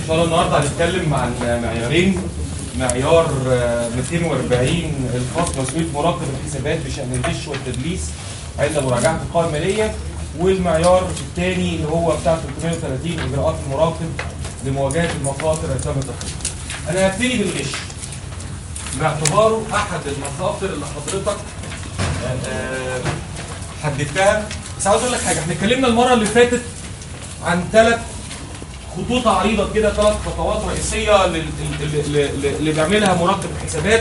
شاء الله النهارده هنتكلم عن معيارين معيار آه، 240 الخاص مسؤوليه مراقب الحسابات بشان الغش والتدليس عند مراجعه القوائم الماليه والمعيار الثاني اللي هو بتاع 330 اجراءات المراقب لمواجهه المخاطر التي تم تقديمها. انا هبتدي بالغش باعتباره احد المخاطر اللي حضرتك آه، آه، حددتها بس عاوز اقول لك حاجه احنا اتكلمنا المره اللي فاتت عن ثلاث خطوط عريضه كده ثلاث خطوات رئيسيه لل- لل- لل- اللي بيعملها مراقب الحسابات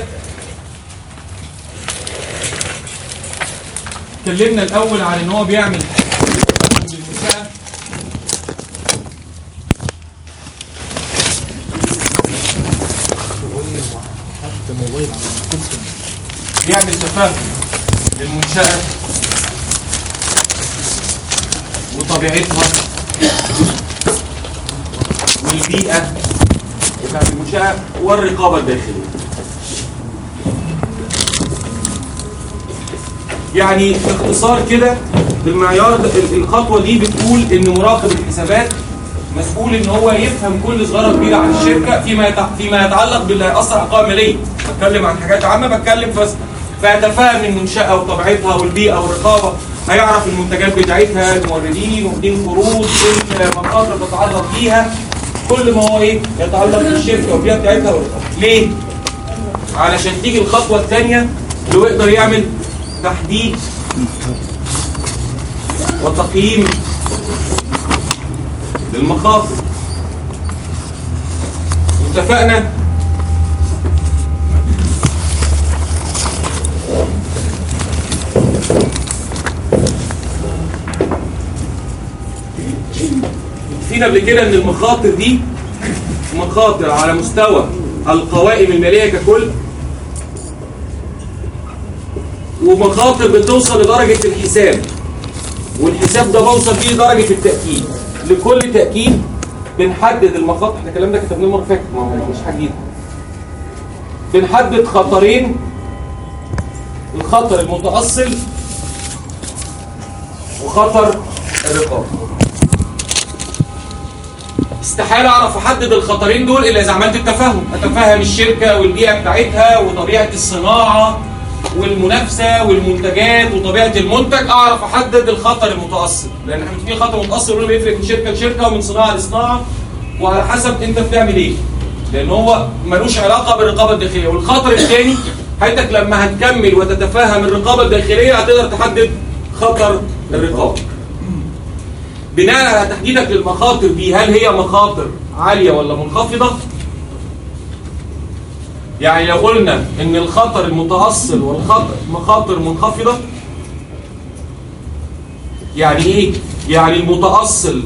اتكلمنا الاول عن ان هو بيعمل بالمساء بيعمل تفاهم للمنشأة وطبيعتها والبيئة بتاعت المنشأة والرقابة الداخلية. يعني باختصار كده بالمعيار ده ال- الخطوة دي بتقول إن مراقب الحسابات مسؤول إن هو يفهم كل صغيرة كبيرة عن الشركة فيما يتع... فيما يتعلق باللي هيأثر على القوائم المالية. بتكلم عن حاجات عامة بتكلم بس فيتفهم المنشأة وطبيعتها والبيئة والرقابة هيعرف المنتجات بتاعتها الموردين واخدين قروض ايه المخاطر بتتعرض ليها كل ما هو ايه يتعلق بالشركه والبيئه بتاعتها والرقابه ليه؟ علشان تيجي الخطوه الثانيه اللي هو يقدر يعمل تحديد وتقييم للمخاطر واتفقنا فينا قبل كده ان المخاطر دي مخاطر على مستوى القوائم الماليه ككل ومخاطر بتوصل لدرجه الحساب والحساب ده بوصل فيه لدرجه التاكيد لكل تاكيد بنحدد المخاطر احنا الكلام ده كتبناه المره اللي فاتت ما هو مش حاجه جديده بنحدد خطرين الخطر المتاصل وخطر الرقابه استحاله اعرف احدد الخطرين دول الا اذا عملت التفاهم اتفهم الشركه والبيئه بتاعتها وطبيعه الصناعه والمنافسه والمنتجات وطبيعه المنتج اعرف احدد الخطر المتاصل لان احنا متفقين خطر متاصل قلنا بيفرق من شركه لشركه ومن صناعه لصناعه وعلى حسب انت بتعمل ايه لان هو ملوش علاقه بالرقابه الداخليه والخطر الثاني حياتك لما هتكمل وتتفهم الرقابه الداخليه هتقدر تحدد خطر الرقابه بناء على تحديدك للمخاطر دي هل هي مخاطر عالية ولا منخفضة يعني لو قلنا ان الخطر المتأصل والخطر مخاطر منخفضة يعني ايه يعني المتأصل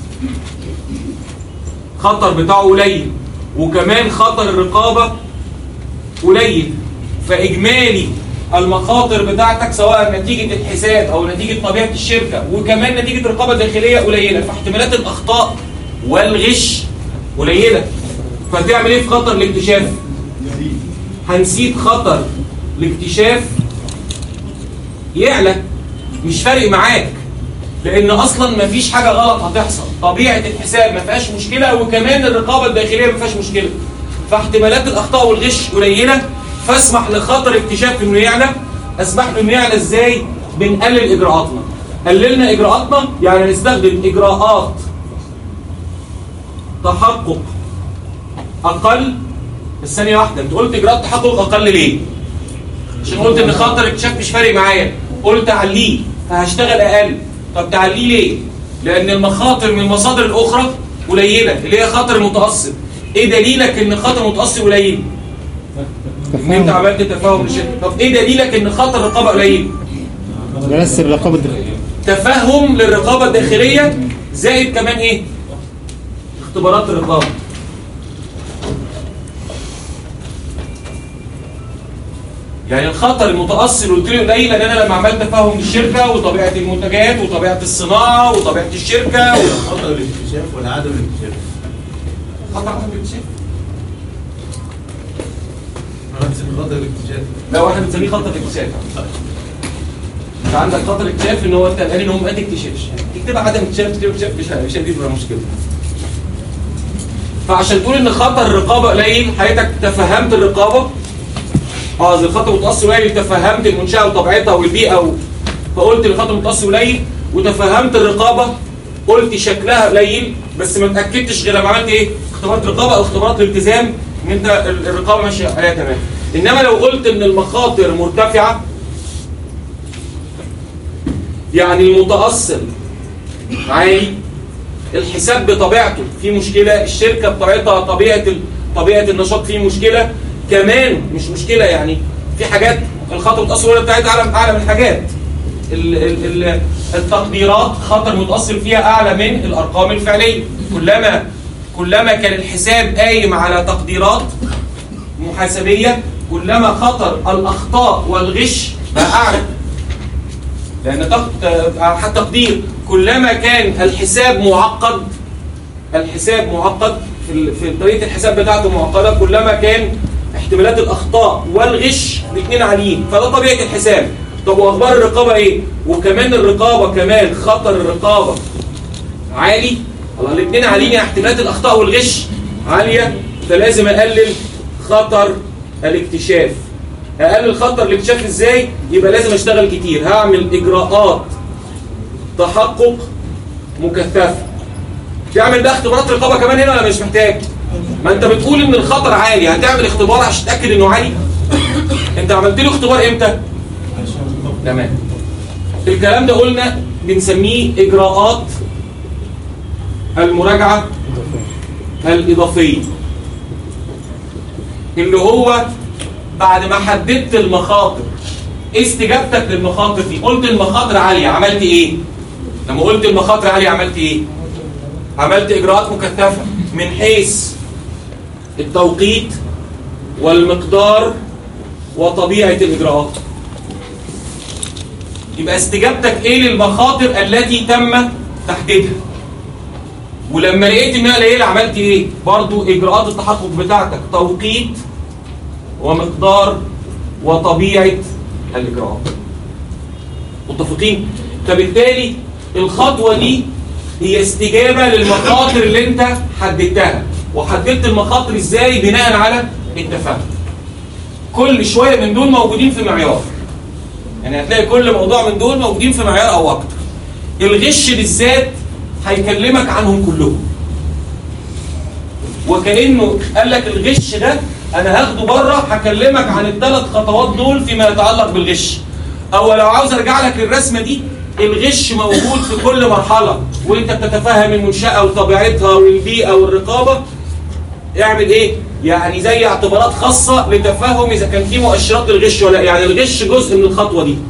خطر بتاعه قليل وكمان خطر الرقابة قليل فإجمالي المخاطر بتاعتك سواء نتيجة الحساب أو نتيجة طبيعة الشركة وكمان نتيجة الرقابة الداخلية قليلة فاحتمالات الأخطاء والغش قليلة فتعمل إيه في خطر الاكتشاف؟ هنسيب خطر الاكتشاف يعلى مش فارق معاك لان اصلا مفيش حاجه غلط هتحصل طبيعه الحساب ما فيهاش مشكله وكمان الرقابه الداخليه ما فيهاش مشكله فاحتمالات الاخطاء والغش قليله فاسمح لخطر اكتشاف انه يعلى اسمح له انه يعلى ازاي بنقلل اجراءاتنا قللنا اجراءاتنا يعني نستخدم اجراءات تحقق اقل بس ثانيه واحده انت قلت اجراءات تحقق اقل ليه عشان قلت ان خطر اكتشاف مش فارق معايا قلت عليه فهشتغل اقل طب تعليه ليه لان المخاطر من المصادر الاخرى قليله اللي هي خطر المتاصل ايه دليلك ان خطر المتاصل قليل ان انت عملت تفاهم للشركه طب ايه دليلك ان خطر الرقابه قليل بس الرقابة الداخلية تفهم للرقابه الداخليه زائد كمان ايه اختبارات الرقابه يعني الخطر المتأصل قلت له قليل لان انا لما عملت تفاهم للشركه وطبيعه المنتجات وطبيعه الصناعه وطبيعه الشركه و- خطر الاكتشاف ولا عدم الاكتشاف؟ خطر عدم الاكتشاف نفس خطر الاكتشاف لو احنا بنسميه خطر الاكتشاف انت عندك خطر اكتشاف ان هو انت قال ان هو ما تكتشفش تكتبها عدم اكتشاف تكتبها اكتشاف مش مش هتجيب مشكله فعشان تقول ان خطر الرقابه قليل حضرتك تفهمت الرقابه اه زي الخطر المتاثر قليل تفهمت المنشاه وطبيعتها والبيئه و... فقلت الخطر المتاثر قليل وتفهمت الرقابه قلت شكلها قليل بس ما اتاكدتش غير لما عملت ايه اختبارات رقابه او اختبارات الالتزام ان انت ال- الرقابه ماشيه عليها تمام انما لو قلت ان المخاطر مرتفعه يعني المتاثر عالي الحساب بطبيعته فيه مشكله الشركه بطبيعتها طبيعه ال- طبيعه النشاط فيه مشكله كمان مش مشكله يعني في حاجات الخطر المتاثر بتاعتها اعلى اعلى من حاجات ال- ال- ال- التقديرات خطر متأثر فيها أعلى من الأرقام الفعلية كلما كلما كان الحساب قايم على تقديرات محاسبية كلما خطر الأخطاء والغش بقى أعلى لأن تق- حتى تقدير كلما كان الحساب معقد الحساب معقد في ال- في طريقة الحساب بتاعته معقدة كلما كان احتمالات الأخطاء والغش الاثنين عاليين فده طبيعة الحساب طب وأخبار الرقابة إيه؟ وكمان الرقابة كمان خطر الرقابة عالي الله الاثنين عاليين يعني احتمالات الأخطاء والغش عالية فلازم أقلل خطر الاكتشاف أقلل خطر الاكتشاف إزاي؟ يبقى لازم أشتغل كتير هعمل إجراءات تحقق مكثفة تعمل ده اختبارات رقابة كمان هنا ولا مش محتاج ما انت بتقول ان الخطر عالي هتعمل اختبار عشان تتاكد انه عالي انت عملت له اختبار امتى تمام الكلام ده قلنا بنسميه اجراءات المراجعه الاضافيه اللي هو بعد ما حددت المخاطر ايه استجابتك للمخاطر دي قلت المخاطر عاليه عملت ايه لما قلت المخاطر عاليه عملت ايه عملت إجراءات مكثفة من حيث التوقيت والمقدار وطبيعة الإجراءات يبقى استجابتك إيه للمخاطر التي تم تحديدها ولما لقيت إنها قليلة عملت إيه؟ برضو إجراءات التحقق بتاعتك توقيت ومقدار وطبيعة الإجراءات متفقين؟ فبالتالي الخطوة دي هي استجابة للمخاطر اللي انت حددتها وحددت المخاطر ازاي بناء على التفاهم كل شوية من دول موجودين في معيار يعني هتلاقي كل موضوع من دول موجودين في معيار او اكتر الغش بالذات هيكلمك عنهم كلهم وكأنه قال لك الغش ده انا هاخده بره هكلمك عن الثلاث خطوات دول فيما يتعلق بالغش او لو عاوز ارجع لك للرسمه دي الغش موجود في كل مرحله وانت بتتفهم المنشاه وطبيعتها والبيئه والرقابه اعمل ايه يعني زي اعتبارات خاصه لتفهم اذا كان في مؤشرات للغش ولا لا. يعني الغش جزء من الخطوه دي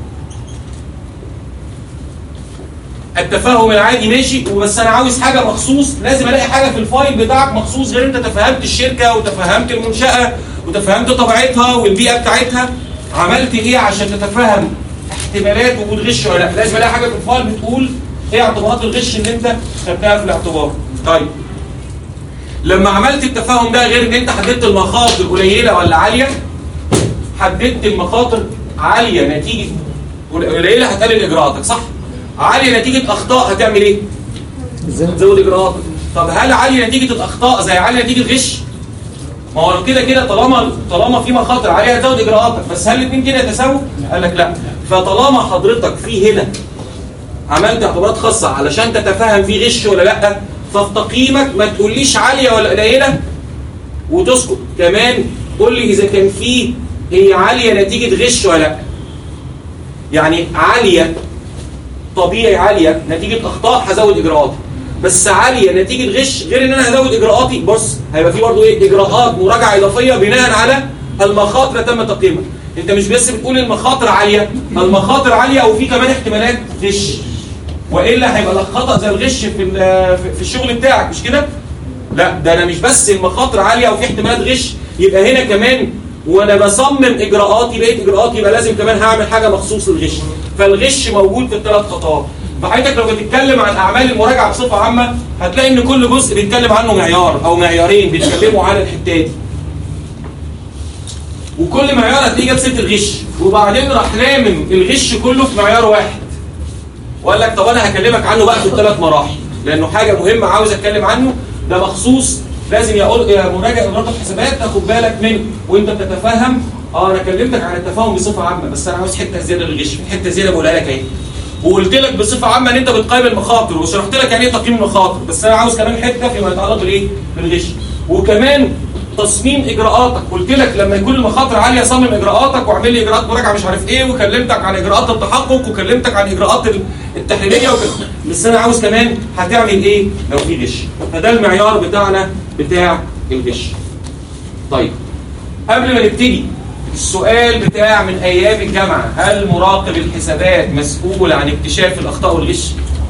التفاهم العادي ماشي وبس انا عاوز حاجه مخصوص لازم الاقي حاجه في الفايل بتاعك مخصوص غير انت تفهمت الشركه وتفهمت المنشاه وتفهمت طبيعتها والبيئه بتاعتها عملت ايه عشان تتفهم احتمالات وجود غش ولا لا لازم الاقي حاجه في الفايل بتقول ايه اعتبارات الغش اللي انت خدتها في الاعتبار طيب لما عملت التفاهم ده غير ان انت حددت المخاطر قليله ولا عاليه حددت المخاطر عاليه نتيجه قليله هتقلل اجراءاتك صح عاليه نتيجه اخطاء هتعمل ايه تزود اجراءاتك طب هل عاليه نتيجه الاخطاء زي عاليه نتيجه غش ما هو كده كده طالما طالما في مخاطر عاليه هتزود اجراءاتك بس هل الاثنين كده يتساووا قال لك لا فطالما حضرتك في هنا عملت اعتبارات خاصه علشان تتفهم في غش ولا لا ففي تقييمك ما تقوليش عاليه ولا قليله وتسكت كمان قول لي اذا كان في هي عاليه نتيجه غش ولا لا يعني عاليه طبيعي عاليه نتيجه اخطاء هزود اجراءاتي بس عاليه نتيجه غش غير ان انا هزود اجراءاتي بص هيبقى في برضه ايه اجراءات مراجعه اضافيه بناء على المخاطر تم تقييمها انت مش بس بتقول المخاطر عاليه المخاطر عاليه وفي كمان احتمالات غش والا هيبقى لك خطا زي الغش في ال- في الشغل بتاعك مش كده لا ده انا مش بس المخاطر عاليه وفي احتمالات غش يبقى هنا كمان وانا بصمم اجراءاتي لقيت اجراءاتي يبقى لازم كمان هعمل حاجه مخصوص للغش فالغش موجود في الثلاث خطوات فحضرتك لو بتتكلم عن اعمال المراجعه بصفه عامه هتلاقي ان كل جزء بيتكلم عنه معيار او معيارين بيتكلموا على الحته دي وكل معيار هتلاقيه جاب سيره الغش وبعدين راح لامم الغش كله في معيار واحد وقال لك طب انا هكلمك عنه بقى في الثلاث مراحل لانه حاجه مهمه عاوز اتكلم عنه ده مخصوص لازم يقول يا مراجع مراقب حسابات تاخد بالك منه وانت بتتفهم اه انا كلمتك عن التفاهم بصفه عامه بس انا عاوز حته زياده للغش في حته زياده بقولها لك اهي وقلت لك بصفه عامه ان انت بتقيم المخاطر وشرحت لك يعني ايه تقييم المخاطر بس انا عاوز كمان حته فيما يتعلق بالايه بالغش وكمان تصميم اجراءاتك قلت لك لما يكون المخاطر عاليه صمم اجراءاتك واعمل لي اجراءات مراجعه مش عارف ايه وكلمتك عن اجراءات التحقق وكلمتك عن اجراءات ال- التحليليه وكده بس انا عاوز كمان هتعمل ايه لو في غش فده المعيار بتاعنا بتاع الغش طيب قبل ما نبتدي السؤال بتاع من ايام الجامعه هل مراقب الحسابات مسؤول عن اكتشاف الاخطاء والغش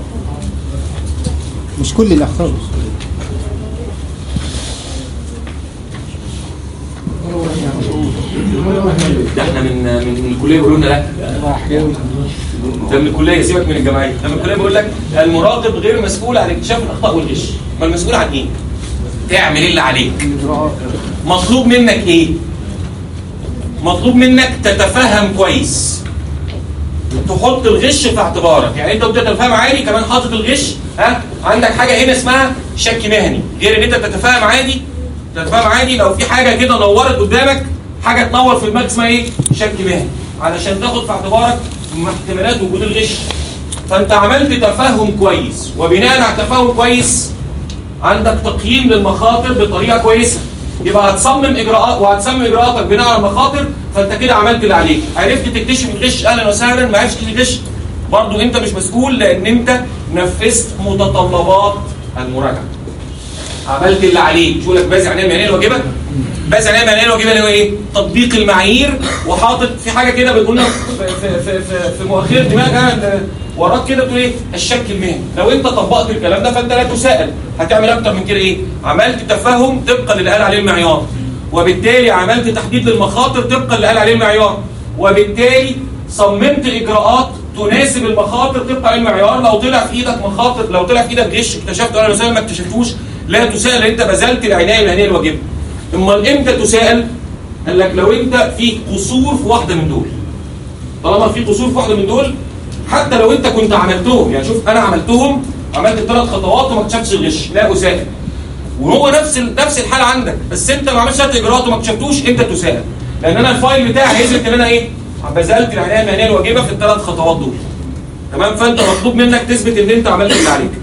مش كل الاخطاء ده احنا من من, من الكليه بيقولوا لنا لا ده من الكليه سيبك من الجمعيه ده من الكليه بيقول لك المراقب غير مسؤول عن اكتشاف الاخطاء والغش ما المسؤول عن ايه تعمل ايه اللي عليك مطلوب منك ايه مطلوب منك تتفهم كويس تحط الغش في اعتبارك يعني انت وانت تتفهم عادي كمان حاطط الغش ها عندك حاجه هنا اسمها شك مهني غير ان انت بتتفهم عادي تتفهم عادي لو في حاجه كده نورت قدامك حاجه تنور في دماغك اسمها ايه شك مهني علشان تاخد في اعتبارك احتمالات وجود الغش فانت عملت تفهم كويس وبناء على تفهم كويس عندك تقييم للمخاطر بطريقه كويسه يبقى هتصمم اجراءات وهتصمم اجراءاتك بناء على المخاطر فانت كده عملت اللي عليك عرفت تكتشف الغش اهلا وسهلا ما عرفتش الغش برضو انت مش مسؤول لان انت نفذت متطلبات المراجعه عملت اللي عليك شو لك بازي عنايه مهنيه الواجبه بازي عنايه مهنيه الواجبه اللي هو ايه تطبيق المعايير وحاطط في حاجه كده بتقولنا في في في في, في مؤخره دماغها وراك كده بتقول ايه الشك المهني لو انت طبقت الكلام ده فانت لا تساءل هتعمل اكتر من كده ايه عملت تفهم طبقا للي قال عليه المعيار وبالتالي عملت تحديد للمخاطر طبقا للي قال عليه المعيار وبالتالي صممت اجراءات تناسب المخاطر طبقا للمعيار لو طلع في ايدك مخاطر لو طلع في ايدك غش اكتشفته انا مثلا ما اكتشفتوش لا تساءل انت بذلت العنايه المهنيه الواجبه امال امتى تساءل قال لك لو انت في قصور في واحده من دول طالما في قصور في واحده من دول حتى لو انت كنت عملتهم يعني شوف انا عملتهم عملت الثلاث خطوات وما اكتشفتش الغش لا اساءل وهو نفس ال- نفس الحال عندك بس انت ما عملتش ثلاث اجراءات وما اكتشفتوش انت تساءل لان انا الفايل بتاعي هيثبت ان انا ايه بذلت العنايه المهنيه الواجبه في الثلاث خطوات دول تمام فانت مطلوب منك تثبت ان انت عملت اللي عليك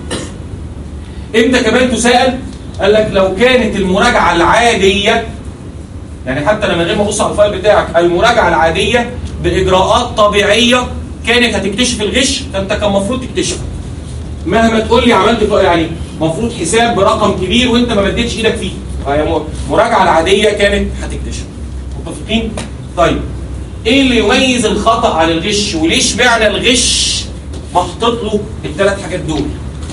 امتى كمان تساءل قال لك لو كانت المراجعه العاديه يعني حتى لما غير ما ابص على الفايل بتاعك المراجعه العاديه باجراءات طبيعيه كانت هتكتشف الغش فانت كان المفروض تكتشفه مهما تقول لي عملت فوق يعني المفروض حساب برقم كبير وانت ما مديتش ايدك فيه فهي م- المراجعه العاديه كانت هتكتشف متفقين طيب ايه اللي يميز الخطا عن الغش وليش معنى الغش محطوط له الثلاث حاجات دول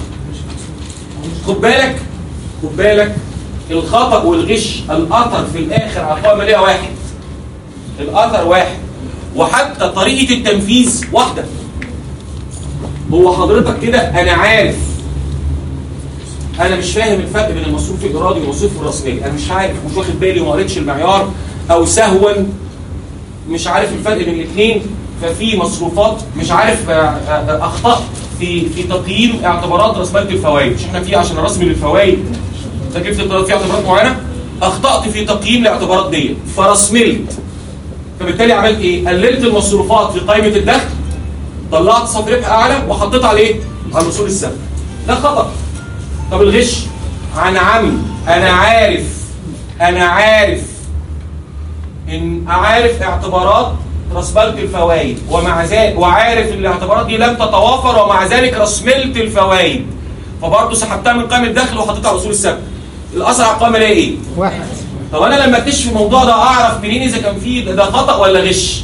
خد بالك خد بالك الخطا والغش الاثر في الاخر على القوائم الماليه واحد الاثر واحد وحتى طريقه التنفيذ واحده هو حضرتك كده انا عارف انا مش فاهم الفرق بين المصروف الارادي والمصروف الراسمالي انا مش عارف مش واخد بالي وما قريتش المعيار او سهوا مش عارف الفرق بين الاثنين ففي مصروفات مش عارف آه، آه، اخطات في في تقييم اعتبارات راسمالة الفوائد مش احنا في عشان رسم للفوائد تكلفه القرارات في اعتبارات معينه اخطات في تقييم الاعتبارات دي فرسملت فبالتالي عملت ايه قللت المصروفات في قائمه الدخل طلعت صف ربح اعلى وحطيت عليه على الاصول الثابته ده خطا طب الغش عن عمد انا عارف انا عارف ان عارف اعتبارات رسملت الفوائد ومع ذلك وعارف ان الاعتبارات دي لم تتوافر ومع ذلك رسملت الفوائد فبرضه سحبتها من قائمه الدخل وحطيتها على الاصول الثابته الاثر على القائمه الاقي ايه؟ واحد طب انا لما اكتشف الموضوع ده اعرف منين اذا كان فيه ده, ده خطا ولا غش؟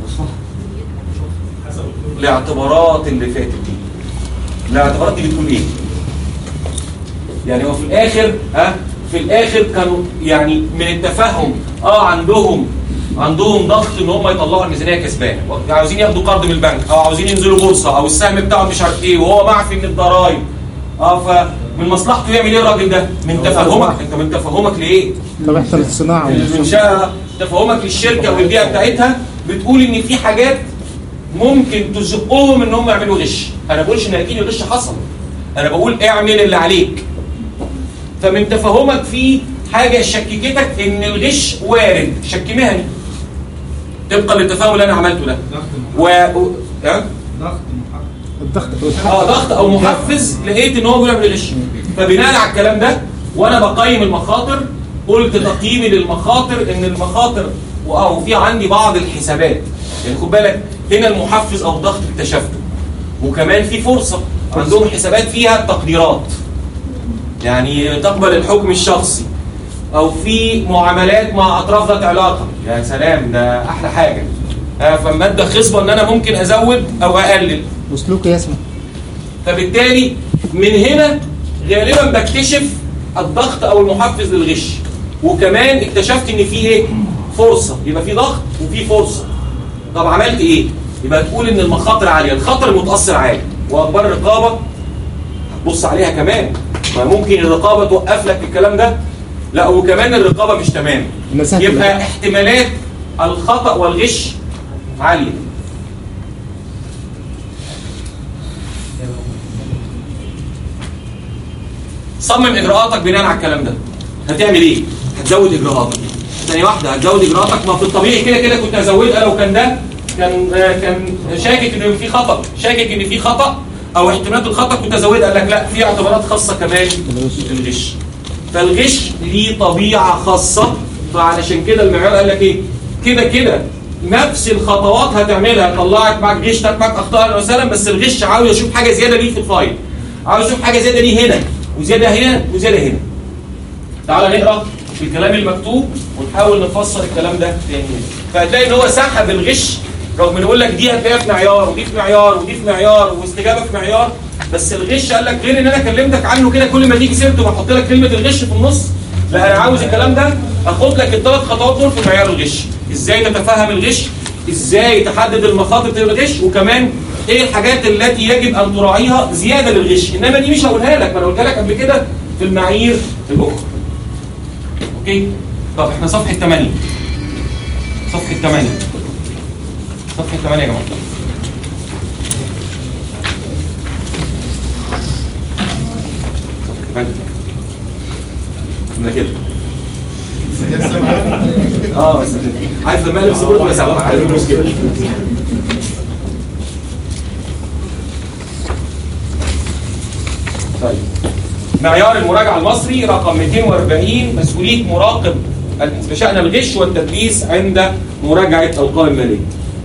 الاعتبارات اللي فاتت دي الاعتبارات دي بتقول ايه؟ يعني هو في الاخر ها في الاخر كانوا يعني من التفهم اه عندهم عندهم ضغط ان هم يطلعوا الميزانيه كسبانه عاوزين ياخدوا قرض من البنك او عاوزين ينزلوا بورصه او السهم بتاعهم مش عارف ايه وهو معفي من الضرايب اه فمن مصلحته يعمل ايه الراجل ده؟ من تفهمك انت من تفهمك لايه؟ طب احنا الصناعه المنشأة تفهمك للشركة والبيئة بتاعتها بتقول ان في حاجات ممكن تزقهم ان هم يعملوا غش انا بقولش ان اكيد الغش حصل انا بقول اعمل اللي عليك فمن تفاهمك فيه حاجه شككتك ان الغش وارد شك مهني طبقا للتفاهم اللي انا عملته ده و... و... أه؟ الضغط اه ضغط او محفز لقيت ان هو بيعمل غش فبناء على الكلام ده وانا بقيم المخاطر قلت تقييمي للمخاطر ان المخاطر او في عندي بعض الحسابات يعني خد بالك هنا المحفز او الضغط اكتشفته وكمان في فرصه عندهم حسابات فيها تقديرات يعني تقبل الحكم الشخصي او في معاملات مع اطراف ذات علاقه يا سلام ده احلى حاجه آه، فماده خصبه ان انا ممكن ازود او اقلل وسلوك يسمع فبالتالي من هنا غالبا بكتشف الضغط او المحفز للغش وكمان اكتشفت ان في ايه فرصه يبقى في ضغط وفي فرصه طب عملت ايه يبقى تقول ان المخاطر عاليه الخطر المتاثر عالي واخبار الرقابه بص عليها كمان ما ممكن الرقابه توقف لك الكلام ده لا وكمان الرقابه مش تمام المسافة يبقى احتمالات الخطا والغش عاليه صمم اجراءاتك بناء على الكلام ده هتعمل ايه هتزود اجراءاتك ثانيه واحده هتزود اجراءاتك ما في الطبيعي كده كده كنت هزودها لو كان ده كان آه، كان شاكك ان في خطا شاكك ان في خطا او احتمالات الخطا كنت ازودها قال لك لا في اعتبارات خاصه كمان الغش فالغش ليه طبيعه خاصه فعلشان كده المعيار قال لك ايه كده كده نفس الخطوات هتعملها طلعت معاك غش طلعت معاك اخطاء اهلا وسهلا بس الغش عاوز اشوف حاجه زياده ليه في الفايل عاوز اشوف حاجه زياده ليه هنا وزياده هنا وزياده هنا تعال نقرا في الكلام المكتوب ونحاول نفسر الكلام ده تاني فهتلاقي ان هو سحب الغش رغم ان يقول لك دي هتلاقيها في معيار ودي في معيار ودي في معيار واستجابه في معيار بس الغش قال لك غير ان انا كلمتك عنه كده كل ما تيجي سيرته بحط لك كلمه الغش في النص لا انا عاوز الكلام ده اخد لك الثلاث خطوات دول في معيار الغش ازاي تتفهم الغش ازاي تحدد المخاطر بتاع الغش وكمان ايه الحاجات التي يجب ان تراعيها زياده للغش انما دي مش هقولها لك ما انا قلتها لك قبل كده في المعايير الاخرى اوكي طب احنا صفحه 8 صفحه 8 صفحه 8 يا جماعه صفحة 8. كنا كده اه بس عارف لما اقلب صورته بس عارف المشكله طيب معيار المراجعه المصري رقم 240 مسؤوليه مراقب بشان الغش والتدليس عند مراجعه القوائم الماليه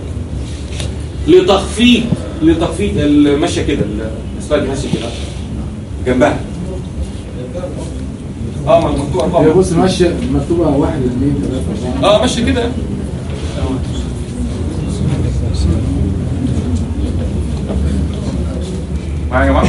لتخفيض لتخفيض الماشيه كده السلايد ماشيه كده جنبها اه ما مكتوب هي ارقام بص ماشيه مكتوبه واحد اثنين ثلاثه اربعه اه ماشي كده معايا يا جماعه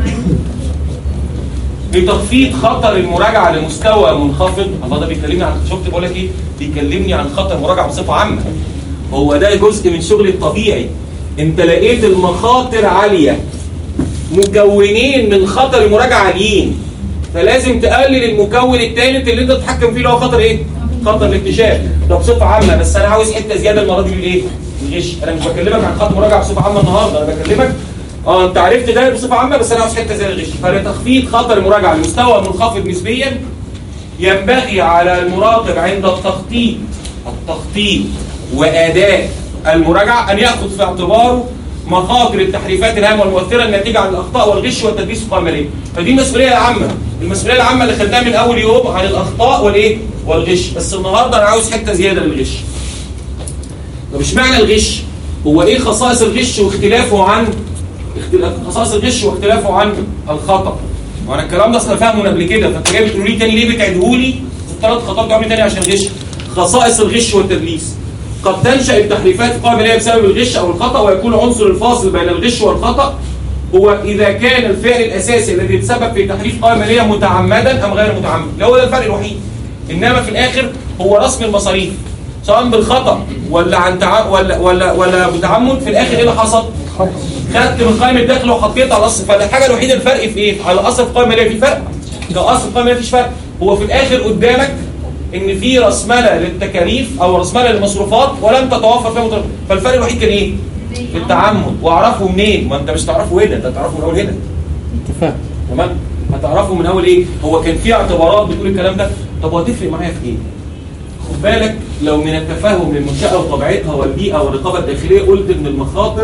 لتخفيض خطر المراجعه لمستوى منخفض الله ده بيكلمني عن شفت بقول لك ايه بيكلمني عن خطر المراجعه بصفه عامه هو ده جزء من شغلي الطبيعي انت لقيت المخاطر عاليه مكونين من خطر المراجعه عاليين فلازم تقلل المكون الثالث اللي انت تتحكم فيه اللي هو خطر ايه؟ خطر الاكتشاف ده بصفه عامه بس انا عاوز حته زياده المره دي للايه؟ الغش انا مش بكلمك عن خط مراجعه بصفه عامه النهارده انا بكلمك اه انت عرفت ده بصفه عامه بس انا عاوز حته زي الغش فلتخفيض خطر المراجعه لمستوى منخفض نسبيا ينبغي على المراقب عند التخطيط التخطيط واداء المراجعه ان ياخذ في اعتباره مخاطر التحريفات الهامه والمؤثره الناتجه عن الاخطاء والغش والتدليس في القوائم الماليه فدي المسؤوليه العامه المسؤوليه العامه اللي خدناها من اول يوم عن الاخطاء والايه والغش بس النهارده انا عاوز حته زياده للغش طب اشمعنى الغش هو ايه خصائص الغش واختلافه عن اختلاف خصائص الغش واختلافه عن الخطا وانا الكلام ده اصلا فاهمه من قبل كده فانت جاي بتقول لي تاني ليه بتعيدهولي في الثلاث خطوات بتوع تاني عشان الغش خصائص الغش والتدليس قد تنشا التحريفات في القوائم الماليه بسبب الغش او الخطا ويكون العنصر الفاصل بين الغش والخطا هو اذا كان الفعل الاساسي الذي يتسبب في تحريف قوائم ماليه متعمدا ام غير متعمد اللي هو ده الفرق الوحيد انما في الاخر هو رسم المصاريف سواء بالخطا ولا عن تع... ولا ولا ولا بتعمد في الاخر ايه اللي حصل؟ خدت من قائمه الدخل وحطيت على الاصل فالحاجه الوحيده الفرق في ايه؟ على اصل القائمه الماليه في فرق كاصل القائمه الماليه مفيش فرق هو في الاخر قدامك ان في راسماله للتكاليف او راسماله للمصروفات ولم تتوفر فيها متر... فالفرق الوحيد كان ايه؟ التعمد واعرفه منين؟ ما انت مش تعرفه هنا انت تعرفه من اول هنا انت فاهم تمام هتعرفوا من اول ايه هو كان في اعتبارات بتقول الكلام ده طب وهتفرق معايا في ايه خد بالك لو من التفاهم للمنشاه وطبيعتها والبيئه والرقابه الداخليه قلت ان المخاطر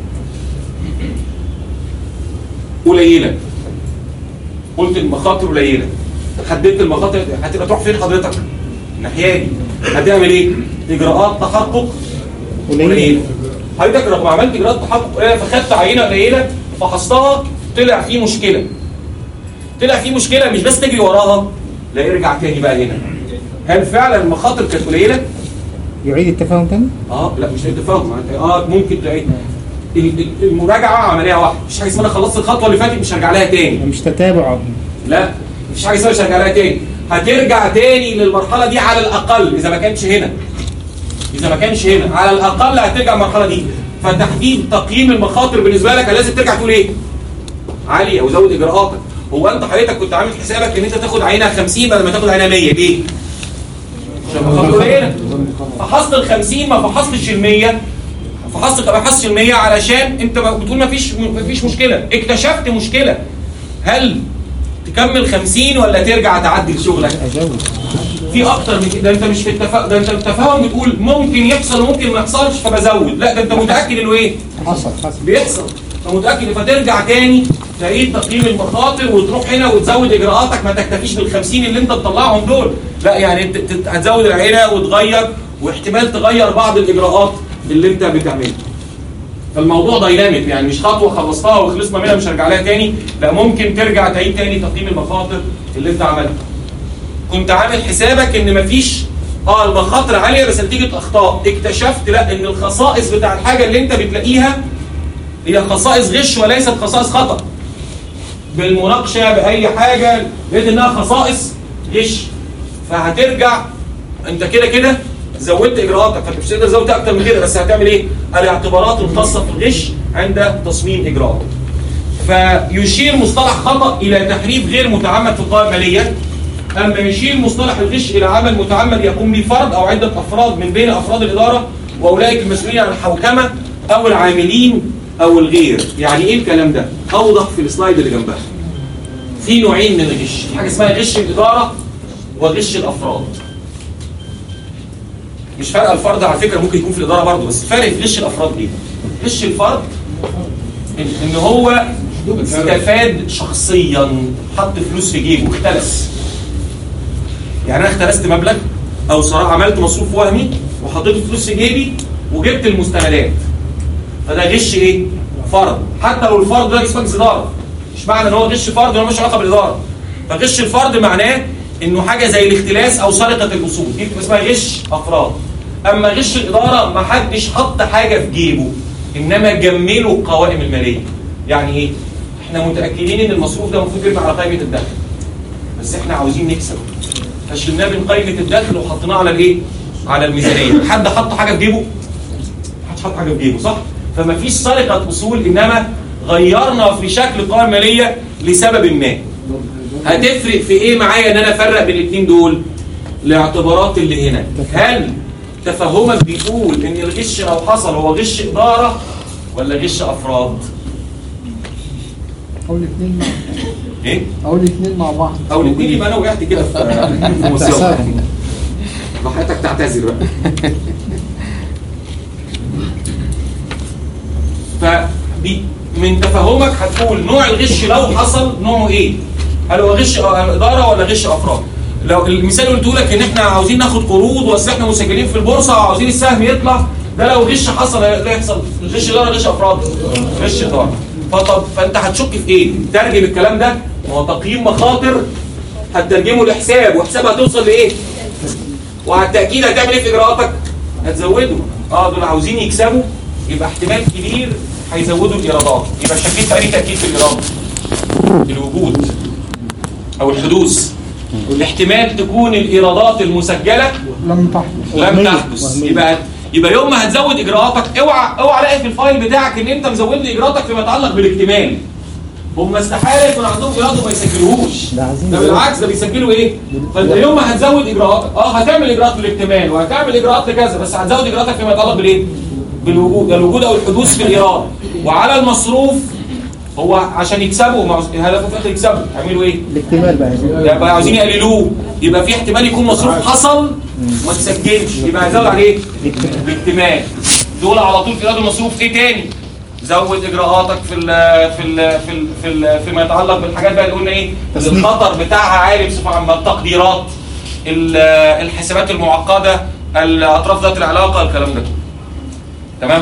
قليله قلت المخاطر قليله حددت المخاطر هتبقى تروح فين حضرتك الناحيه دي هتعمل ايه اجراءات تحقق قليله حضرتك لما عملت اجراءات تحقق قليله فخدت عينه قليله فحصتها طلع في مشكله طلع في مشكله مش بس تجري وراها لا ارجع تاني بقى هنا هل فعلا المخاطر كانت قليله يعيد التفاهم تاني؟ اه لا مش التفاهم اه ممكن تعيد ال- ال- المراجعه عمليه واحده مش حاجه اسمها انا خلصت الخطوه اللي فاتت مش هرجع لها تاني مش تتابع لا مفيش حاجه اسمها مش هرجع لها تاني هترجع تاني للمرحله دي على الاقل اذا ما كانش هنا اذا ما كانش هنا على الاقل هترجع المرحله دي فتحديد تقييم المخاطر بالنسبه لك لازم ترجع تقول ايه عاليه وزود اجراءاتك هو انت حضرتك كنت عامل حسابك ان انت تاخد عينه 50 بدل ما تاخد عينه 100 ليه عشان المخاطر قليله فحصت ال 50 ما فحصتش ال 100 فحصت ما فحصتش ال 100 علشان انت بتقول ما فيش ما فيش مشكله اكتشفت مشكله هل تكمل 50 ولا ترجع تعدل شغلك ازود في اكتر من كده ده انت مش في التفا... ده انت التفاهم بتقول ممكن يحصل وممكن ما يحصلش فبزود لا ده انت متاكد انه ايه حصل حصل بيحصل فمتاكد فترجع تاني تعيد تقييم المخاطر وتروح هنا وتزود اجراءاتك ما تكتفيش بال 50 اللي انت تطلعهم دول لا يعني انت انت هتزود العينه وتغير واحتمال تغير بعض الاجراءات اللي انت بتعملها فالموضوع دايناميك يعني مش خطوه خلصتها وخلصنا منها مش هرجع لها تاني لا ممكن ترجع تعيد تاني تقييم المخاطر اللي انت عملتها كنت عامل حسابك ان مفيش اه المخاطر عاليه بس نتيجه اخطاء اكتشفت لا ان الخصائص بتاع الحاجه اللي انت بتلاقيها هي خصائص غش وليست خصائص خطا بالمناقشه باي حاجه لقيت انها خصائص غش فهترجع انت كده كده زودت اجراءاتك فانت مش هتقدر تزود اكتر من كده بس هتعمل ايه؟ الاعتبارات الخاصه في الغش عند تصميم اجراءات. فيشير مصطلح خطا الى تحريف غير متعمد في القوائم الماليه اما يشير مصطلح الغش الى عمل متعمد يقوم به فرد او عده افراد من بين افراد الاداره واولئك المسؤولين عن الحوكمه او العاملين او الغير يعني ايه الكلام ده اوضح في السلايد اللي جنبها في نوعين من الغش في حاجه اسمها غش الاداره وغش الافراد مش فارقه الفرد على فكره ممكن يكون في الاداره برضه بس الفرق في غش الافراد ايه غش الفرد ان إن هو استفاد شخصيا حط فلوس في جيبه اختلس يعني انا اختلست مبلغ او صراحه عملت مصروف وهمي وحطيت فلوس في جيبي وجبت المستندات فده غش ايه فرد حتى لو الفرد ده اسمه اداره مش معنى ان هو غش فرد انه مش علاقه بالاداره فغش الفرد معناه انه حاجه زي الاختلاس او سرقه الاصول دي بتبقى اسمها غش افراد اما غش الاداره ما حدش حط حاجه في جيبه انما جملوا القوائم الماليه يعني ايه احنا متاكدين ان المصروف ده المفروض يرجع على قائمه الدخل بس احنا عاوزين نكسب فشلناه من قائمه الدخل وحطيناه على الايه على الميزانيه حد حط حاجه في جيبه محدش حط حاجه في جيبه صح فما فيش سرقه اصول انما غيرنا في شكل القوائم الماليه لسبب ما هتفرق في ايه معايا ان انا افرق بين الاثنين دول الاعتبارات اللي هنا هل تفهمك بيقول ان الغش لو حصل هو غش اداره ولا غش افراد او الاثنين مع ايه او الاثنين مع بعض او الاثنين يبقى انا وقعت كده في في مصيبه براحتك تعتذر بقى فدي من تفهمك هتقول نوع الغش لو حصل نوعه ايه؟ هل هو غش اداره ولا غش افراد؟ لو المثال اللي قلته لك ان احنا عاوزين ناخد قروض واصل احنا مسجلين في البورصه وعاوزين السهم يطلع ده لو غش حصل ايه يحصل؟ غش اداره غش افراد؟ غش اداره فطب فانت هتشك في ايه؟ ترجم الكلام ده ما هو تقييم مخاطر هتترجمه لحساب وحساب هتوصل لايه؟ وعلى التاكيد هتعمل ايه في اجراءاتك؟ هتزوده اه دول عاوزين يكسبوا يبقى احتمال كبير هيزودوا الايرادات يبقى شكيت في اي تاكيد في الايراد الوجود او الحدوث الاحتمال تكون الايرادات المسجله لم تحدث لم وهمية. تحدث وهمية. يبقى يبقى يوم ما هتزود اجراءاتك اوعى اوعى الاقي في الفايل بتاعك ان انت مزود لي اجراءاتك فيما يتعلق بالاكتمال هم استحاله يكون عندهم ايراد وما يسجلوهوش ده عايزين ده بالعكس ده بيسجلوا ايه فانت يوم ما هتزود اجراءاتك اه هتعمل اجراءات للاكتمال وهتعمل اجراءات لكذا بس هتزود اجراءاتك فيما يتعلق بالايه بالوجود ده الوجود او الحدوث في الايراد وعلى المصروف هو عشان يكسبوا ما هو هدفه في الاخر يكسبوا يعملوا ايه؟ الاكتمال بقى يبقى عاوزين يقللوه يبقى في احتمال يكون مصروف حصل وما تسجلش يبقى هيزود عليه الاكتمال دول على طول في ايراد المصروف ايه تاني زود اجراءاتك في ال في ال في ال في ال فيما يتعلق بالحاجات بقى اللي قلنا ايه تصنيف. الخطر بتاعها عالي بصفه عامه التقديرات ال- الحسابات المعقده الاطراف ذات العلاقه الكلام ده تمام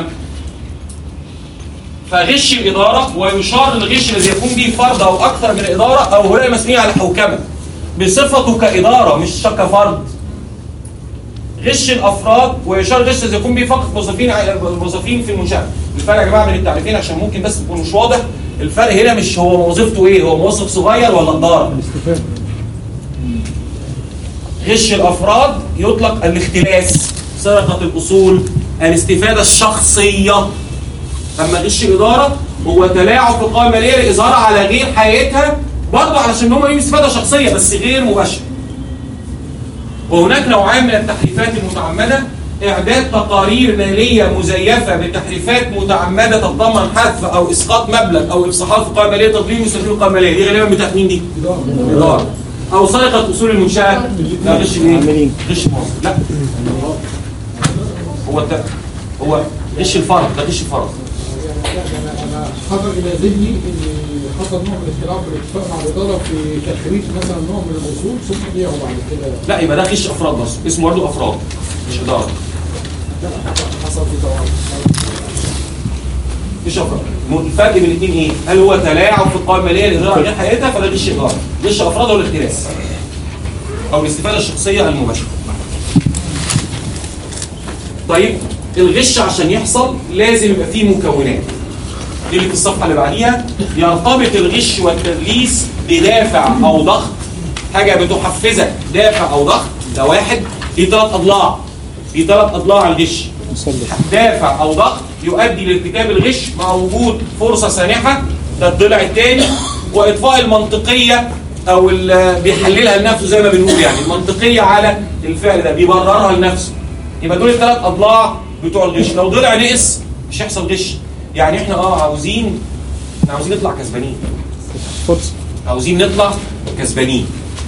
فغش الإدارة ويشار للغش الذي يكون به فرد أو أكثر من إدارة أو هؤلاء المسؤولين على الحوكمة بصفته كإدارة مش كفرد غش الأفراد ويشار الغش الذي يكون به فقط موظفين موظفين في المنشأة الفرق يا جماعة بين التعريفين عشان ممكن بس يكون مش واضح الفرق هنا مش هو وظيفته إيه هو موظف صغير ولا إدارة الاستفادة غش الافراد يطلق الاختلاس سرقه الاصول الاستفاده الشخصيه اما غش الاداره هو تلاعب في القوائم الماليه للاظهار على غير حقيقتها برضه علشان هم ليهم استفاده شخصيه بس غير مباشره وهناك نوعان من التحريفات المتعمده اعداد تقارير ماليه مزيفه بتحريفات متعمده تتضمن حذف او اسقاط مبلغ او افصاحات في القوائم الماليه تضليل مستفيدين القوائم الماليه دي غالبا بتاعت مين دي؟ الاداره او سرقه اصول المنشاه لا غش ايه؟ عاملين. غش موظف لا هو الت... هو غش الفرد ده غش الفرد انا خطر الى ذهني ان حصل نوع من الاختلاف بالاتفاق مع الاداره في تخريج مثلا نوع من الاصول ثم بيعه بعد كده لا يبقى ده غش افراد بس اسمه برضه افراد مش اداره حصل في توافق غش افراد م- الفرق بين الاثنين ايه؟ هل هو تلاعب في القوائم الماليه لاداره على غير حقيقتها فده غش اداره غش افراد او الاختلاس او الاستفاده الشخصيه المباشره طيب الغش عشان يحصل لازم يبقى فيه مكونات دي اللي في الصفحه اللي بعديها يرتبط الغش والتدليس بدافع او ضغط حاجه بتحفزك دافع او ضغط ده واحد في ثلاث اضلاع في ثلاث اضلاع الغش مثلث دافع او ضغط يؤدي لارتكاب الغش مع وجود فرصه سانحه ده الضلع الثاني واطفاء المنطقيه او ال- بيحللها لنفسه زي ما بنقول يعني المنطقيه على الفعل ده بيبررها لنفسه يبقى دول الثلاث اضلاع بتوع الغش لو ضلع نقص مش هيحصل غش يعني احنا اه عاوزين احنا عاوزين نطلع كسبانين فرصة عاوزين نطلع كسبانين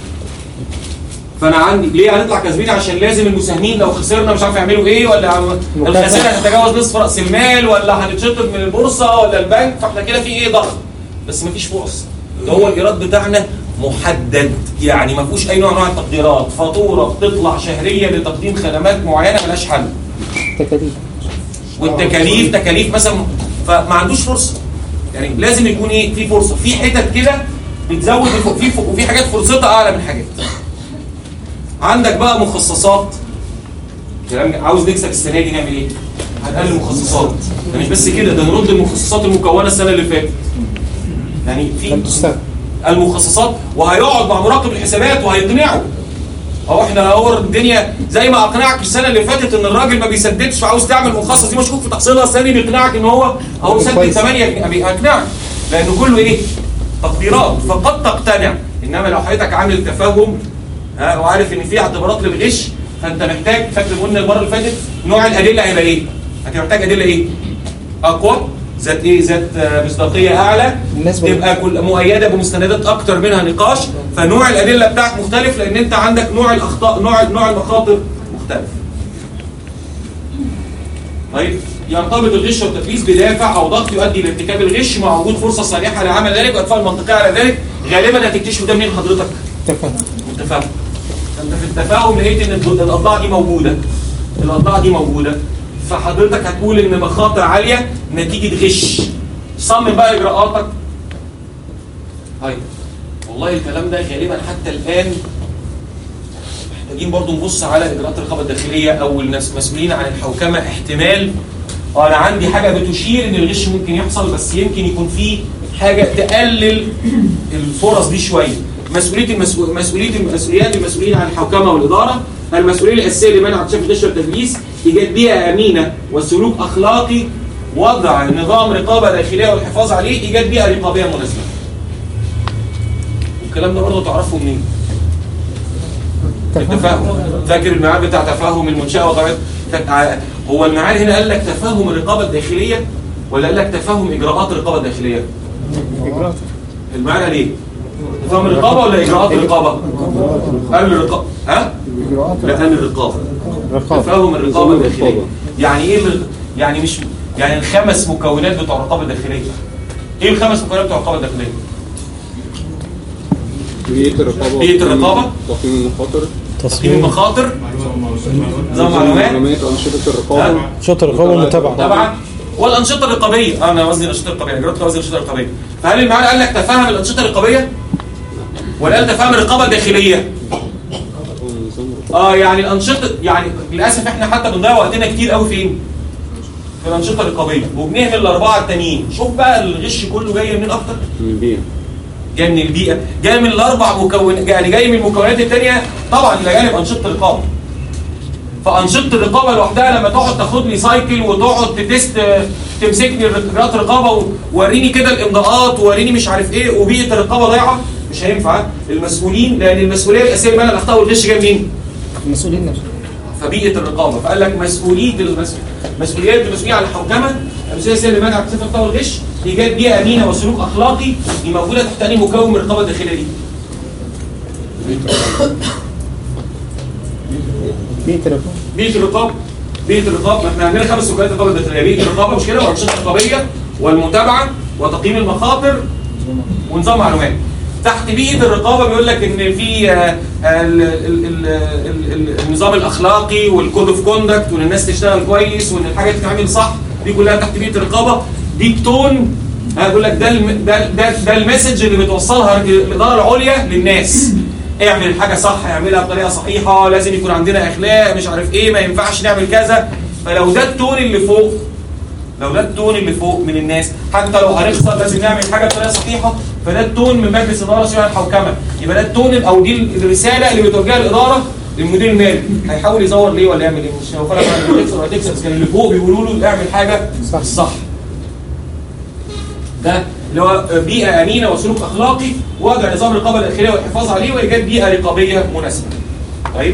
فانا عندي ليه هنطلع كسبانين عشان لازم المساهمين لو خسرنا مش عارف يعملوا ايه ولا عم- مكافأة. الخسائر هتتجاوز نصف راس المال ولا هنتشطب من البورصه ولا البنك فاحنا كده في ايه ضغط بس مفيش فرص ده هو الايراد بتاعنا محدد يعني ما فيهوش اي نوع من انواع التقديرات فاتوره بتطلع شهريه لتقديم خدمات معينه ملهاش حل تكاليف والتكاليف تكاليف مثلا فما عندوش فرصه يعني لازم يكون ايه في فرصه في حتت كده بتزود الف- في ف- وفي حاجات فرصتها اعلى من حاجات عندك بقى مخصصات كلام عاوز نكسب السنه دي نعمل ايه هنقلل مخصصات ده مش بس كده ده نرد المخصصات المكونه السنه اللي فاتت يعني لم في تستخدم المخصصات وهيقعد مع مراقب الحسابات وهيقنعه هو احنا هو الدنيا زي ما اقنعك السنه اللي فاتت ان الراجل ما بيسددش وعاوز تعمل مخصص دي مشكوك في تحصيلها السنه دي بيقنعك ان هو اهو سدد كويس. 8 جنيه هيقنعك لانه كله ايه؟ تقديرات فقد تقتنع انما لو حضرتك عامل تفهم ها وعارف ان في اعتبارات للغش فانت محتاج فاكر قلنا المره اللي فاتت نوع الادله هيبقى ايه؟ هتبقى محتاج ادله ايه؟ اقوى ذات ايه؟ ذات آه، مصداقيه اعلى بالنسبة تبقى كل مؤيده بمستندات اكتر منها نقاش فنوع الادله بتاعك مختلف لان انت عندك نوع الاخطاء نوع نوع المخاطر مختلف. طيب يرتبط الغش والتدليس بدافع او ضغط يؤدي لارتكاب الغش مع وجود فرصه صالحه لعمل ذلك واطفاء المنطقيه على ذلك غالبا هتكتشف ده منين حضرتك؟ تفهم التفاهم انت في التفاهم لقيت ان الض- الاضلاع دي موجوده الاضلاع دي موجوده فحضرتك هتقول ان مخاطر عاليه نتيجه غش صمم بقى اجراءاتك طيب والله الكلام ده غالبا حتى الان محتاجين برضو نبص على اجراءات الرقابه الداخليه او الناس مسؤولين عن الحوكمه احتمال آه، انا عندي حاجه بتشير ان الغش ممكن يحصل بس يمكن يكون في حاجه تقلل الفرص دي شويه مسؤوليه المسؤول مسؤوليه المسؤوليات المسؤولين عن الحوكمه والاداره المسؤوليه الاساسيه لمنع اكتشاف الغش والتدليس ايجاد بيئه امينه وسلوك اخلاقي وضع نظام رقابه داخليه والحفاظ عليه ايجاد بيئه رقابيه مناسبه الكلام ده برضه تعرفه منين؟ التفاهم فاكر الميعاد بتاع تفاهم المنشأة وطبيعة ت- هو الميعاد هنا قال لك تفاهم الرقابة الداخلية ولا قال لك تفاهم إجراءات الرقابة الداخلية؟ إجراءات المعنى ليه؟ نظام الرقابه ولا اجراءات الرقابه؟ قال الرقابه ها؟ لا قال الرقابه رقابة تفاهم الرقابه الداخليه يعني ايه الر- يعني مش يعني الخمس مكونات بتوع الرقابه الداخليه ايه الخمس مكونات بتوع الرقابه الداخليه؟ بيئة الرقابة بيئة الرقابة. تقييم المخاطر تقييم المخاطر نظام معلومات معلومات أنشطة الرقابة ها؟ شرط الرقابة والمتابعة طبعا والانشطه الرقابيه انا قصدي الانشطه الرقابيه اجراءات قصدي الانشطه الرقابيه فهل المعالي قال لك تفهم الانشطه الرقابيه ولا قال تفهم الرقابه الداخليه اه يعني الانشطه يعني للاسف احنا حتى بنضيع وقتنا كتير قوي فين في الانشطه الرقابيه وبنهمل الاربعه التانيين شوف بقى الغش كله جاي منين اكتر من البيئة جاي من البيئه جاي من الاربع مكونات يعني جاي من المكونات الثانيه طبعا الى جانب انشطه الرقابه فانشطه الرقابه لوحدها لما تقعد تاخد لي سايكل وتقعد تتست تمسكني اجراءات الرقابه ووريني كده الامضاءات ووريني مش عارف ايه وبيئه الرقابه ضايعه مش هينفع المسؤولين لان المسؤوليه الاساسيه من الاخطاء والغش جاي منين؟ المسؤولين نفسهم فبيئه الرقابه فقال لك مسؤوليه المس... مسؤوليات المسؤوليه على الحوكمه المسؤوليه الاساسيه لمنع اكتساب الخطا والغش ايجاد بيئه امينه وسلوك اخلاقي دي موجوده تحت انهي مكون من الرقابه الداخليه دي؟ بيئة الرقابة بيئه الرقابه بيئه الرقابه ما احنا عندنا خمس وكالات رقابه داخليه بيئه الرقابه مش كده والانشطه الرقابيه والمتابعه وتقييم المخاطر ونظام معلومات تحت بيئه الرقابه بيقول لك ان في آه، ال- ال- ال- ال- ال- النظام الاخلاقي والكود اوف كوندكت وان الناس تشتغل كويس وان الحاجه تتعمل صح دي كلها تحت بيئه الرقابه دي تون ها، بيقول لك ده الم- ده ده, ده المسج اللي بتوصلها الاداره العليا للناس اعمل الحاجه صح اعملها بطريقه صحيحه لازم يكون عندنا اخلاق مش عارف ايه ما ينفعش نعمل كذا فلو ده التون اللي فوق لو ده التون اللي فوق من الناس حتى لو هنخسر لازم نعمل حاجه بطريقه صحيحه فده التون من مجلس اداره شؤون الحوكمه يبقى ده التون او دي الرساله اللي بتوجهها الاداره للمدير المالي هيحاول يزور ليه ولا يعمل ايه مش هو فرق بين تكسب ولا تكسب بس كان اللي فوق بيقولوا له اعمل حاجه صح. صح ده اللي هو بيئه امينه وسلوك اخلاقي وضع نظام الرقابه الداخليه والحفاظ عليه وايجاد بيئه رقابيه مناسبه طيب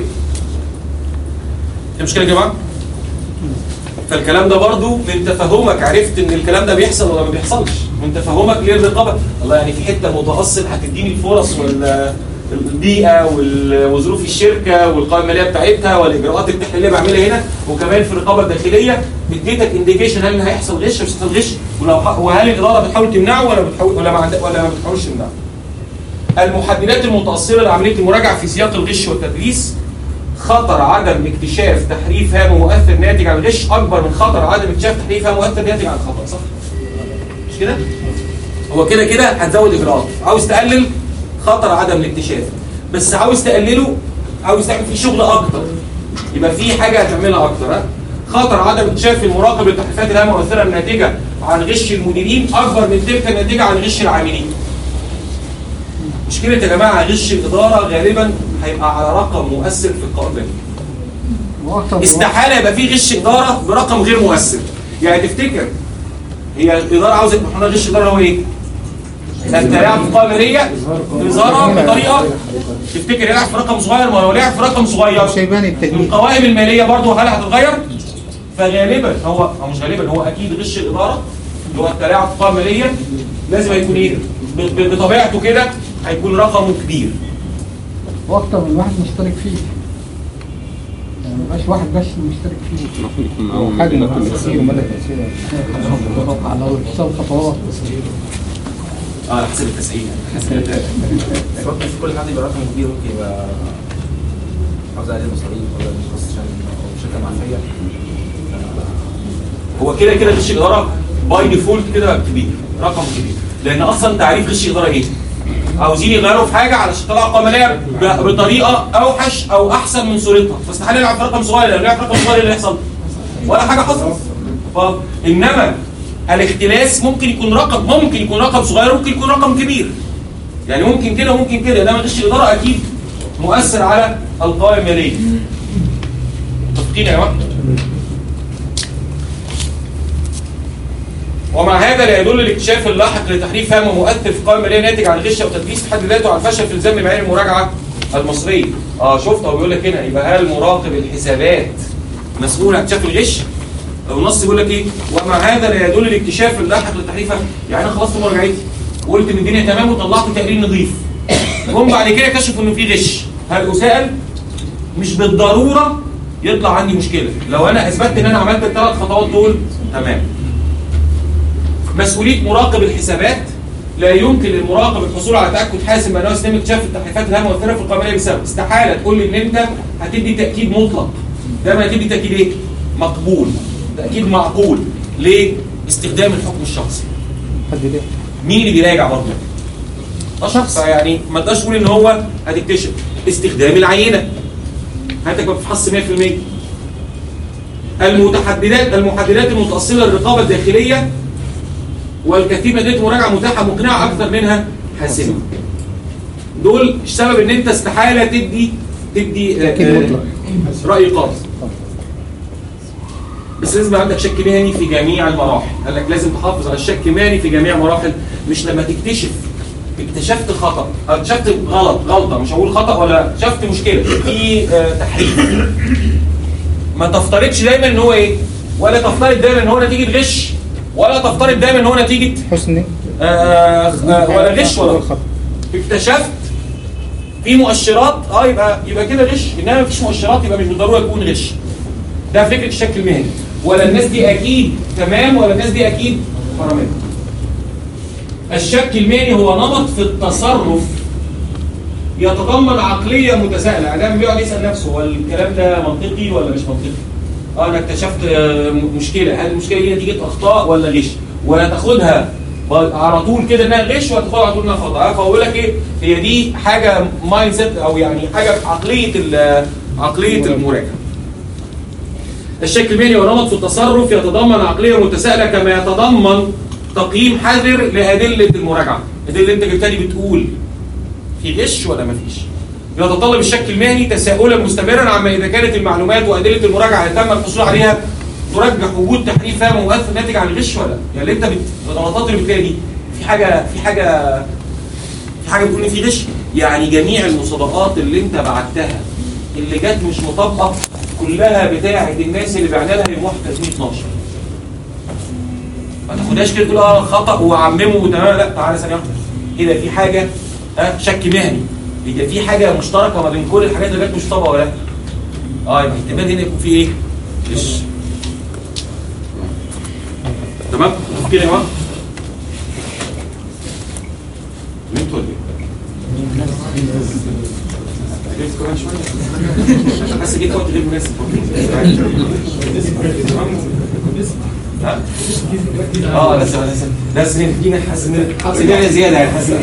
في مشكله يا جماعه فالكلام ده برضو من تفهمك عرفت ان الكلام ده بيحصل ولا ما بيحصلش من تفهمك للرقابه الله يعني في حته متاصل هتديني الفرص وال البيئه وال- وظروف الشركه والقائمه الماليه بتاعتها والاجراءات التحليليه اللي بعملها هنا وكمان في الرقابه الداخليه اديتك انديكيشن هل هيحصل غش مش هيحصل غش ولو ح- وهل الاداره بتحاول تمنعه ولا بتحاول ولا ما عند- ولا ما بتحاولش تمنعه المحددات المتأصلة لعملية المراجعة في سياق الغش والتدليس خطر عدم اكتشاف تحريف هام ومؤثر ناتج عن الغش أكبر من خطر عدم اكتشاف تحريف هام مؤثر ناتج عن الخطأ صح؟ مش كده؟ هو كده كده هتزود إجراءات عاوز تقلل خطر عدم الاكتشاف بس عاوز تقلله عاوز تعمل فيه شغل أكتر يبقى في حاجة هتعملها أكتر ها؟ خطر عدم اكتشاف المراقب للتحريفات الهامة والمؤثرة الناتجة عن غش المديرين أكبر من تلك الناتجة عن غش العاملين مشكلة يا جماعة غش الإدارة غالبا هيبقى على رقم مؤثر في القائمة استحالة يبقى فيه غش إدارة برقم غير مؤثر يعني تفتكر هي الإدارة عاوزة احنا غش الإدارة هو إيه؟ أنت لاعب في قائمة مالية إدارة بطريقة تفتكر يلعب في رقم صغير ما لو لعب في رقم صغير شيبان التجميل القوائم المالية برضه هل هتتغير؟ فغالبا هو هو مش غالبا هو أكيد غش الإدارة اللي هو التلاعب في قائمة مالية لازم هيكون إيه؟ ب- ب- بطبيعته كده هيكون رقمه كبير واكتر من واحد مشترك فيه يعني مبقاش واحد بس مشترك فيه المفروض يكون معاهم حجم مدينة التأثير ومدى تأثيره على حساب خطوات اه على حسب التسعير بس ممكن في كل حد يبقى رقم كبير ممكن يبقى عاوز عليه مصاريف ولا مش خاص عشان أو شركه معفيه هو كده كده غش الاداره باي ديفولت كده كبير رقم كبير لان اصلا تعريف غش الاداره ايه؟ عاوزين يغيروا في حاجه علشان يطلعوا قائمه ماليه ب- بطريقه اوحش او احسن من صورتها فاستحاله يلعب في رقم صغير لو لعب في رقم صغير إيه اللي يحصل ولا حاجه حصلت فانما الاختلاس ممكن يكون رقم ممكن يكون رقم صغير ممكن يكون رقم كبير يعني ممكن كده وممكن كده انما غش الاداره اكيد مؤثر على القوائم الماليه متفقين يا جماعه ومع هذا لا يدل الاكتشاف اللاحق لتحريف فهم مؤثر في قائمه ماليه ناتج عن غش او تدليس في حد ذاته على الفشل في الزام معايير المراجعه المصريه. اه شفت هو بيقول لك هنا يبقى هل مراقب الحسابات مسؤول عن اكتشاف الغش؟ او النص بيقول لك ايه؟ ومع هذا لا يدل الاكتشاف اللاحق لتحريف فهم يعني انا خلصت مراجعتي وقلت ان الدنيا تمام وطلعت تقرير نظيف جم بعد كده كشفوا انه في غش هل اسال مش بالضروره يطلع عندي مشكله لو انا اثبتت ان انا عملت الثلاث خطوات دول تمام مسؤوليه مراقب الحسابات لا يمكن للمراقب الحصول على تاكد حاسم بانه يتم اكتشاف التحريفات الهامه والمؤثره في القابليه بسبب استحاله تقول لي ان انت هتدي تاكيد مطلق دايما هتدي تاكيد ايه؟ مقبول تاكيد معقول ليه؟ استخدام الحكم الشخصي حد ليه مين اللي بيراجع برضه؟ شخص يعني ما تقدرش تقول ان هو هتكتشف استخدام العينه هاتك ما بتفحص 100% المتحددات المحددات المتأصلة للرقابة الداخلية والكثير من أدلة المراجعة متاحة مقنعة أكثر منها حاسمة. دول السبب إن أنت استحالة تدي تدي آه، تأكيد آه، مطلق. رأي قاضي. بس لازم يبقى عندك شك مهني في جميع المراحل، قال لك لازم تحافظ على الشك المهني في جميع مراحل مش لما تكتشف اكتشفت خطأ أو اكتشفت غلط غلطة مش هقول خطأ ولا اكتشفت مشكلة في آه، تحريف ما تفترضش دايما ان هو ايه ولا تفترض دايما ان هو نتيجه غش ولا تفترض دايما ان هو نتيجه حسني آه آه ولا غش ولا خطأ اكتشفت في مؤشرات اه يبقى يبقى كده غش انما مفيش مؤشرات يبقى مش بالضروره يكون غش ده فكره الشك المهني ولا الناس دي اكيد تمام ولا الناس دي اكيد حراميه الشك المهني هو نمط في التصرف يتضمن عقليه متسائله يعني دايما بيقعد يسال نفسه هو الكلام ده منطقي ولا مش منطقي؟ اه انا اكتشفت آه، م- مشكله هل المشكله دي نتيجه اخطاء ولا غش؟ ولا تاخدها ب- على طول كده انها غش ولا تاخدها على طول انها خطا؟ فاقول لك ايه هي دي حاجه مايند سيت او يعني حاجه في عقليه ال- عقليه المراجع. الشكل المهني ونمط في التصرف يتضمن عقليه متسائله كما يتضمن تقييم حذر لادله المراجعه. الادله اللي انت جبتها دي بتقول في غش ولا مفيش يتطلب الشك المهني تساؤلا مستمرا عما اذا كانت المعلومات وادله المراجعه اللي تم الحصول عليها ترجح وجود تحريف فهم مؤثر ناتج عن الغش ولا لا؟ يعني اللي انت بت- الغلطات اللي بتلاقيها دي في حاجه في حاجه في حاجه بتقول ان في غش يعني جميع المصادقات اللي انت بعتها اللي جت مش مطابقه كلها بتاعه الناس اللي بعنا لها يوم 31 12 ما تاخدهاش كده تقول اه خطا وعممه وتمام لا تعالى ثانيه واحده ايه ده في حاجه ها شك مهني هي في حاجه مشتركه ما بين كل الحاجات اللي جت مش طبقه ولا لا اه يبقى احتمال هنا يكون في ايه؟ غش تمام؟ كده يا جماعه؟ نمتوا ولا ايه؟ جبت كمان شويه بس جيت وقت غير مناسب تمام؟ ها؟ اه بس بس ده سنين فينا حاسس ان سنين زياده يعني حاسس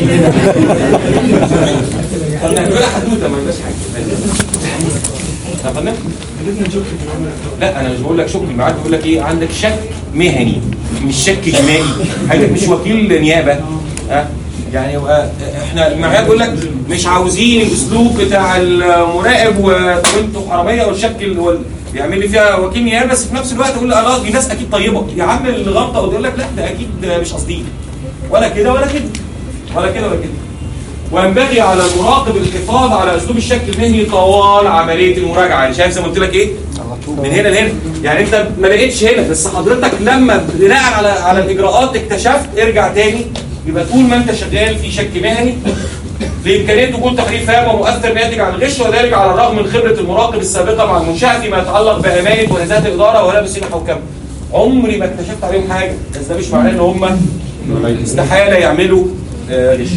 طب نعملها حدوته ما يبقاش حاجه يا فندم؟ لا انا مش بقول لك شكري معاك بقول لك ايه عندك شك مهني مش شك جنائي حضرتك مش وكيل نيابه ها يعني يبقى احنا المعيار بيقول لك مش عاوزين الاسلوب بتاع المراقب وانتوا حراميه والشك اللي هو بيعمل لي فيها وكيل نيابه بس في نفس الوقت اقول اه دي ناس اكيد طيبه يا عم الغلطه ويقول لك لا ده اكيد مش قصدي ولا كده ولا كده ولا كده ولا كده وينبغي على المراقب الحفاظ على اسلوب الشك المهني طوال عمليه المراجعه يعني شايف زي ما قلت لك ايه من هنا لهنا يعني انت ما لقيتش هنا بس حضرتك لما بناء على على الاجراءات اكتشفت ارجع تاني يبقى طول ما انت شغال في شك مهني بامكانيه وجود تحريف هام ومؤثر ناتج عن الغش وذلك على الرغم من خبره المراقب السابقه مع المنشاه فيما يتعلق بامانه ونزاهه الاداره ولا بصيغه حكام عمري ما اكتشفت عليهم حاجه بس ده مش معناه ان هم استحاله يعملوا آه، غش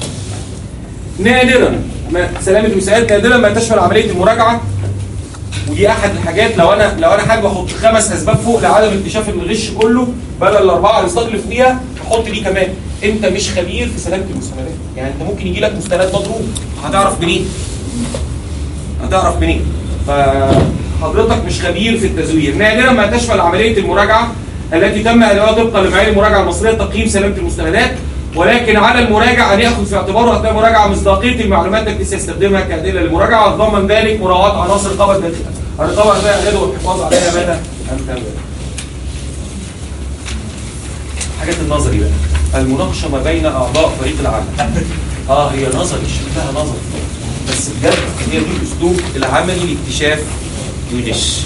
نادرا ما سلامه المساءات نادرا ما تشمل عمليه المراجعه ودي احد الحاجات لو انا لو انا حابب احط خمس اسباب فوق لعدم اكتشاف الغش كله بدل الاربعه اللي استغل فوقيها احط دي كمان انت مش خبير في سلامه المستندات يعني انت ممكن يجي لك مستند مضروب هتعرف منين هتعرف منين فحضرتك مش خبير في التزوير نادرا ما تشمل عمليه المراجعه التي تم ادائها طبقا لمعايير المراجعه المصريه تقييم سلامه المستندات ولكن على المراجع ان ياخذ في اعتباره اثناء المراجعه مصداقيه المعلومات التي سيستخدمها كادله للمراجعه وتضمن ذلك مراعاه عناصر الرقابه الداخليه الرقابه الداخليه اعداده والحفاظ عليها مدى الامكان حاجات النظري بقى المناقشه ما بين اعضاء فريق العمل اه هي نظري شكلها نظري بس بجد هي دي الاسلوب العملي لاكتشاف الغش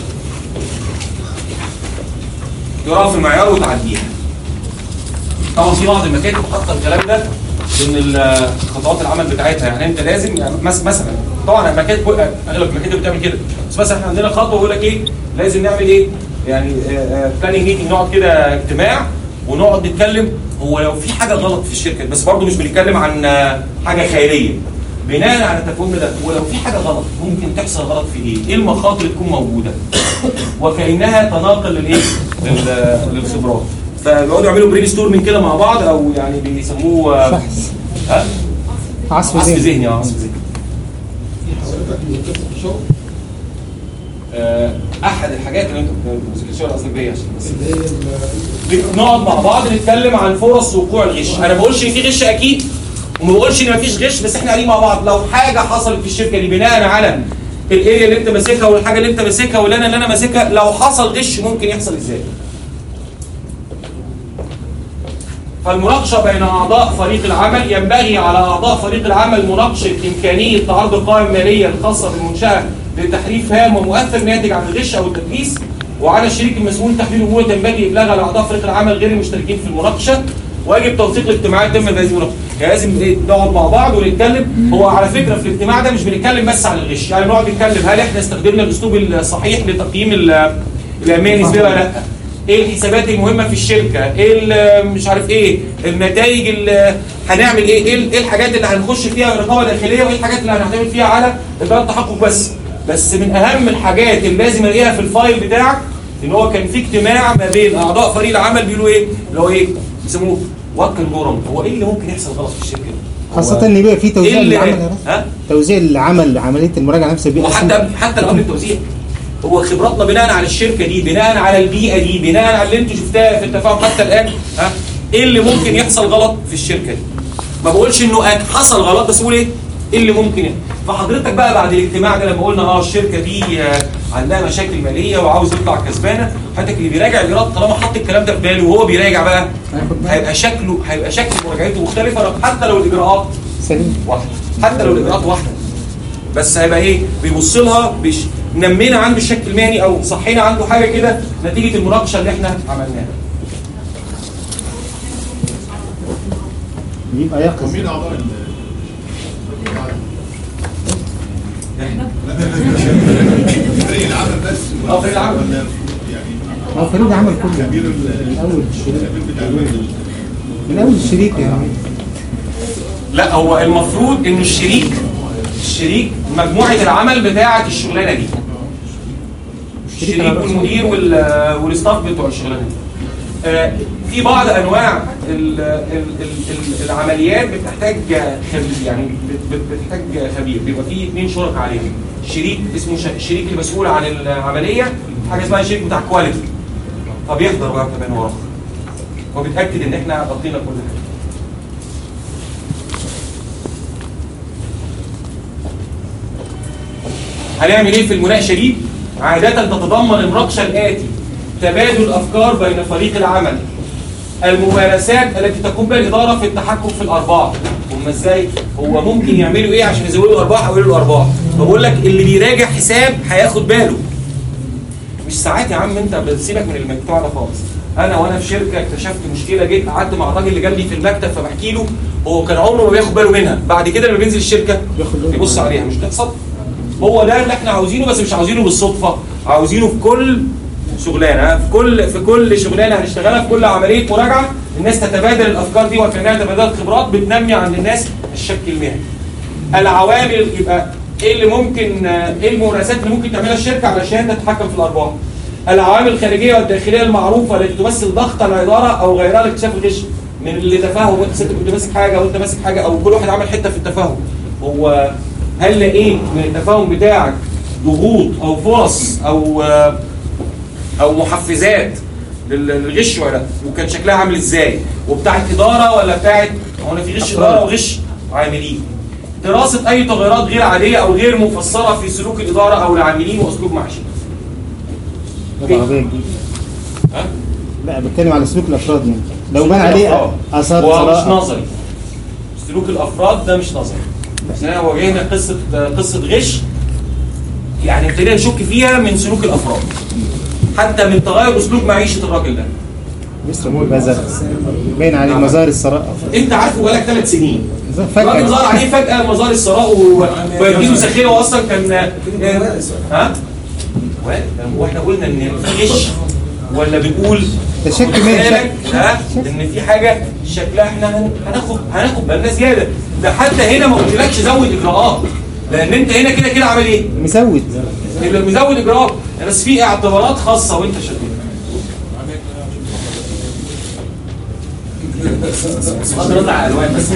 تقراها في المعيار وتعديها طبعا في بعض المكاتب حاطه الكلام ده ضمن ال- خطوات العمل بتاعتها يعني انت لازم يعني مس- مثلا طبعا المكاتب اغلب المكاتب بتعمل كده بس مثلا احنا عندنا خطوه بيقول لك ايه لازم نعمل ايه يعني بلاننج ميتنج نقعد كده اجتماع ونقعد نتكلم هو لو في حاجه غلط في الشركه بس برضه مش بنتكلم عن آه، حاجه خيريه بناء على تفهمنا ده ولو في حاجه غلط ممكن تحصل غلط في ايه؟ ايه المخاطر اللي تكون موجوده؟ وكانها تناقل للايه؟ لل- للخبرات فبيقعدوا يعملوا برين ستورمنج كده مع بعض او يعني بيسموه آه، بحث ها؟ عصف عصف ذهني ذهني اه عصف ذهني في حضرتك مذكره في الشغل آه، احد الحاجات اللي انت الشغل قصدك بيها عشان بس اللي هي ال- نقعد مع بعض نتكلم عن فرص وقوع الغش انا ما بقولش ان في غش اكيد وما بقولش ان مفيش غش بس احنا قاعدين مع بعض لو حاجه حصلت في الشركه دي بناء على الاريا اللي انت ماسكها والحاجه اللي انت ماسكها واللي انا اللي انا ماسكها لو حصل غش ممكن يحصل ازاي فالمناقشه بين اعضاء فريق العمل ينبغي على اعضاء فريق العمل مناقشه امكانيه تعرض القوائم الماليه الخاصه بالمنشاه لتحريف هام ومؤثر ناتج عن الغش او التدليس وعلى الشريك المسؤول تحليل الامور تنبغي ابلاغها لاعضاء فريق العمل غير المشتركين في المناقشه ويجب توثيق الاجتماعات تم بهذه المناقشه يعني لازم إيه، نقعد مع بعض ونتكلم هو على فكره في الاجتماع ده مش بنتكلم بس عن الغش يعني نقعد نتكلم هل احنا استخدمنا الاسلوب الصحيح لتقييم ال- الاهميه النسبيه ولا لا ايه الحسابات المهمه في الشركه ايه ال- مش عارف ايه النتائج اللي هنعمل ايه ايه ال- إيه الحاجات اللي هنخش فيها رقابه داخليه وايه الحاجات اللي هنعتمد فيها على اجراء التحقق بس بس من اهم الحاجات اللي لازم الاقيها في الفايل بتاعك ان هو كان في اجتماع ما بين اعضاء فريق العمل بيقولوا ايه اللي هو ايه بيسموه وك الجرم هو ايه اللي ممكن يحصل غلط في الشركه دي؟ هو خاصة ان بيبقى في ايه توزيع اللي للعمل يا رب. ها توزيع العمل عملية المراجعة نفسها بيبقى وحتى قبل حتى لو قبل التوزيع هو خبراتنا بناء على الشركه دي بناء على البيئه دي بناء على اللي انتوا شفتها في التفاهم حتى الان ها ايه اللي ممكن يحصل غلط في الشركه دي ما بقولش انه حصل غلط بس بقول ايه ايه اللي ممكن يعني فحضرتك بقى بعد الاجتماع ده لما قلنا اه الشركه دي آه، عندها مشاكل ماليه وعاوز يطلع كسبانه حضرتك اللي بيراجع الايراد طالما حط الكلام ده في باله وهو بيراجع بقى هيبقى شكله هيبقى شكل مراجعته مختلفه حتى لو الاجراءات سليم واحده حتى لو الاجراءات واحده بس هيبقى ايه بيبص لها بيش نمينا عنده الشك المهني او صحينا عنده حاجه كده نتيجه المناقشه اللي احنا عملناها بيبقى يقظ مين اعضاء ال- فريق العمل بس اه فريق العمل. ولا يعني هو فريق عمل كله كبير ال- من اول الشريك الكبير بتاع الوزن من اول الشريك يعني لا هو المفروض ان الشريك الشريك مجموعه العمل بتاعه الشغلانه دي الشريك والمدير وال- والاستاف بتوع الشغلانه دي آه، في بعض انواع ال- ال- ال- ال- العمليات بتحتاج خبير يعني بت- بت- بتحتاج خبير بيبقى في اثنين شركاء عليها شريك اسمه ش- الشريك المسؤول عن العمليه حاجه اسمها شريك بتاع كواليتي فبيحضر بقى كمان وراه وبيتاكد ان احنا غطينا كل حاجه هنعمل ايه في المناقشه دي؟ عادة تتضمن المناقشه الآتي تبادل الأفكار بين فريق العمل الممارسات التي تقوم بها الإدارة في التحكم في الأرباح هم ازاي؟ هو ممكن يعملوا ايه عشان يزودوا الأرباح أو يقللوا الأرباح؟ فبقول لك اللي بيراجع حساب هياخد باله مش ساعات يا عم انت بتسيبك من المجتمع ده خالص انا وانا في شركه اكتشفت مشكله جيت قعدت مع الراجل اللي جنبي في المكتب فبحكي له هو كان عمره ما بياخد باله منها بعد كده لما بينزل الشركه يبص عليها مش بتحصل هو ده اللي احنا عاوزينه بس مش عاوزينه بالصدفه عاوزينه في كل شغلانه في كل في كل شغلانه هنشتغلها في كل عمليه مراجعه الناس تتبادل الافكار دي وكانها تبادل خبرات بتنمي عند الناس الشك المهني العوامل يبقى ايه اللي ممكن ايه الممارسات اللي ممكن تعملها الشركه علشان تتحكم في الارباح العوامل الخارجيه والداخليه المعروفه التي تمثل ضغط على الاداره او غيرها لاكتشاف الغش من اللي تفاهم وانت ست كنت ماسك حاجه وانت ماسك حاجه او كل واحد عمل حته في التفاهم هو هل لقيت من التفاهم بتاعك ضغوط او فرص او او محفزات لل- للغش ولا لا وكان شكلها عامل ازاي وبتاعت اداره ولا بتاعت هو انا في غش اداره وغش عاملين دراسه اي تغيرات غير عاديه او غير مفسره في سلوك الاداره او العاملين واسلوب معيشتهم العربية الجديدة ها لا بتكلم على سلوك الافراد يعني لو سلوك بان عليه الأفراد. اثار هو مش ثراء نظري سلوك الافراد ده مش نظري بس احنا واجهنا قصه قصه غش يعني ابتدينا نشك فيها من سلوك الافراد حتى من تغير اسلوب معيشه الراجل ده يسرق بزغ باين عليه مظاهر الثراء انت عارفه بقالك ثلاث سنين فجأة راجل ظهر عليه فجأة مظاهر الثراء و- ويديله سخيرة واصلا كان ها؟ واحنا قلنا ان في غش ولا بنقول ده شك خد من بالك، شك. ها ان في حاجه شكلها احنا هن- هناخد هناخد بالنا زياده ده حتى هنا ما قلتلكش زود اجراءات لان انت هنا كده كده عامل ايه؟ مزود اللي مزود اجراءات بس في اعتبارات خاصه وانت شغال حضرتك على الالوان بس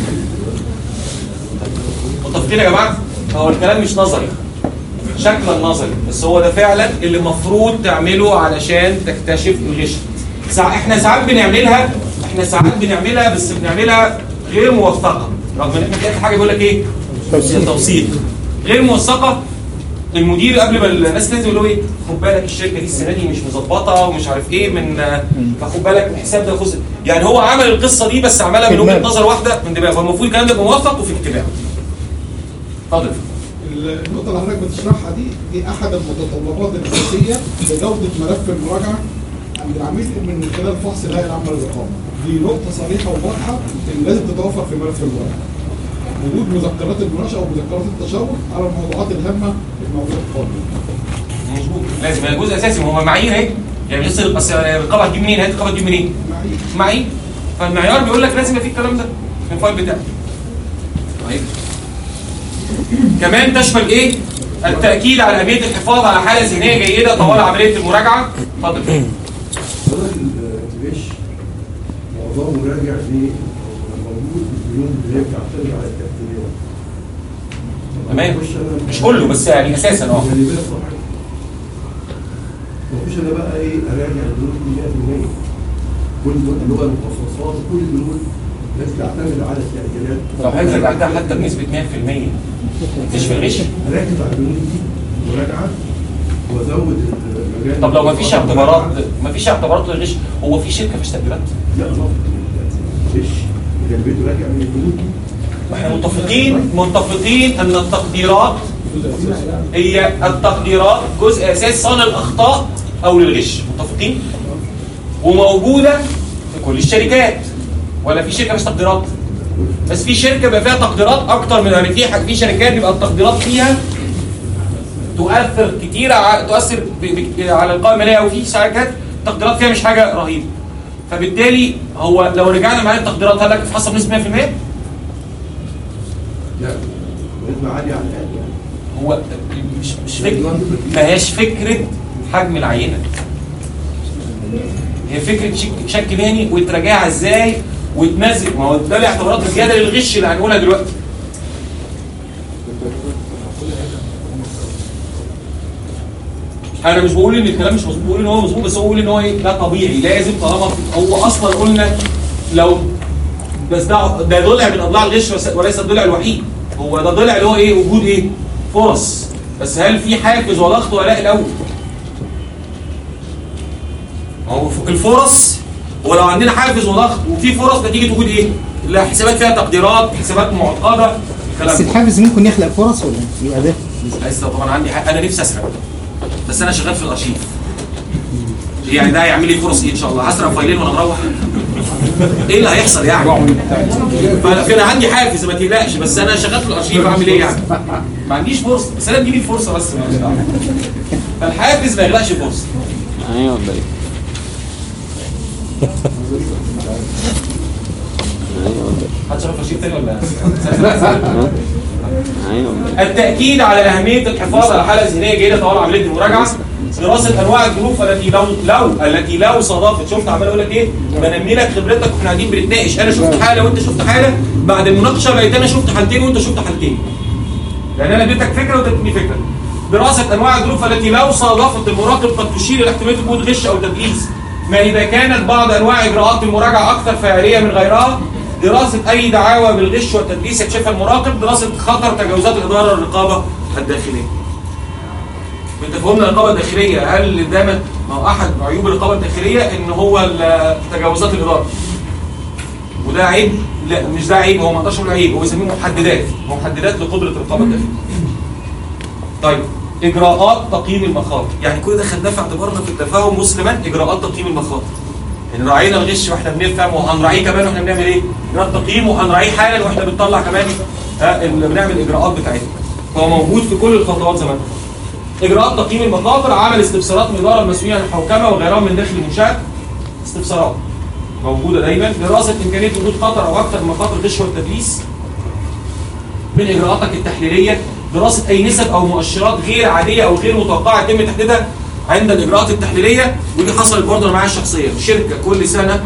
متفقين يا جماعه هو الكلام مش نظري شكلا نظري بس هو ده فعلا اللي المفروض تعمله علشان تكتشف الغش ساع... احنا ساعات بنعملها احنا ساعات بنعملها بس بنعملها غير موثقه رغم ان احنا في اخر حاجه بيقول لك ايه توثيق. توثيق غير موثقه المدير قبل ما الناس لازم يقولوا ايه خد بالك الشركه دي السنه دي مش مظبطه ومش عارف ايه من فخد بالك من الحساب ده خذ يعني هو عمل القصه دي بس عملها من وجهه دماغ. نظر واحده من دماغه فالمفروض الكلام ده يبقى موثق وفي اتباع اتفضل النقطة اللي حضرتك بتشرحها دي دي أحد المتطلبات الأساسية لجودة ملف المراجعة عند العميل من خلال فحص الهيئة العامة للرقابة. دي نقطة صريحة وواضحة إن لازم تتوفر في ملف المراجعة. وجود مذكرات المناقشة أو مذكرات التشاور على الموضوعات الهامة الموجودة في القانون. مظبوط لازم هي جزء اساسي ما هو معايير اهي يعني لسه بس الرقابه هتجيب منين؟ هي الرقابه هتجيب منين؟ معايير. معايير فالمعيار بيقول لك لازم يبقى فيه الكلام ده في الفايل بتاعك طيب كمان تشمل ايه؟ التاكيد على اهميه الحفاظ على حاله ذهنيه جيده طوال عمليه المراجعه اتفضل حضرتك الغش معظمه راجع لموجود البنود اللي هي بتعتمد على التأثيرات. تمام مش أنا- مش كله بس يعني اساسا اه يعني بس صحيح. مفيش انا بقى ايه اراجع البنود دي 100% كل اللي هو المخصصات كل البنود لازم تعتمد على التأثيرات لو حضرتك رجعتها حتى بنسبه 100% مفيش في الغش ركز على البنود دي مراجعه وازود المجال طب لو مفيش اعتبارات مفيش اعتبارات للغش هو في شركه مفيش تقديرات لا طبعا مش اذا البيت راجع من البنود دي احنا متفقين متفقين ان التقديرات هي التقديرات جزء اساسي صان الاخطاء او للغش متفقين وموجوده في كل الشركات ولا في شركه مش تقديرات بس في شركه بيبقى فيها تقديرات اكتر من يعني في ح- في شركات بيبقى التقديرات فيها تؤثر كتير ع- تؤثر ب- ب- على القائمه الماليه وفي شركات التقديرات فيها مش حاجه رهيبه فبالتالي هو لو رجعنا معايا التقديرات هل لك تفحصها بنسبه 100%؟ لا نسبة عالية على الأقل يعني هو مش مش فكرة ما هياش فكرة حجم العينة هي فكرة شك, شك مهني وتراجعها ازاي وتنزل ما هو ده الاعتبارات الزيادة للغش اللي هنقولها دلوقتي انا مش بقول ان الكلام مش مظبوط بقول ان هو مظبوط بس هو بقول ان هو ايه ده طبيعي لازم طالما في- هو اصلا قلنا لو بس ده ده ضلع من اضلاع الغش وس- وليس الضلع الوحيد هو ده ضلع اللي هو ايه وجود ايه فرص بس هل في حافز وضغط ولا لا الاول هو ف- الفرص ولو عندنا حافز وضغط وفي فرص نتيجه وجود ايه لا حسابات فيها تقديرات حسابات معقده الكلام بس ده الحافز ممكن يخلق فرص ولا يبقى ده لسه طبعا عندي حق انا نفسي اسرق بس انا شغال في الارشيف يعني ده هيعمل لي فرص ايه ان شاء الله هسرق فايلين وانا مروح ايه اللي هيحصل يعني فانا عندي حافز ما تقلقش بس انا شغال في الارشيف اعمل ايه يعني ما عنديش فرصه بس انا تجيلي الفرصه بس ماليش دعوة. فالحافز ما يغلقش فرصه ايوه ولا ايه؟ ايوه ولا ايه؟ حد شاف الارشيف تاني ولا ايوه ولا ايه؟ التأكيد على أهمية الحفاظ على حالة ذهنية جيدة طوال عملية المراجعة دراسة أنواع الظروف التي لو لو التي لو صادفت شفت عمال أقول لك إيه بنمي لك خبرتك وإحنا قاعدين بنتناقش أنا شفت حالة وأنت شفت حالة بعد المناقشة بقيت أنا شفت حالتين وأنت شفت حالتين لأن أنا اديتك فكرة وأنت اديتني فكرة دراسة أنواع الظروف التي لو صادفت المراقب قد تشير إلى احتمال وجود غش أو تدليس ما إذا كانت بعض أنواع إجراءات المراجعة أكثر فعالية من غيرها دراسة أي دعاوى بالغش والتدليس يكشفها المراقب دراسة خطر تجاوزات الإدارة الرقابة الداخلية انت فهمنا الرقابه الداخليه هل ده ما ما هو احد عيوب الرقابه الداخليه ان هو ال- تجاوزات الاداره وده عيب لا مش ده عيب هو ما اقدرش اقول عيب هو يسميه محددات محددات لقدره الرقابه الداخليه طيب اجراءات تقييم المخاطر يعني كل ده خدناه في اعتبارنا في التفاهم مسلما اجراءات تقييم المخاطر ان راعينا الغش واحنا بنفهم وهنراعيه كمان واحنا بنعمل ايه؟ بنعمل تقييم وهنراعيه حالا واحنا بنطلع كمان ها ال- بنعمل الاجراءات بتاعتنا فهو موجود في كل الخطوات زمان اجراءات تقييم المخاطر عمل استفسارات من الاداره المسؤولين عن الحوكمه وغيرها من داخل المنشاه استفسارات موجوده دايما دراسه امكانيه وجود خطر او اكثر من مخاطر الغش والتدليس من اجراءاتك التحليليه دراسه اي نسب او مؤشرات غير عاديه او غير متوقعه يتم تحديدها عند الاجراءات التحليليه ودي حصلت برضه انا معايا شخصيا شركه كل سنه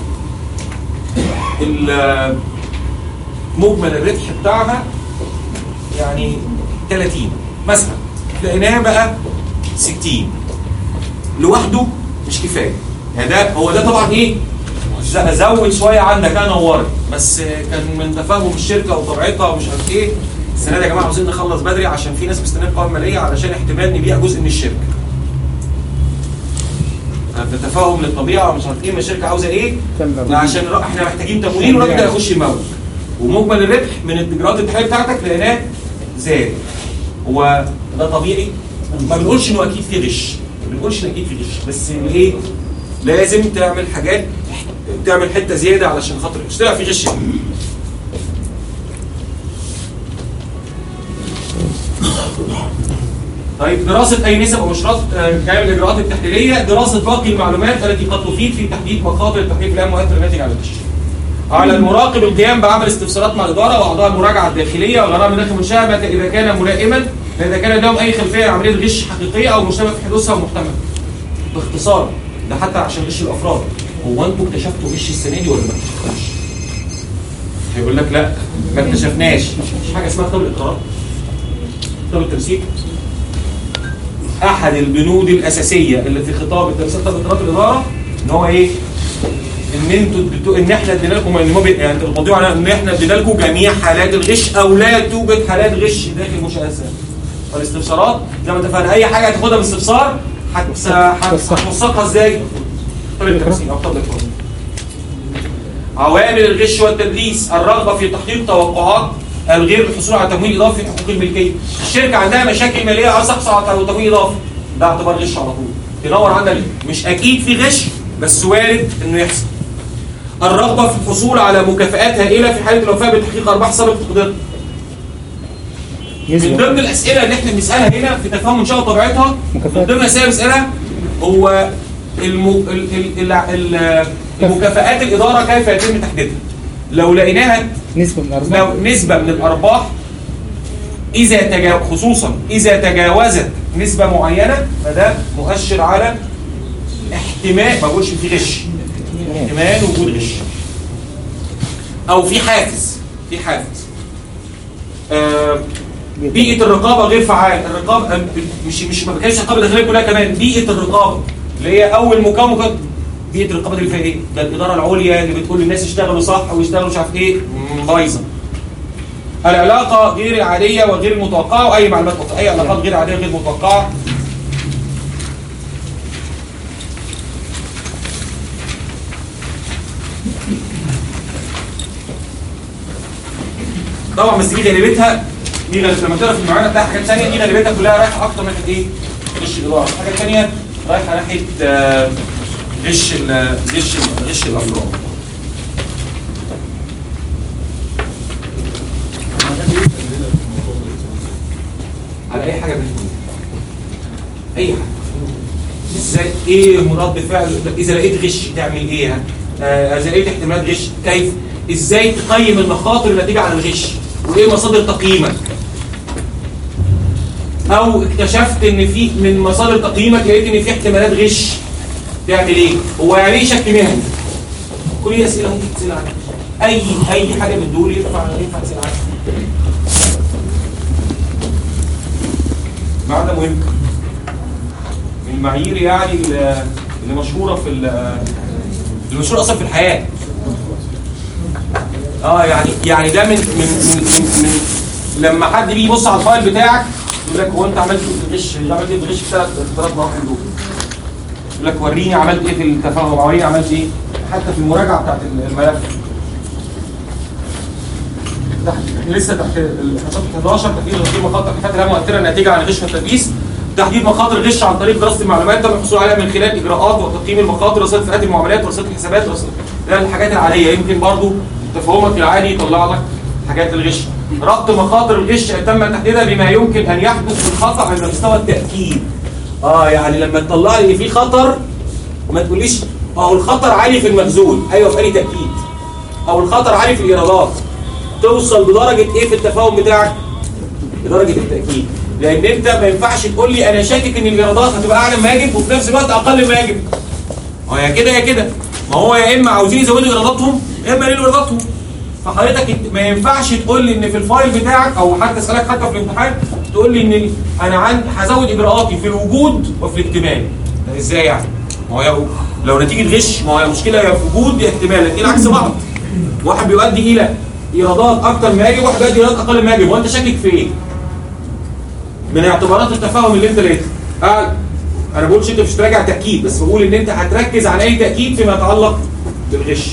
ال- مجمل الربح بتاعها يعني 30 مثلا لقيناها بقى 60 لوحده مش كفايه يعني ده هو ده طبعا ايه ز- زود شويه عندك انا نورت بس كان من تفاهم الشركه وطبيعتها ومش عارف ايه السنه دي يا جماعه عاوزين نخلص بدري عشان في ناس مستنيه قوائم ماليه علشان احتمال نبيع جزء من الشركه بتفاهم للطبيعه ومش عارف ايه ما الشركه عاوزه ايه تمام. عشان ر- احنا محتاجين تمويل والراجل ده يخش يمول ومجمل الربح من الاجراءات التحليليه بتاعتك لقيناه زاد هو ده طبيعي ما بنقولش انه اكيد في غش ما بنقولش ان اكيد في غش بس إن ايه لازم تعمل حاجات تعمل حته زياده علشان خاطر مش طلع في غش طيب دراسة أي نسب أو مشروعات جاية من الإجراءات التحليلية دراسة باقي المعلومات التي قد تفيد في تحديد مخاطر التحقيق العام والمؤثر الناتج على الغش. على المراقب القيام بعمل استفسارات مع الإدارة وأعضاء المراجعة الداخلية وغيرها من داخل المنشأة متى إذا كان ملائما فإذا كان لديهم أي خلفية عن عملية غش حقيقية أو مشتبه في حدوثها ومحتمل. باختصار ده حتى عشان غش الأفراد هو أنتوا اكتشفتوا غش السنة دي ولا ما اكتشفتوش؟ هيقول لك لا ما اكتشفناش مش حاجة اسمها كتاب الإقرار كتاب التمثيل احد البنود الاساسيه اللي في خطاب التمثيل خطاب اقرارات الاداره ان هو ايه ان انتوا اديتوا ان احنا ادينا لكم ان هو بي- يعني انتوا الموضوع على ان احنا ادينا لكم جميع حالات الغش او لا توجد حالات غش داخل منشات فالاستفسارات زي ما اتفقنا اي حاجه هتاخدها باستفسار هت- هت- هتوثقها ازاي؟ خطاب التمثيل او خطاب الاقرار عوامل الغش والتدليس الرغبه في تحقيق توقعات الغير للحصول على تمويل اضافي في حقوق الملكيه الشركه عندها مشاكل ماليه عايزه تحصل على تمويل اضافي ده اعتبار غش على طول تدور عندك مش اكيد في غش بس وارد انه يحصل الرغبه في الحصول على مكافآت هائله في حاله الوفاء بتحقيق ارباح سابق تقديرها من نسبة ضمن الاسئله اللي احنا بنسالها هنا في تفاهم منشاه وطبيعتها من مكافآت. ضمن الاسئله اللي بنسالها هو الم... ال... ال... ال... ال... المكافآت الاداره كيف يتم تحديدها؟ لو لقيناها نسبة من الأرباح لو نسبه من الارباح اذا تجا... خصوصا اذا تجاوزت نسبه معينه فده مؤشر على احتمال ما بقولش في غش احتمال وجود غش او في حافز في حافز آه بيئه الرقابه غير فعال الرقابه آه، مش مش ما بتكلمش الرقابه الداخليه كلها كمان بيئه الرقابه اللي هي اول مكون مكون- بيئه الرقابه دي اللي فيها ايه؟ ده الاداره العليا اللي بتقول للناس يشتغلوا صح ويشتغلوا مش عارف ايه مم، بايظه العلاقه غير العاديه وغير المتوقعه واي معلومات أخرى. اي علاقات غير عاديه وغير متوقعه طبعا بس دي غالبيتها دي غالبيتها لما تقرا في المعاناه تلاقي حاجات ثانيه دي غالبيتها كلها رايحه اكتر ناحيه ايه؟ غش الاداره، الحاجه الثانيه رايحه ناحيه آه، غش ال- غش ال- غش الافراد. على اي حاجه بنقول اي حاجه ازاي ايه رد فعل اذا لقيت غش تعمل ايه آه، اذا لقيت احتمالات غش كيف ازاي تقيم المخاطر الناتجه عن الغش وايه مصادر تقييمك او اكتشفت ان في من مصادر تقييمك لقيت ان في احتمالات غش تعمل ايه هو يعني ايه شك مهني كل دي اسئله ممكن تسال عنها اي اي حاجه من دول ينفع ينفع تسال عنها معنى مهم من المعايير يعني اللي اللي مشهوره في ال- اللي مشهوره اصلا في الحياه اه يعني يعني ده من من من, من, من لما حد بيجي يبص على الفايل بتاعك يقول لك هو انت عملت ايه في الغش عملت ايه في الغش في ثلاث ثلاث مراحل دول يقول لك وريني عملت ايه في التفاهم وريني عملت ايه حتى في المراجعه بتاعت الملف تحت لسه تحت الحصات 11 تحديد غير مخاطر الحاجات اللي هي مؤثره ناتجه عن الغش والتدليس تحديد مخاطر الغش عن طريق دراسه المعلومات تم الحصول عليها من خلال اجراءات وتقييم المخاطر رصيد فئات المعاملات ورصيد الحسابات رصيد ده الحاجات العاديه يمكن برضو تفهمك العادي يطلع لك حاجات الغش ربط مخاطر الغش تم تحديدها بما يمكن ان يحدث من خطا عند مستوى التاكيد اه يعني لما تطلع لي في خطر ما تقوليش اه الخطر عالي في المخزون ايوه في اي تاكيد او الخطر عالي في الايرادات توصل بدرجه ايه في التفاهم بتاعك بدرجه التاكيد لان انت ما ينفعش تقول لي انا شاكك ان الايرادات هتبقى اعلى ما يجب وفي نفس الوقت اقل ما يجب ما هو يا كده يا كده ما هو يا اما عاوزين يزودوا ايراداتهم يا اما يقللوا ايراداتهم فحضرتك انت- ما ينفعش تقول لي ان في الفايل بتاعك او حتى اسالك حتى في الامتحان تقول لي ان ال- انا عندي هزود اجراءاتي في الوجود وفي الاكتمال ده ازاي يعني؟ ما هو يا- لو نتيجه غش ما هو المشكله يا في وجود يا احتمال الاثنين عكس بعض واحد بيؤدي الى ايرادات اكتر ما يجب واحد بيؤدي ايرادات اقل ما يجب وانت شاكك في ايه؟ من اعتبارات التفاهم اللي انت لقيتها آه انا بقولش انت مش تراجع تاكيد بس بقول ان انت هتركز على اي تاكيد فيما يتعلق بالغش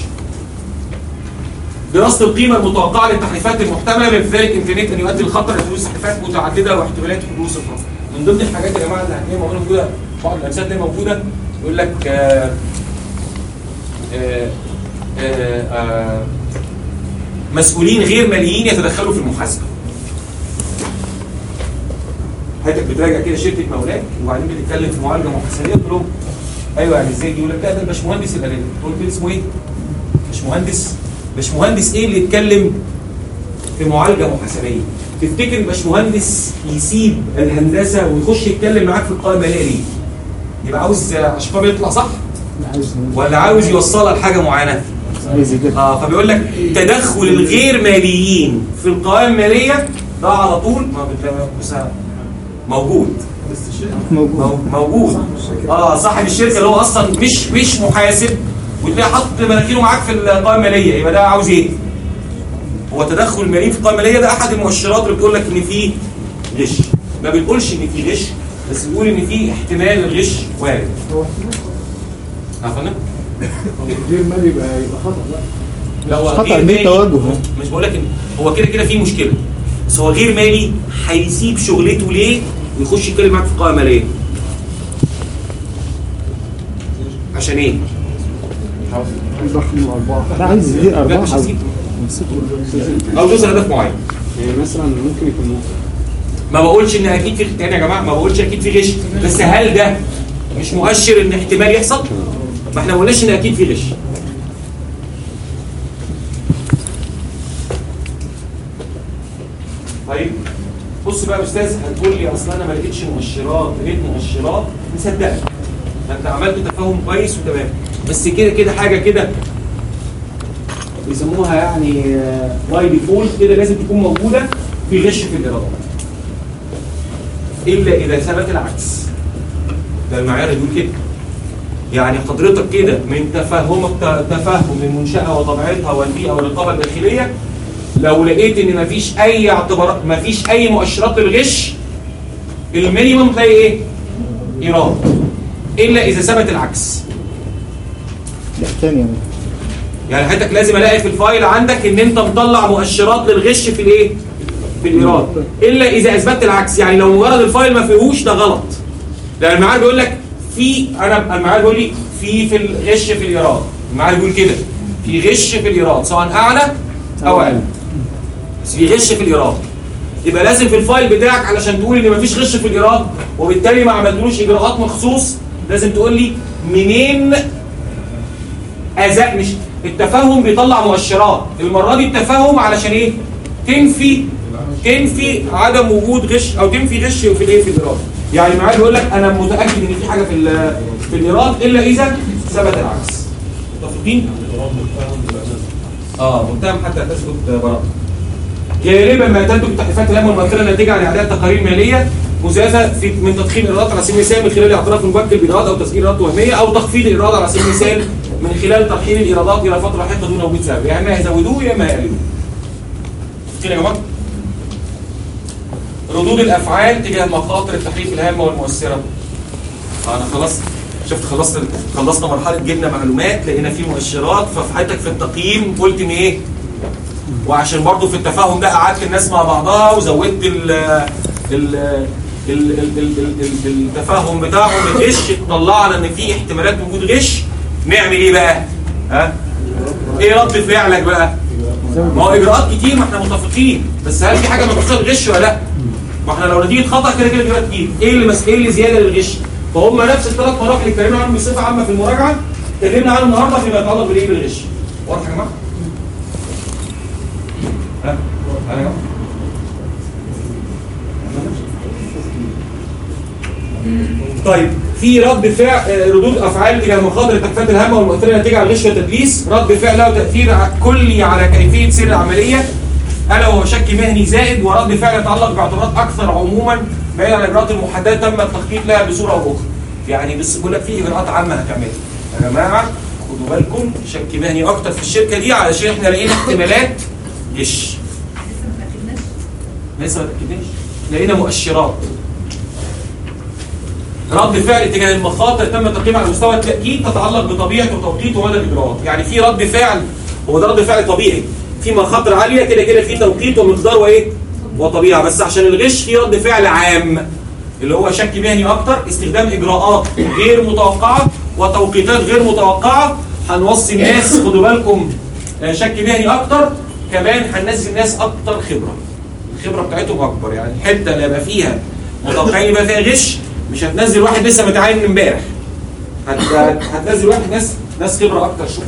دراسه القيمه المتوقعه للتحريفات المحتمله من ذلك امكانيه ان يؤدي الخطر لحدوث تحريفات متعدده واحتمالات حدوث الخطر من ضمن الحاجات يا جماعه اللي هتلاقيها موجوده موجوده بعض الامثله اللي موجوده يقول لك آه آه آه آه مسؤولين غير ماليين يتدخلوا في المحاسبه حضرتك بتراجع كده شركه مولاك وبعدين بتتكلم في معالجه محاسبيه تقول لهم ايوه يعني ازاي دي يقول لك لا ده الباشمهندس اللي قال لي تقول له اسمه ايه؟ باشمهندس باشمهندس ايه اللي يتكلم في معالجه محاسبيه؟ تفتكر الباشمهندس يسيب الهندسه ويخش يتكلم معاك في القائمه الماليه ليه؟ يبقى عاوز اشطاب يطلع صح؟ عايز ولا عاوز يوصلها لحاجه معينه؟ عايز يجيب اه فبيقول لك تدخل الغير ماليين في القوائم الماليه ده على طول ما بت- بس- موجود موجود مو- موجود اه صاحب الشركه اللي هو اصلا مش مش محاسب وتلاقيه حاطط مناخيره معاك في القوائم الماليه يبقى ده عاوز ايه؟ هو تدخل الماليين في القوائم الماليه ده احد المؤشرات اللي بتقول لك ان في غش ما بنقولش ان في غش بس بنقول ان في احتمال الغش وارد عارفين؟ غير مالي يبقى يبقى خطأ بقى لا هو خطأ غير دي مالي توجه. مش بقول لك إن- هو كده كده في مشكله بس هو غير مالي هيسيب شغلته ليه ويخش يتكلم معاك في قائمه ماليه عشان ايه؟ ضخم الأرباح لا عايز يدير لا ارباح مش عاوز- هسيب او توصل هدف معين يعني مثلا ممكن يكون ممكن ما بقولش ان اكيد في تاني يا جماعه ما بقولش اكيد في غش بس هل ده مش مؤشر ان احتمال يحصل؟ ما احنا ما قلناش ان اكيد في غش طيب بص بقى يا استاذ هتقول لي اصل انا ما لقيتش مؤشرات لقيت مؤشرات مصدقك ما انت عملت تفاهم كويس وتمام بس كده كده حاجه كده بيسموها يعني باي ديفولت كده لازم تكون موجوده في غش في الايرادات الا اذا ثبت العكس ده المعيار يقول كده يعني حضرتك كده من تفهمك ت- تفهم المنشاه وطبيعتها والبيئه والرقابه الداخليه لو لقيت ان مفيش اي اعتبارات مفيش اي مؤشرات للغش المينيمم تلاقي ايه؟ ايراد الا اذا ثبت العكس لا تاني يعني يعني حضرتك لازم الاقي في الفايل عندك ان انت مطلع مؤشرات للغش في الايه؟ في الايراد الا اذا اثبتت العكس يعني لو مجرد الفايل ما فيهوش ده غلط لان المعاد بيقول لك في انا المعاد بيقول لي في في الغش في الايراد المعاد بيقول كده في غش في الايراد سواء اعلى او اقل بس في غش في الايراد يبقى لازم في الفايل بتاعك علشان تقول ان مفيش غش في الايراد وبالتالي ما عملتلوش اجراءات مخصوص لازم تقول لي منين أزاء مش التفاهم بيطلع مؤشرات المرة دي التفاهم علشان ايه تنفي تنفي عدم وجود غش او تنفي غش في الايه في الايراد يعني معاه بيقول لك انا متاكد ان في حاجه في ال- في الايراد الا اذا ثبت العكس متفقين اه متهم حتى تثبت براءه غالبا ما تنتج التحريفات الهامه والمؤثره الناتجه عن اعداد تقارير ماليه مزايده في من تضخيم الايرادات على سبيل المثال من خلال الاعتراف المبكر بالايراد او تسجيل ايرادات وهميه او تخفيض الايراد على سبيل المثال من خلال ترحيل الايرادات الى فتره لاحقه دون وجود سبب يا اما يزودوه يا اما يقللوه متفقين يا جماعه ردود الافعال تجاه مخاطر التحريف الهامه والمؤثره انا خلاص شفت خلصت خلصنا مرحله جبنا معلومات لقينا في مؤشرات ففي حياتك في التقييم قلت ان ايه وعشان برضو في التفاهم ده قعدت الناس مع بعضها وزودت ال ال ال- ال- ال- ال- ال- التفهم بتاعهم الغش طلعنا ان في احتمالات وجود غش نعمل ايه بقى؟ ها؟ ايه رد فعلك بقى؟ ما هو اجراءات كتير ما احنا متفقين بس هل في حاجه متفقه الغش ولا لا؟ ما احنا لو نتيجه خطا كده كده اجراءات كتير ايه اللي مس... ايه اللي زياده للغش؟ فهم نفس الثلاث مراحل اللي اتكلمنا عنهم بصفه عامه في المراجعه اتكلمنا عنهم النهارده فيما يتعلق بالايه بالغش واضح يا جماعه؟ ها؟ ها يا جماعه؟ طيب في رد فعل آه، ردود افعال الى مخاطر التكفيات الهامه والمؤثره نتيجه عن الغش والتدليس رد فعل له تاثير ع- كلي على كيفيه سير العمليه الا وهو شك مهني زائد ورد فعل يتعلق باعتبارات اكثر عموما بعيد عن الاجراءات المحدده تم التخطيط لها بصوره او اخرى يعني بس بقول لك في اجراءات عامه هتعملها يا جماعه خدوا بالكم شك مهني اكتر في الشركه دي علشان احنا لقينا احتمالات غش لسه ما تاكدناش لقينا مؤشرات رد فعل تجاه المخاطر تم تقييمها على مستوى التأكيد تتعلق بطبيعة وتوقيت ومدى الإجراءات، يعني في رد فعل هو ده رد فعل طبيعي، في مخاطر عالية كده كده في توقيت ومقدار وإيه؟ وطبيعة، بس عشان الغش في رد فعل عام اللي هو شك مهني أكتر، استخدام إجراءات غير متوقعة وتوقيتات غير متوقعة، هنوصي الناس خدوا بالكم آه، شك مهني أكتر، كمان هننزل الناس أكتر خبرة. الخبرة بتاعتهم أكبر، يعني الحتة اللي يبقى فيها متوقعين يبقى فيها غش مش هتنزل واحد لسه متعين من امبارح هت... هت- هتنزل واحد ناس ناس خبره اكتر شويه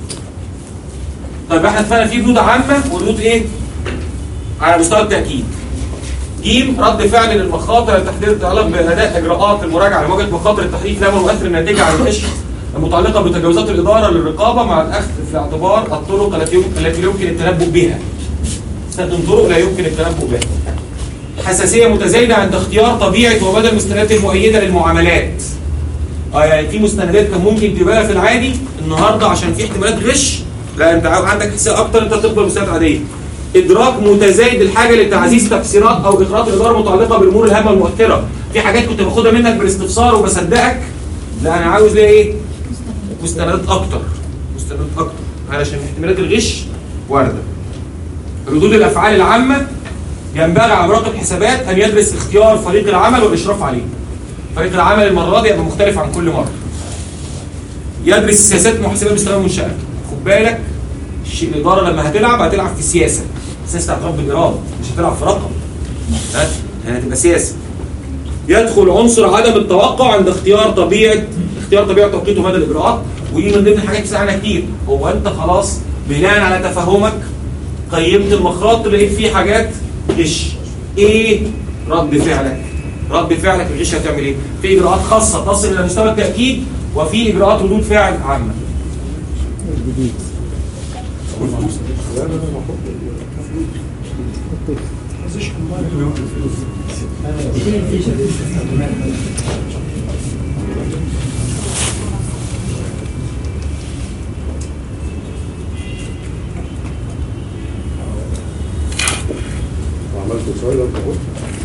طيب احنا اتفقنا في ردود عامه وردود ايه على مستوى التاكيد جيم رد فعل للمخاطر التحديد يتعلق باداء اجراءات المراجعه لمواجهه مخاطر التحريف لا المؤثر الناتجه عن الغش المتعلقه بتجاوزات الاداره للرقابه مع الاخذ في الاعتبار الطرق التي يمكن التي يمكن التنبؤ بها استخدم طرق لا يمكن التنبؤ بها حساسيه متزايده عند اختيار طبيعه ومدى المستندات المؤيده للمعاملات. اه يعني في مستندات كان ممكن تبقى في العادي النهارده عشان في احتمالات غش لا انت عاو- عندك حساسيه اكتر انت تقبل مستندات عاديه. ادراك متزايد الحاجه لتعزيز تفسيرات او اجراءات الاداره المتعلقه بالامور الهامه المؤثره. في حاجات كنت باخدها منك بالاستفسار وبصدقك لا انا عاوز ليها ايه؟ مستندات اكتر. مستندات اكتر علشان احتمالات الغش وارده. ردود الافعال العامه ينبغي على مراقب الحسابات ان يدرس اختيار فريق العمل والاشراف عليه. فريق العمل المره دي يبقى مختلف عن كل مره. يدرس سياسات المحاسبه باستخدام المنشاه. خد بالك الش- الاداره لما هتلعب هتلعب في سياسه. سياسه اعتراف بالايراد مش هتلعب في رقم. ها؟ يعني هتبقى سياسه. يدخل عنصر عدم التوقع عند اختيار طبيعه اختيار طبيعه توقيت ومدى الاجراءات ودي من ضمن الحاجات اللي سمعنا كتير هو انت خلاص بناء على تفهمك قيمت المخاطر لقيت فيه حاجات غش ايه رد فعلك رد فعلك الغش هتعمل ايه في اجراءات خاصه تصل الى مستوى التاكيد وفي اجراءات ردود فعل عامه جديد عملت سؤال انت قلت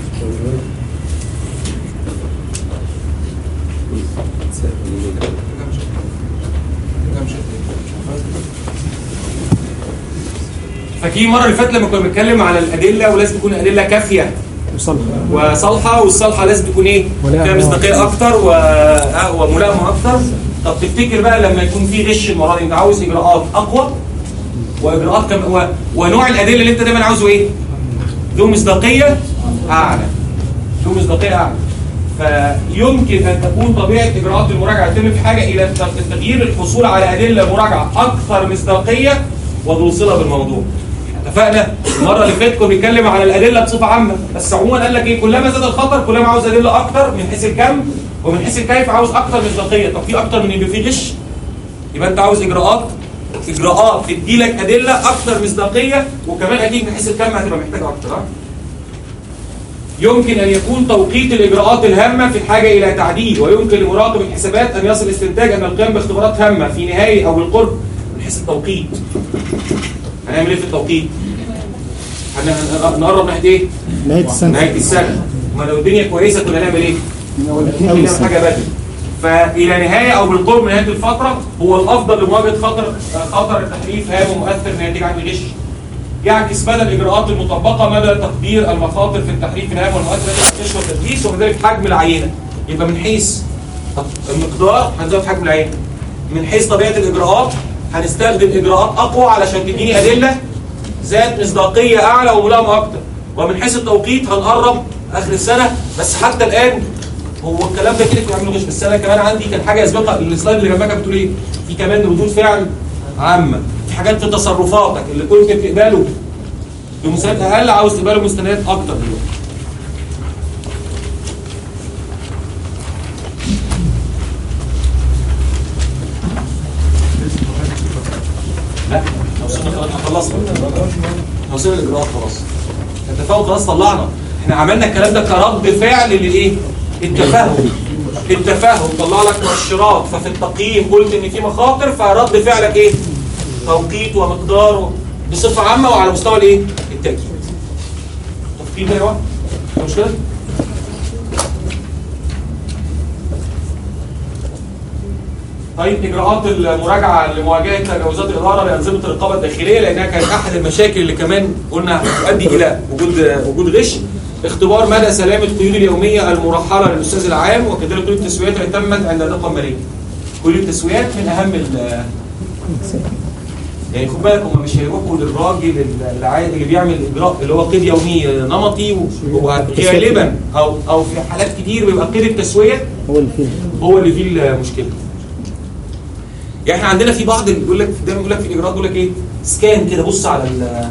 فاكرين المره اللي فاتت لما كنا بنتكلم على الادله ولازم تكون الادله كافيه وصلها وصالحه والصالحه لازم تكون ايه؟ ملائمة. فيها مصداقيه اكتر و... آه، وملائمه اكتر طب تفتكر بقى لما يكون في غش المره دي انت عاوز اجراءات اقوى واجراءات كم و... ونوع الادله اللي انت دايما عاوزه ايه؟ ذو مصداقيه اعلى ذو مصداقيه اعلى فيمكن ان تكون طبيعه اجراءات المراجعه يتم في حاجه الى التغيير الحصول على ادله مراجعه اكثر مصداقيه وذو صله بالموضوع اتفقنا المره اللي فاتت كنا بنتكلم على الادله بصفه عامه بس عموما قال لك ايه كلما زاد الخطر كلما عاوز ادله اكتر من حيث الكم ومن حيث الكيف عاوز اكتر مصداقيه طب في اكتر من اللي فيه غش يبقى انت عاوز اجراءات اجراءات تدي لك ادله اكتر مصداقيه وكمان اكيد من حيث الكم هتبقى محتاج اكتر ها يمكن ان يكون توقيت الاجراءات الهامه في الحاجه الى تعديل ويمكن لمراقب الحسابات ان يصل استنتاج ان القيام باختبارات هامه في نهايه او بالقرب من حيث التوقيت هنعمل ايه في التوقيت؟ هن- هن- نقرب ناحيه ايه؟ نهاية السنة نهايه السنه ما لو الدنيا كويسه كنا نعمل ايه؟ من أول ممكن أول نعمل السنة حاجه بدري فالى نهايه او بالقرب من نهايه الفتره هو الافضل لمواجهه خطر خطر التحريف هام ومؤثر ناتج عن الغش يعكس مدى الاجراءات المطبقه مدى تقدير المخاطر في التحريف الهام والمواد التي تشمل التدليس وكذلك حجم العينه يبقى من حيث المقدار هنزود حجم العينه من حيث طبيعه الاجراءات هنستخدم اجراءات اقوى علشان تديني ادله ذات مصداقيه اعلى وملائمه اكتر ومن حيث التوقيت هنقرب اخر السنه بس حتى الان هو الكلام ده كده كنت بعمله غش بس انا كمان عندي كان حاجه يسبقها السلايد اللي جنبك بتقول ايه؟ في كمان ردود فعل عامه في حاجات في تصرفاتك اللي كنت بتقبله بمستندات اقل عاوز تقبله بمستندات اكتر دلوقتي لا إحنا وصلنا خلاص إحنا خلصنا إحنا وصلنا الاجراءات خلاص التفاهم خلاص طلعنا احنا عملنا الكلام ده كرد فعل للايه التفاهم التفاهم طلع لك مؤشرات ففي التقييم قلت ان في مخاطر فرد فعلك ايه توقيت ومقدار بصفه عامه وعلى مستوى الايه التاكيد تفكير ده يا جماعه مش كده طيب اجراءات المراجعه لمواجهه تجاوزات الاداره لانظمه الرقابه الداخليه لانها كانت احد المشاكل اللي كمان قلنا تؤدي الى وجود وجود غش اختبار مدى سلامه القيود اليوميه المرحله للاستاذ العام وكذلك قيود التسويات اللي تمت عند النقطه الماليه. قيود التسويات من اهم ال يعني خد بالك هم مش هيروحوا للراجل العادي اللي بيعمل اجراء اللي هو قيد يومي نمطي وغالبا او او في حالات كتير بيبقى قيد التسويه هو اللي فيه هو اللي فيه المشكله. يعني احنا عندنا في بعض اللي بيقول لك دايما بيقول لك في الاجراءات بيقول لك ايه سكان كده بص على ال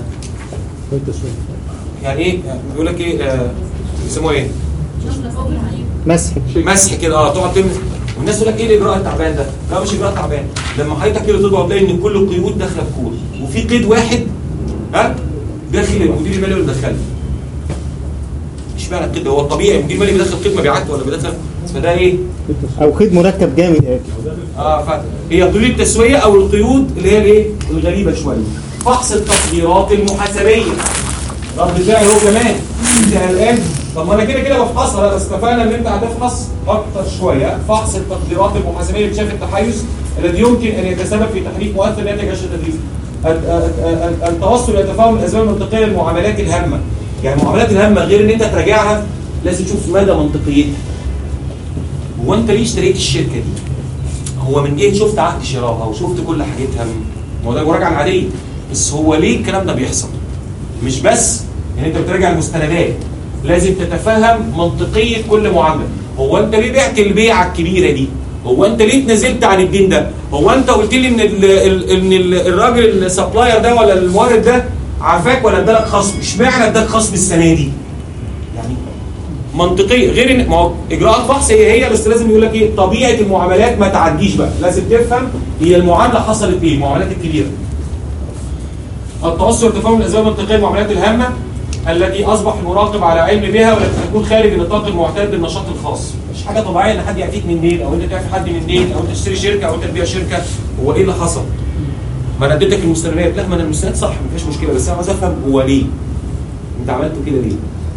يعني ايه يعني بيقول لك ايه آه، بيسموها ايه مسح مسح كده اه تقعد تمسح والناس تقول لك ايه الاجراء التعبان ده؟ لا مش اجراء تعبان لما حضرتك كده تطبع تلاقي ان كل القيود داخله في كود وفي قيد واحد ها داخل المدير المالي اللي دخله اشمعنى القيد ده؟ هو الطبيعي المدير المالي بيدخل قيد مبيعات ولا بيدخل فده ايه؟ او خد مرتب جامد قوي اه ف... هي قيود التسويه او القيود اللي هي الايه؟ الغريبه شويه. فحص التقديرات المحاسبيه. رد فعل هو كمان انت قلقان طب ما انا كده كده بفحصها لا بس اتفقنا ان انت هتفحص اكتر شويه فحص التقديرات المحاسبيه لكشاف التحيز الذي يمكن ان يتسبب في تحريف مؤثر ناتج عشان التدريس. الت- الت- التوصل الى تفاهم الاسباب المنطقيه للمعاملات الهامه. يعني المعاملات الهامه غير ان انت تراجعها لازم تشوف مدى منطقيتها. هو انت ليه اشتريت الشركه دي؟ هو من جهه شفت عقد شرائها وشفت كل حاجتها ما هو ده المراجعه العاديه بس هو ليه الكلام ده بيحصل؟ مش بس ان انت بتراجع المستندات لازم تتفهم منطقيه كل معامله هو انت ليه بعت البيعه الكبيره دي؟ هو انت ليه اتنازلت عن الدين ده؟ هو انت قلت لي ان ال ال ان ال الراجل السبلاير ده ولا المورد ده عافاك ولا ادالك خصم؟ اشمعنى اداك خصم السنه دي؟ يعني منطقيه غير ان ما هو اجراءات فحص هي هي بس لازم يقول لك ايه طبيعه المعاملات ما تعديش بقى لازم تفهم هي المعامله حصلت ايه المعاملات الكبيره التوصل لتفاهم الاسباب المنطقيه للمعاملات الهامه التي اصبح المراقب على علم بها والتي تكون خارج النطاق المعتاد بالنشاط الخاص مش حاجه طبيعيه ان حد يعطيك منين او انت تعرف حد منين او انت تشتري شركه او انت تبيع شركه هو ايه اللي حصل ما انا اديتك المستندات لا ما انا المستندات صح ما فيش مشكله بس انا عايز افهم هو ليه انت عملته كده ليه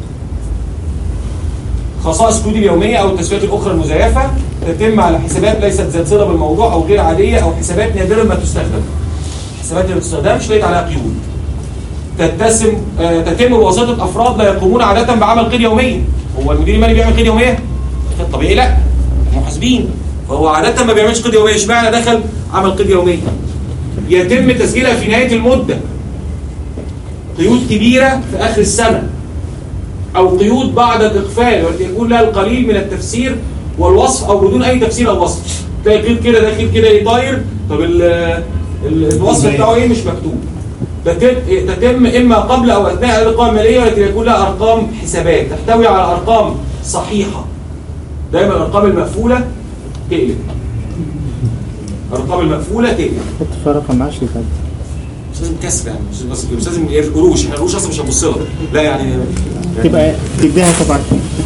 خصائص كود اليوميه او التسويات الاخرى المزيفه تتم على حسابات ليست ذات صله بالموضوع او غير عاديه او حسابات نادره ما تستخدم الحسابات اللي ما بتستخدمش لقيت عليها قيود تتسم آه، تتم بواسطه افراد لا يقومون عاده بعمل قيد يوميا هو المدير المالي بيعمل قيد يوميا في الطبيعي لا المحاسبين فهو عاده ما بيعملش قيد يوميا اشمعنى دخل عمل قيد يوميا يتم تسجيلها في نهايه المده قيود كبيره في اخر السنه او قيود بعد الاقفال والتي يكون لها القليل من التفسير والوصف او بدون اي تفسير او وصف تلاقي قيد كده داخل كده ايه طاير طب ال- ال- الوصف بتاعه ايه مش مكتوب تتم تتم اما قبل او اثناء الارقام الماليه والتي يكون لها ارقام حسابات تحتوي على ارقام صحيحه دايما الارقام المقفوله تقلب الارقام المقفوله تقلب حط فيها رقم 10 كده مش لازم كسر يعني مش بس مش لازم قروش احنا القروش اصلا مش هنبص لها لا يعني يعني تبقى تديها طبعا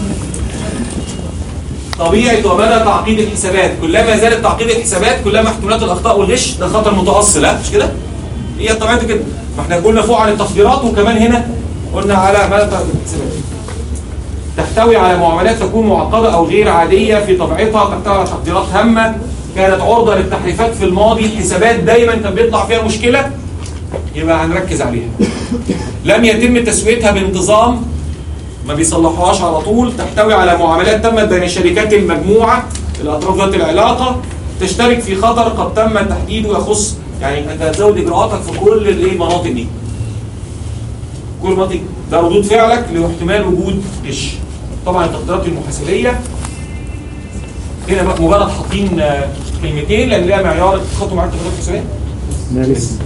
طبيعة ومدى تعقيد الحسابات كلما زادت تعقيد الحسابات كلما احتمالات الاخطاء والغش ده خطر متأصل ها مش كده؟ هي طبيعته كده ما احنا قلنا فوق عن التقديرات وكمان هنا قلنا على مدى تعقيد الحسابات تحتوي على معاملات تكون معقدة أو غير عادية في طبيعتها تحتوي على تقديرات هامة كانت عرضة للتحريفات في الماضي حسابات دايما كان بيطلع فيها مشكلة يبقى هنركز عليها لم يتم تسويتها بانتظام ما بيصلحوهاش على طول تحتوي على معاملات تمت بين شركات المجموعة الأطراف ذات العلاقة تشترك في خطر قد تم تحديده يخص يعني أنت هتزود إجراءاتك في كل الإيه المناطق دي كل مناطق ده ردود فعلك لاحتمال وجود غش طبعا التقديرات المحاسبية هنا بقى مجرد حاطين آه، كلمتين لأن ليها معيار خطوة معاك تقديرات محاسبية لا لسه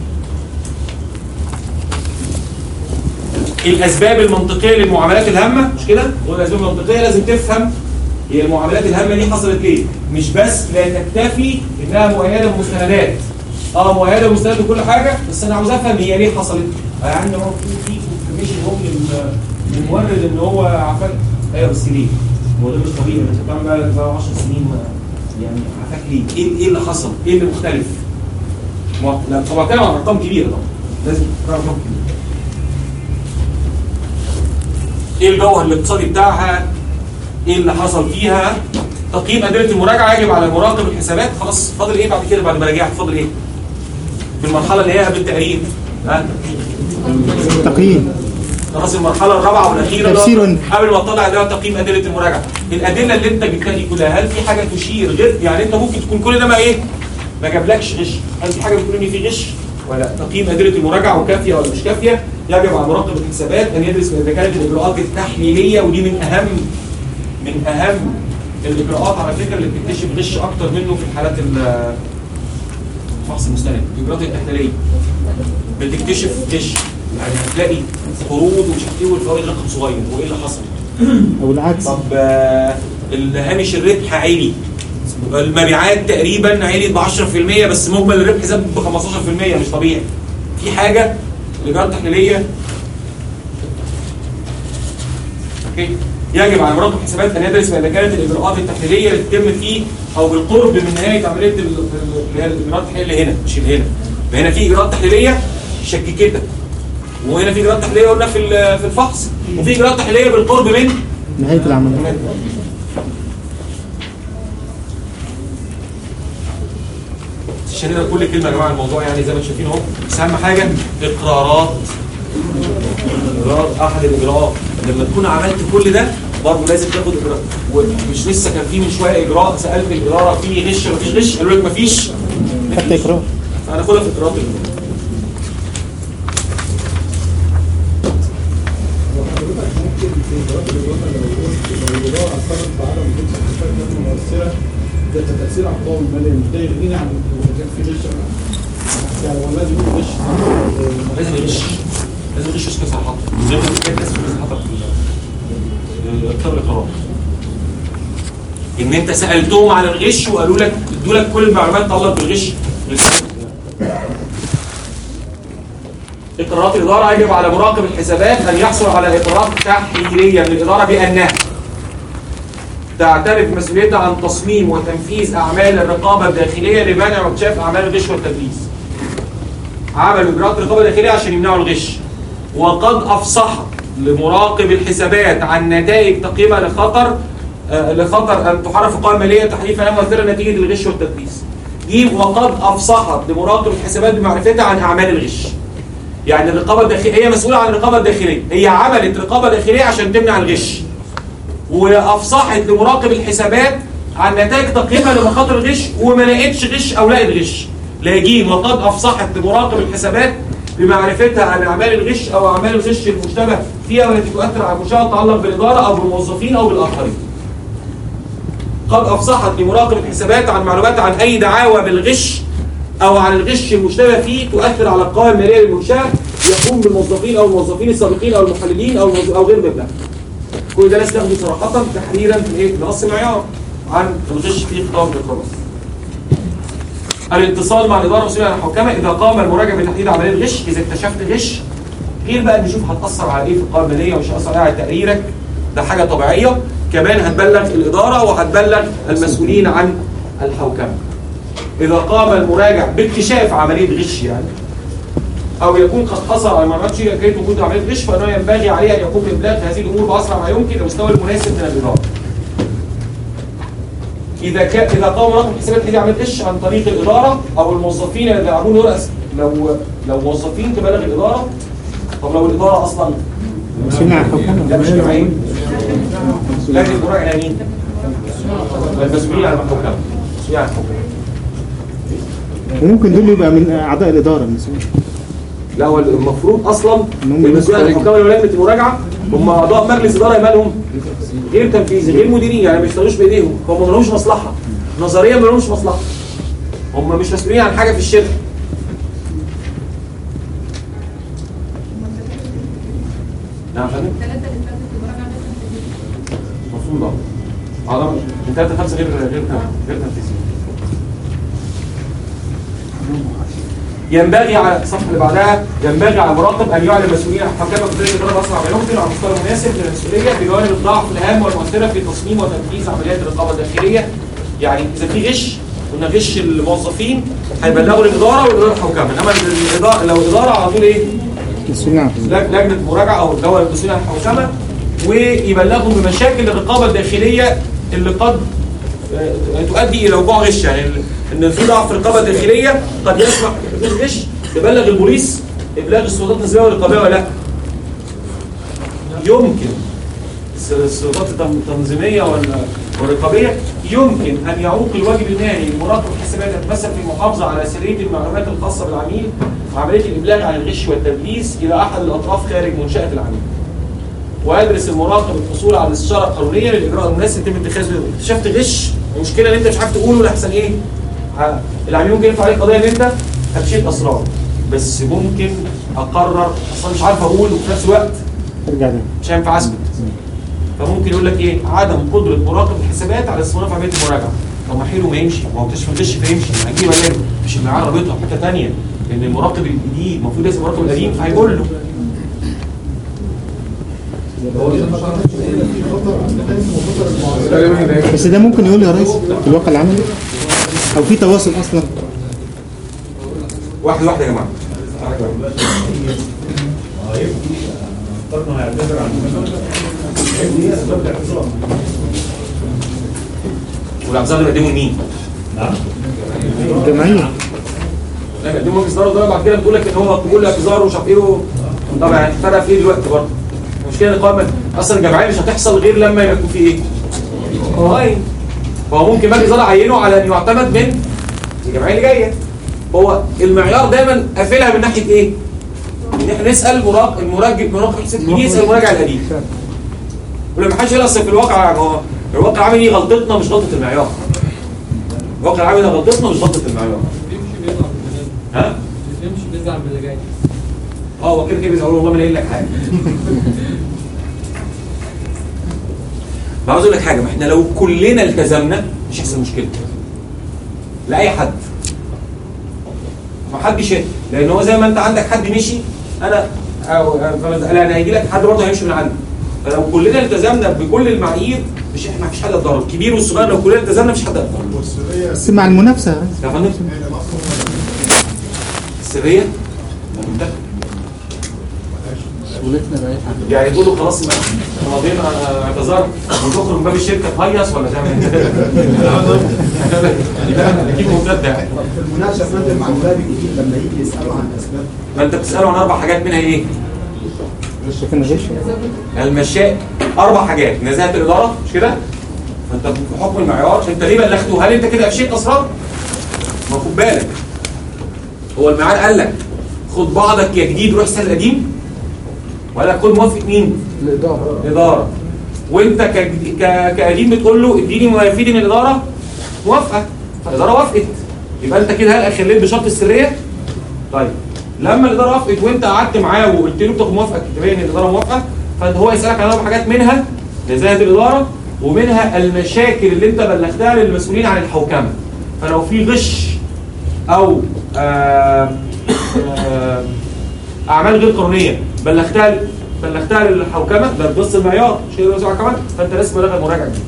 الاسباب المنطقيه للمعاملات الهامه مش كده والاسباب المنطقيه لازم تفهم هي المعاملات الهامه دي حصلت ليه مش بس لا تكتفي انها مؤيده بمستندات اه مؤيده بمستندات وكل حاجه بس انا عاوز افهم هي ليه حصلت يعني هو في في انفورميشن هو من من المورد ان هو عفاك ايوه بس ليه هو ده مش طبيعي انت بتعمل بقى بقى 10 سنين ما يعني عفاك ليه ايه ايه اللي حصل ايه اللي مختلف ما- لا طبعا كلام عن ارقام كبيره طبعا لازم ارقام كبيره ايه الجوهر الاقتصادي بتاعها ايه اللي حصل فيها تقييم ادله المراجعه يجب على مراقب الحسابات خلاص فاضل ايه بعد كده بعد ما راجعت فاضل ايه في المرحله اللي هي قبل التقرير ها تقييم خلاص المرحله الرابعه والاخيره اللي هو تفسير. قبل ما تطلع ده تقييم ادله المراجعه الادله اللي انت جبتها دي كلها هل في حاجه تشير غير يعني انت ممكن تكون كل ده ما ايه ما جابلكش غش هل في حاجه بتقول ان في غش ولا لا؟ تقييم ادله المراجعه وكافيه ولا مش كافيه يجب على مراقب الحسابات ان يدرس اذا كانت الاجراءات التحليليه ودي من اهم من اهم الاجراءات على فكره اللي بتكتشف غش اكتر منه في الحالات ال- فحص المستند الاجراءات التحليليه بتكتشف غش يعني هتلاقي قروض ومش عارف ايه والفوائد رقم صغير وايه اللي حصل او العكس طب آه، الهامش الربح عالي المبيعات تقريبا عليت ب 10% بس مجمل الربح زاد ب 15% مش طبيعي في حاجه الاجراءات التحليليه اوكي يجب على مراقب الحسابات ان يدرس اذا كانت الاجراءات التحليليه اللي تتم فيه او بالقرب من نهايه عمليه ال- اللي هي الاجراءات التحليليه اللي هنا مش اللي هنا فهنا في اجراءات تحليليه شككتك وهنا في اجراءات تحليليه قلنا في ال- في الفحص وفي اجراءات تحليليه بالقرب من نهايه العمليه شديدة كل كلمة يا جماعة الموضوع يعني زي ما انتم شايفين اهو بس أهم حاجة إقرارات إقرار أحد الإجراءات لما تكون عملت كل ده برضه لازم تاخد إجراء ومش لسه كان في من شوية إجراء سألت الإدارة في غش مفيش غش قالوا لك مفيش حتى اقرار هناخدها في إقرارات الإجراء. وحضرتك ممكن في إجراءات الإجراءات لو قلت لو الإدارة أثرت بعدم وجود صحيفات غير مؤثرة ده تأثير على القوائم المالية مش ده يغنيني عن إذا كان في غش ولا لا. يعني هو لازم يكون غش لازم يغش لازم يغش يسكت صراحة زي ما قلت لك لازم يغش صراحة في إقرار الإقرار إن أنت سألتهم على الغش وقالوا لك ادوا لك كل المعلومات تتعلق بالغش إقرارات الإدارة يجب على مراقب الحسابات أن يحصل على إقرارات تحليلية من الإدارة بأنها تعترف مسؤوليتها عن تصميم وتنفيذ أعمال الرقابة الداخلية لمنع واكتشاف أعمال الغش والتدليس. عملوا إجراءات رقابة داخلية عشان يمنعوا الغش. وقد أفصحت لمراقب الحسابات عن نتائج تقييمها لخطر آه، لخطر أن تحرف القوائم المالية تحريفا مؤثرا نتيجة الغش والتدليس. دي وقد أفصحت لمراقب الحسابات بمعرفتها عن أعمال الغش. يعني الرقابة الداخلية هي مسؤولة عن الرقابة الداخلية، هي عملت رقابة داخلية عشان تمنع الغش. وافصحت لمراقب الحسابات عن نتائج تقييمها لمخاطر الغش وما لقتش غش او لقت غش لاجين وقد افصحت لمراقب الحسابات بمعرفتها عن اعمال الغش او اعمال الغش المشتبه فيها والتي تؤثر على المنشاه تتعلق بالاداره او بالموظفين او بالاخرين. قد افصحت لمراقب الحسابات عن معلومات عن اي دعاوى بالغش او عن الغش المشتبه فيه تؤثر على القوائم الماليه للمنشاه يقوم بالموظفين او الموظفين السابقين او المحللين او الموظ- او غير ذلك. كل ده لازم تاخده صراحة تحريرا في الايه؟ بنص معيار عن الغش في خطاب الرقابة. الاتصال مع الإدارة المسؤولة عن الحكامة إذا قام المراجع بتحديد عملية الغش إذا اكتشفت غش غير بقى نشوف هتأثر على إيه في القوائم المالية ومش هتأثر على تقريرك ده حاجة طبيعية كمان هتبلغ الإدارة وهتبلغ المسؤولين عن الحوكمة. إذا قام المراجع باكتشاف عملية غش يعني او يكون قد حصل على معلومات شيء كيف وجود عمليه غش فانه ينبغي عليه ان يقوم بابلاغ هذه الامور باسرع ما يمكن للمستوى المناسب من الاداره. اذا كان اذا قام رقم حسابات هذه عمليه غش عن طريق الاداره او الموظفين الذين يلعبون دور أس- لو لو موظفين تبلغ الاداره طب لو الاداره اصلا مسؤولين عن الحكومة لا مش جمعيه لجنه المراجعه مين؟ المسؤولين عن الحكام مسؤولين عن الحكام وممكن دول يبقى من اعضاء الاداره المسؤولين لا هو المفروض اصلا إنهم المسؤول عن يمسكوا الحكام اللي لجنه المراجعه هم اعضاء مجلس اداره مالهم غير تنفيذي غير مديرين يعني ما بيشتغلوش بايديهم هم ما لهمش مصلحه نظريا ما لهمش مصلحه هم مش مسؤولين عن حاجه في الشركه نعم يا فندم الثلاثة اللي فاتت المراجعة لازم المفروض اه اعضاء من ثلاثه خمسه غير غير غير تنفيذي ينبغي على الصفحه اللي بعدها ينبغي على المراقب ان يعلم مسؤولين حكام قضيه الاداره اسرع ما يمكن على المستوى المناسب للمسؤوليه بجوانب الضعف الهامه والمؤثره في تصميم وتنفيذ عمليات الرقابه الداخليه يعني اذا في غش قلنا غش الموظفين هيبلغوا الاداره والاداره الحكام انما الاداره لو الاداره على طول ايه؟ مسؤولين عن الحكومة. لج- لجنه مراجعه او الدوله المسؤولين عن الحوكمه ويبلغهم بمشاكل الرقابه الداخليه اللي قد آه، تؤدي الى وقوع غش يعني ال- ان في ضعف في الرقابه الداخليه قد يسمح بالغش تبلغ البوليس ابلاغ السلطات النظاميه والرقابيه ولا لا؟ يمكن الس- السلطات التن- التنظيميه وال- والرقابيه يمكن ان يعوق الواجب المهني لمراقب الحسابات يتمثل في المحافظه على سريه المعلومات الخاصه بالعميل وعمليه الابلاغ عن الغش والتدليس الى احد الاطراف خارج منشاه العميل. ويدرس المراقب الحصول على الاستشاره القانونيه للاجراء المناسب يتم اتخاذه اكتشفت غش مشكله ان انت مش عارف تقوله لحسن ايه؟ ه- العميل ممكن يرفع عليك قضيه ان انت افشيت اسرار بس ممكن اقرر اصلا مش عارف اقول وفي نفس الوقت ارجع ده مش هينفع اثبت فممكن يقول لك ايه عدم قدره مراقب الحسابات على استمرار في عمليه المراجعه طب ما حلو ما يمشي ما هو اكتشف الغش فيمشي ما هجيب الاقي مش اللي معاه رابطه في حته ثانيه لان المراقب الجديد المفروض لازم المراقب القديم فهيقول له بس ده ممكن يقول يا ريس في الواقع العملي او في تواصل اصلا واحد واحد يا جماعه افترضنا هيعتذر عن المسألة. ايه اسباب الاعتذار؟ والاعذار اللي بيقدموا لمين؟ نعم الجمعيه لا بيقدموا مجلس اداره وده بعد كده بتقول لك ان هو قبول اعتذار ومش عارف ايه و- طبعا يعني فرق في ايه دلوقتي برضه المشكله ان القائمه اصلا الجمعيه مش هتحصل غير لما يكون في ايه؟ قائم فهو ممكن مجلس اداره عينه على ان يعتمد من الجمعيه اللي جايه هو المعيار دايما قافلها من ناحيه ايه؟ ان احنا نسال مراقب المراجع مراقب حساب الجديد يسال المراجع القديم ولما حدش يقول اصل في الواقع يعني هو الواقع العملي دي غلطتنا مش غلطه المعيار الواقع العملي ده غلطتنا مش غلطه المعيار بيمشي بيزعل من اللي ها؟ بيمشي بيزعل من اللي جاي اه هو كده كده بيزعلوا والله ما لاقي لك حاجه ما عاوز اقول لك حاجه ما احنا لو كلنا التزمنا مش هيحصل مشكله لاي حد ما حدش لان هو زي ما انت عندك حد مشي انا أو فما- لا انا هيجي لك حد برضه هيمشي من عندي فلو كلنا التزمنا بكل المعايير مش احنا مفيش حد هيتضرر الكبير والصغير لو كلنا التزمنا مش حد هيتضرر والسرية بس مع المنافسه يا ريس يا فندم هنا الأصل السريه منتهى يعني تقولوا خلاص ما ماضيين اعتذار وتخرج من باب الشركه تهيص ولا تعمل لا اكيد ممتده يعني في المناقشه يا فندم مع الباب الجديد لما يجي يسالوا عن اسباب ما انت بتساله عن اربع حاجات منها ايه؟ كان غش المشاء اربع حاجات نزاهه الاداره مش كده؟ فانت في حكم المعيار انت ليه بلغته؟ هل انت كده افشيت اسرار؟ ما خد بالك هو المعيار قال لك خد بعضك يا جديد روح اسال القديم ولا خد موافقه مين؟ الاداره الاداره وانت كجد- ك- كقديم بتقول له اديني ما يفيد ان الاداره موافقه فالاداره وافقت يبقى انت كده هل خليت بشرط السريه طيب لما الاداره وافقت وانت قعدت معاه وقلت له بتاخد موافقه كتابيه ان الاداره موافقه فانت هو يسالك عن اربع حاجات منها نزاهه الاداره ومنها المشاكل اللي انت بلغتها للمسؤولين عن الحوكمه فلو في غش او آه آه اعمال غير قانونيه بلغتها بلغتها للحوكمه ده بنص المعيار مش كده بنص الحوكمه فانت لازم تبلغ المراجع دي.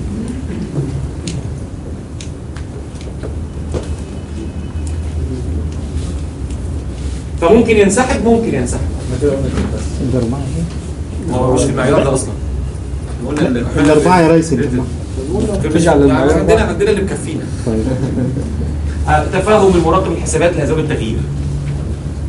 فممكن ينسحب ممكن ينسحب الاربعه ما هو مش في المعيار ده اصلا قلنا ان الاربعه يا ريس الاربعه ترجع للمعيار عندنا عندنا اللي مكفينا طيب آه، تفاهم المراقب الحسابات لاسباب التغيير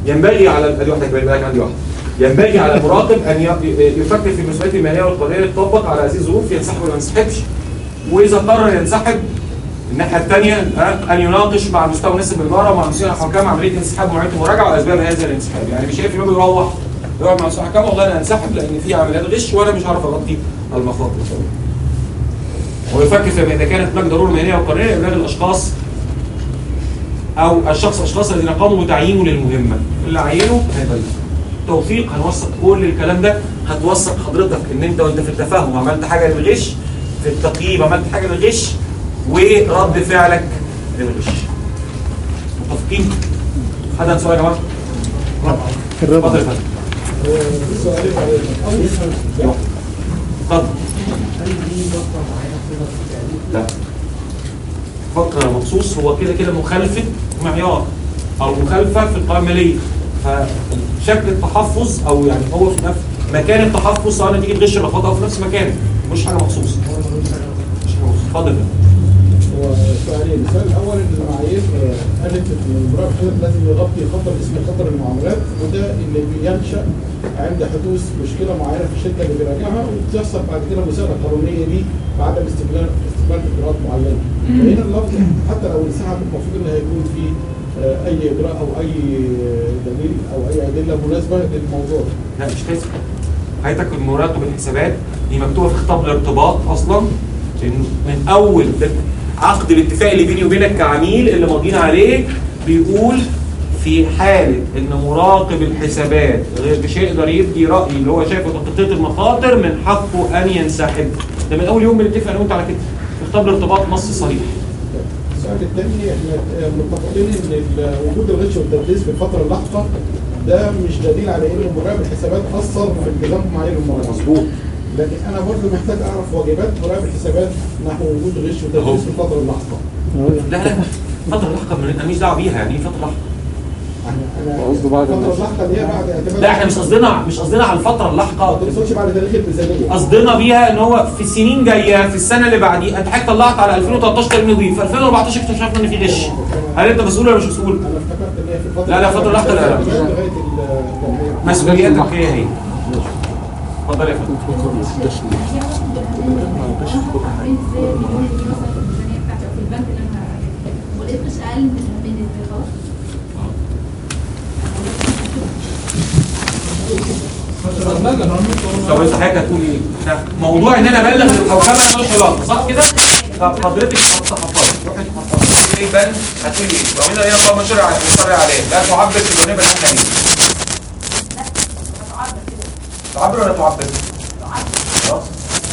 ينبغي على ادي واحده كمان بالك عندي واحده ينبغي على المراقب ان ي- يفكر في المسؤوليات الماليه والقانونيه اللي تطبق على هذه الظروف ينسحب ولا ما ينسحبش واذا قرر ينسحب الناحيه الثانيه ان يناقش مع المستوى نسب الاداره ومع مسؤولين الحكام عمليه انسحاب ومعايير المراجعه واسباب هذا الانسحاب يعني مش شايف انه يروح يقعد مع مسؤول الحكام والله انا هنسحب لان في عمليات غش وانا مش عارف اغطي المخاطر ويفكر في اذا كانت هناك ضروره مهنيه وقانونيه لابلاغ الاشخاص او الشخص اشخاص الذين قاموا بتعيينه للمهمه اللي عينه هيبلغ توثيق هنوثق كل الكلام ده هتوثق حضرتك ان انت وانت في التفاهم عملت حاجه للغش في التقييم عملت حاجه للغش ورد فعلك للغش متفقين؟ حد عنده سؤال يا جماعه؟ اتفضل يا فندم سؤالين بعدين. أول سؤال اتفضل لا فقرة مخصوص هو كده كده مخالفة معيار أو مخالفة في القوائم المالية فشكل التحفظ أو يعني هو في نفس مكان التحفظ سواء نتيجة غش ولا خطأ أو في نفس مكانه مش حاجة مخصوص مش حاجة مخصوص اتفضل هو سؤالين السؤال الاول ان المعايير آه، قالت ان المراقب كده لازم يغطي خطر اسمه خطر المعاملات وده اللي بينشا عند حدوث مشكله معينه في الشركه اللي بيراجعها وبتحصل بعد كده مساءله قانونيه ليه بعدم استقلال استقلال اجراءات معينه فهنا اللفظ حتى لو انسحب المفروض ان هيكون في آه، اي اجراء او اي دليل او اي ادله مناسبه للموضوع لا مش لازم حياتك المراقب الحسابات دي مكتوبه في خطاب الارتباط اصلا إن من اول ده عقد الاتفاق اللي بيني وبينك كعميل اللي ماضيين عليه بيقول في حالة ان مراقب الحسابات غير مش هيقدر يبدي رأي اللي هو شايفه تخطيط المخاطر من حقه ان ينسحب ده من اول يوم بنتفق انا وانت على كده في خطاب الارتباط نص صريح السؤال الثاني احنا متفقين ان ال- وجود الغش والتدليس في الفتره اللاحقه ده مش دليل على ان مراقب الحسابات اثر في التزام معايير المراقبه. مظبوط. لكن انا برضه محتاج اعرف واجبات مراقب الحسابات نحو وجود غش وتدليس في الفتره اللاحقه. لا لا فترة لاحقة من انا مش دعوه بيها يعني ايه فترة لاحقة انا انا الفتره اللاحقه اللي هي بعد اعتماد لا احنا مش قصدنا مش قصدنا على الفترة اللاحقة ما تقصدش بعد تاريخ الميزانيه. قصدنا بيها ان هو في سنين جايه في السنه اللي بعديها انت حضرتك طلعت على 2013 تقريبا نضيف في 2014 اكتشفنا ان في غش هل انت مسؤول ولا مش مسؤول؟ انا افتكرت ان هي في الفتره لا لا فتره لاحقه لا لا لغايه الجمعيه. مسؤولياتك هي هي اتفضل يا فندم ولقيت مش اقل من من خلاص طب انت حضرتك هتقول ايه؟ احنا موضوع ان انا ابلغ الحوكمه انا مالوش علاقه صح كده؟ طب حضرتك هتحفظي روحي تحفظي ايه بان هتقول ايه؟ لو هنا هي الله مشرع مشرع عليه لا تعبر في الجانب اللي احنا فيه تعبر ولا تعبر؟ خلاص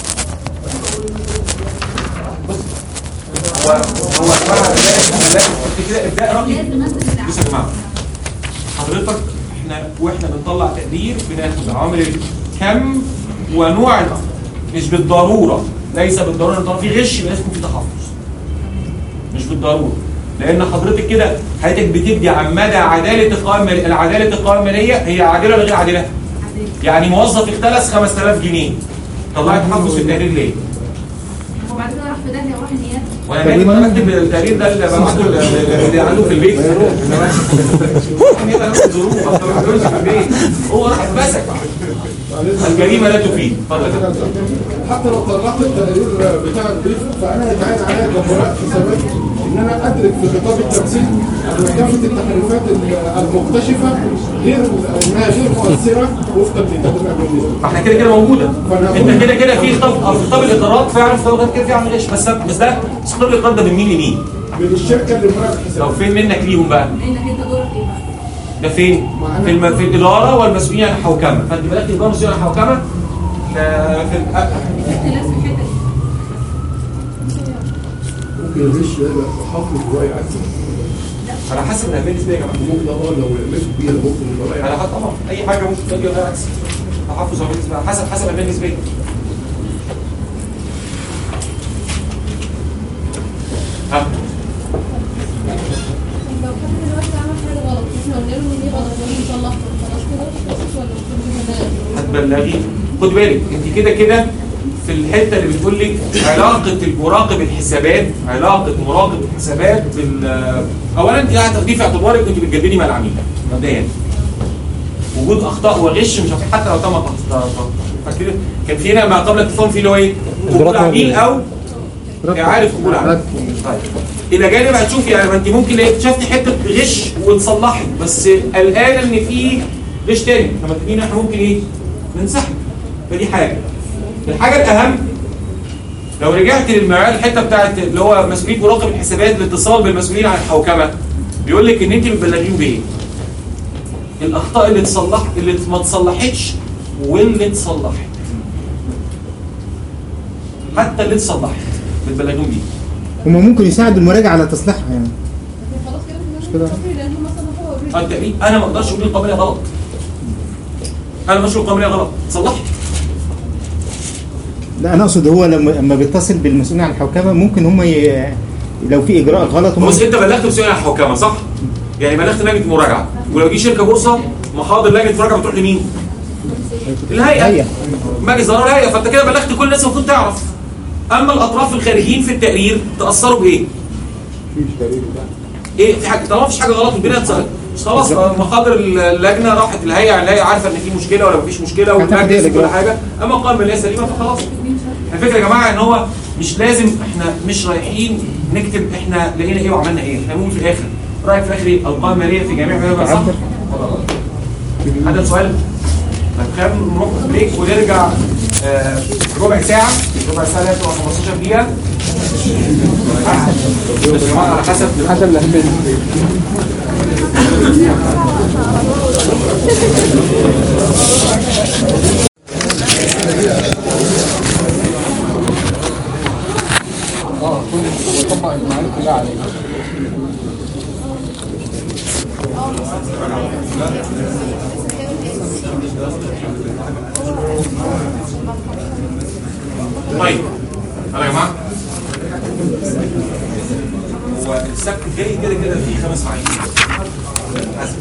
بص هو هو اسمها لازم كده ابداء رأي بص يا جماعه حضرتك احنا واحنا بنطلع تقدير بناخد عوامل الكم ونوع الأخطاء مش بالضروره ليس بالضروره ان طالما في غش يبقى لازم يكون في تحفظ مش بالضروره لان حضرتك كده حضرتك بتدي عن مدى عداله القوائم الماليه العداله القوائم الماليه هي عادله ولا غير عادله؟ يعني موظف اختلس 5000 جنيه طلعت تحفظ في التقرير ليه؟ وبعد كده راح في داهيه وراح النيابه وانا مالي وانا بكتب التقرير ده اللي ببعته اللي عنده في البيت هو راح اتمسك الجريمه لا تفيد اتفضل حتى لو طلعت التقرير بتاع الضيف فانا يتعين عليا كمراقب حسابات ان انا ادرك في خطاب التمثيل ان كافه التحريفات المكتشفه غير انها غير مؤثره وفقا لتدريب النسبه. احنا كده كده موجوده انت كده كده في خطاب في خطاب الاقرارات فعلا في خطاب كده في عامل غش بس بس ده خطاب الاقرار ده من مين لمين؟ من الشركه اللي مراقب حسابات. لو فين منك ليهم بقى؟ لانك انت دورك ايه بقى؟ ده فين؟ في الم... في الاداره والمسؤولين عن الحوكمه فانت بالك الاداره والمسؤولين عن الحوكمه لا، في ال- في اختلاف في الحته دي ممكن الغش ده يبقى حافظ رأي عكسي على حسب الاهميه النسبيه يا جماعه ممكن اه لو مسك بيها ممكن يبقى رأي على حسب طبعا اي حاجه ممكن تجي غير عكس تحفظ او بالنسبه على حسب حسب الاهميه النسبيه ها لو حد دلوقتي عمل حاجه غلط احنا قلنا له ان دي غلط وهو يصلحها خلاص كده خلاص ولا المفروض نبلغ؟ هتبلغي خد بالك انت كده كده في الحته اللي بتقول لك علاقه المراقب الحسابات علاقه مراقب الحسابات بال اولا انت هتاخديه في اعتبارك انت بتجددي مع العميل مبدئيا وجود اخطاء وغش مش عارف حتى لو تم تخ- فاكرين كان في هنا ما قبل التفاهم في اللي هو ايه؟ قبول عميل او عارف قبول عميل طيب الى جانب هتشوف يعني ما انت ممكن لو اكتشفتي حته غش وتصلحي بس قلقانه ان في غش تاني لما تلاقينا احنا ممكن ايه؟ ننسحب فدي حاجه الحاجه الاهم لو رجعت للمعيار الحته بتاعت اللي هو مسؤوليه مراقب الحسابات الاتصال بالمسؤولين عن الحوكمه بيقول لك ان انت بتبلغيهم بايه؟ الاخطاء اللي تصلح اللي ما تصلحتش واللي اتصلحت حتى اللي اتصلحت بتبلغيهم بيه هم ممكن يساعدوا المراجع على تصليحها يعني لكن خلاص كده مش في كده. الناس لان هم صلحوها اوريدي التأمين انا ما اقدرش اقول القابليه غلط انا ما اقدرش اقول القابليه غلط صلحت لا انا اقصد هو لما لما بيتصل بالمسؤولين عن الحوكمه ممكن هم ي... لو في اجراء غلط هم بص انت بلغت مسؤولين عن الحوكمه صح؟ يعني بلغت لجنه مراجعه ولو دي شركه بورصه محاضر لجنه مراجعه بتروح لمين؟ الهيئه هيئة. مجلس اداره الهيئه فانت كده بلغت كل الناس المفروض تعرف اما الاطراف الخارجيين في التقرير تاثروا بايه؟ ايه في حاجه طالما مفيش حاجه غلط الدنيا اتصلت مش خلاص محاضر اللجنه راحت الهيئه الهيئه عارفه ان في مشكله ولا مفيش مشكله والمجلس كل حاجه اما القائمه اللي هي سليمه فخلاص الفكره يا جماعه ان هو مش لازم احنا مش رايحين نكتب احنا لقينا ايه وعملنا ايه احنا بنقول في الاخر رايك في الاخر ايه القائمه الماليه في جميع ما صح هذا سؤال طيب خلينا نروح بريك ونرجع آه، ربع ساعه ربع ساعه اللي هي بتبقى 15 دقيقه بس يا جماعه على حسب حسب الاهميه اه كل طبق المعارف كلها عليه طيب يلا يا جماعه هو السبت الجاي كده كده فيه خمس معايير حسب.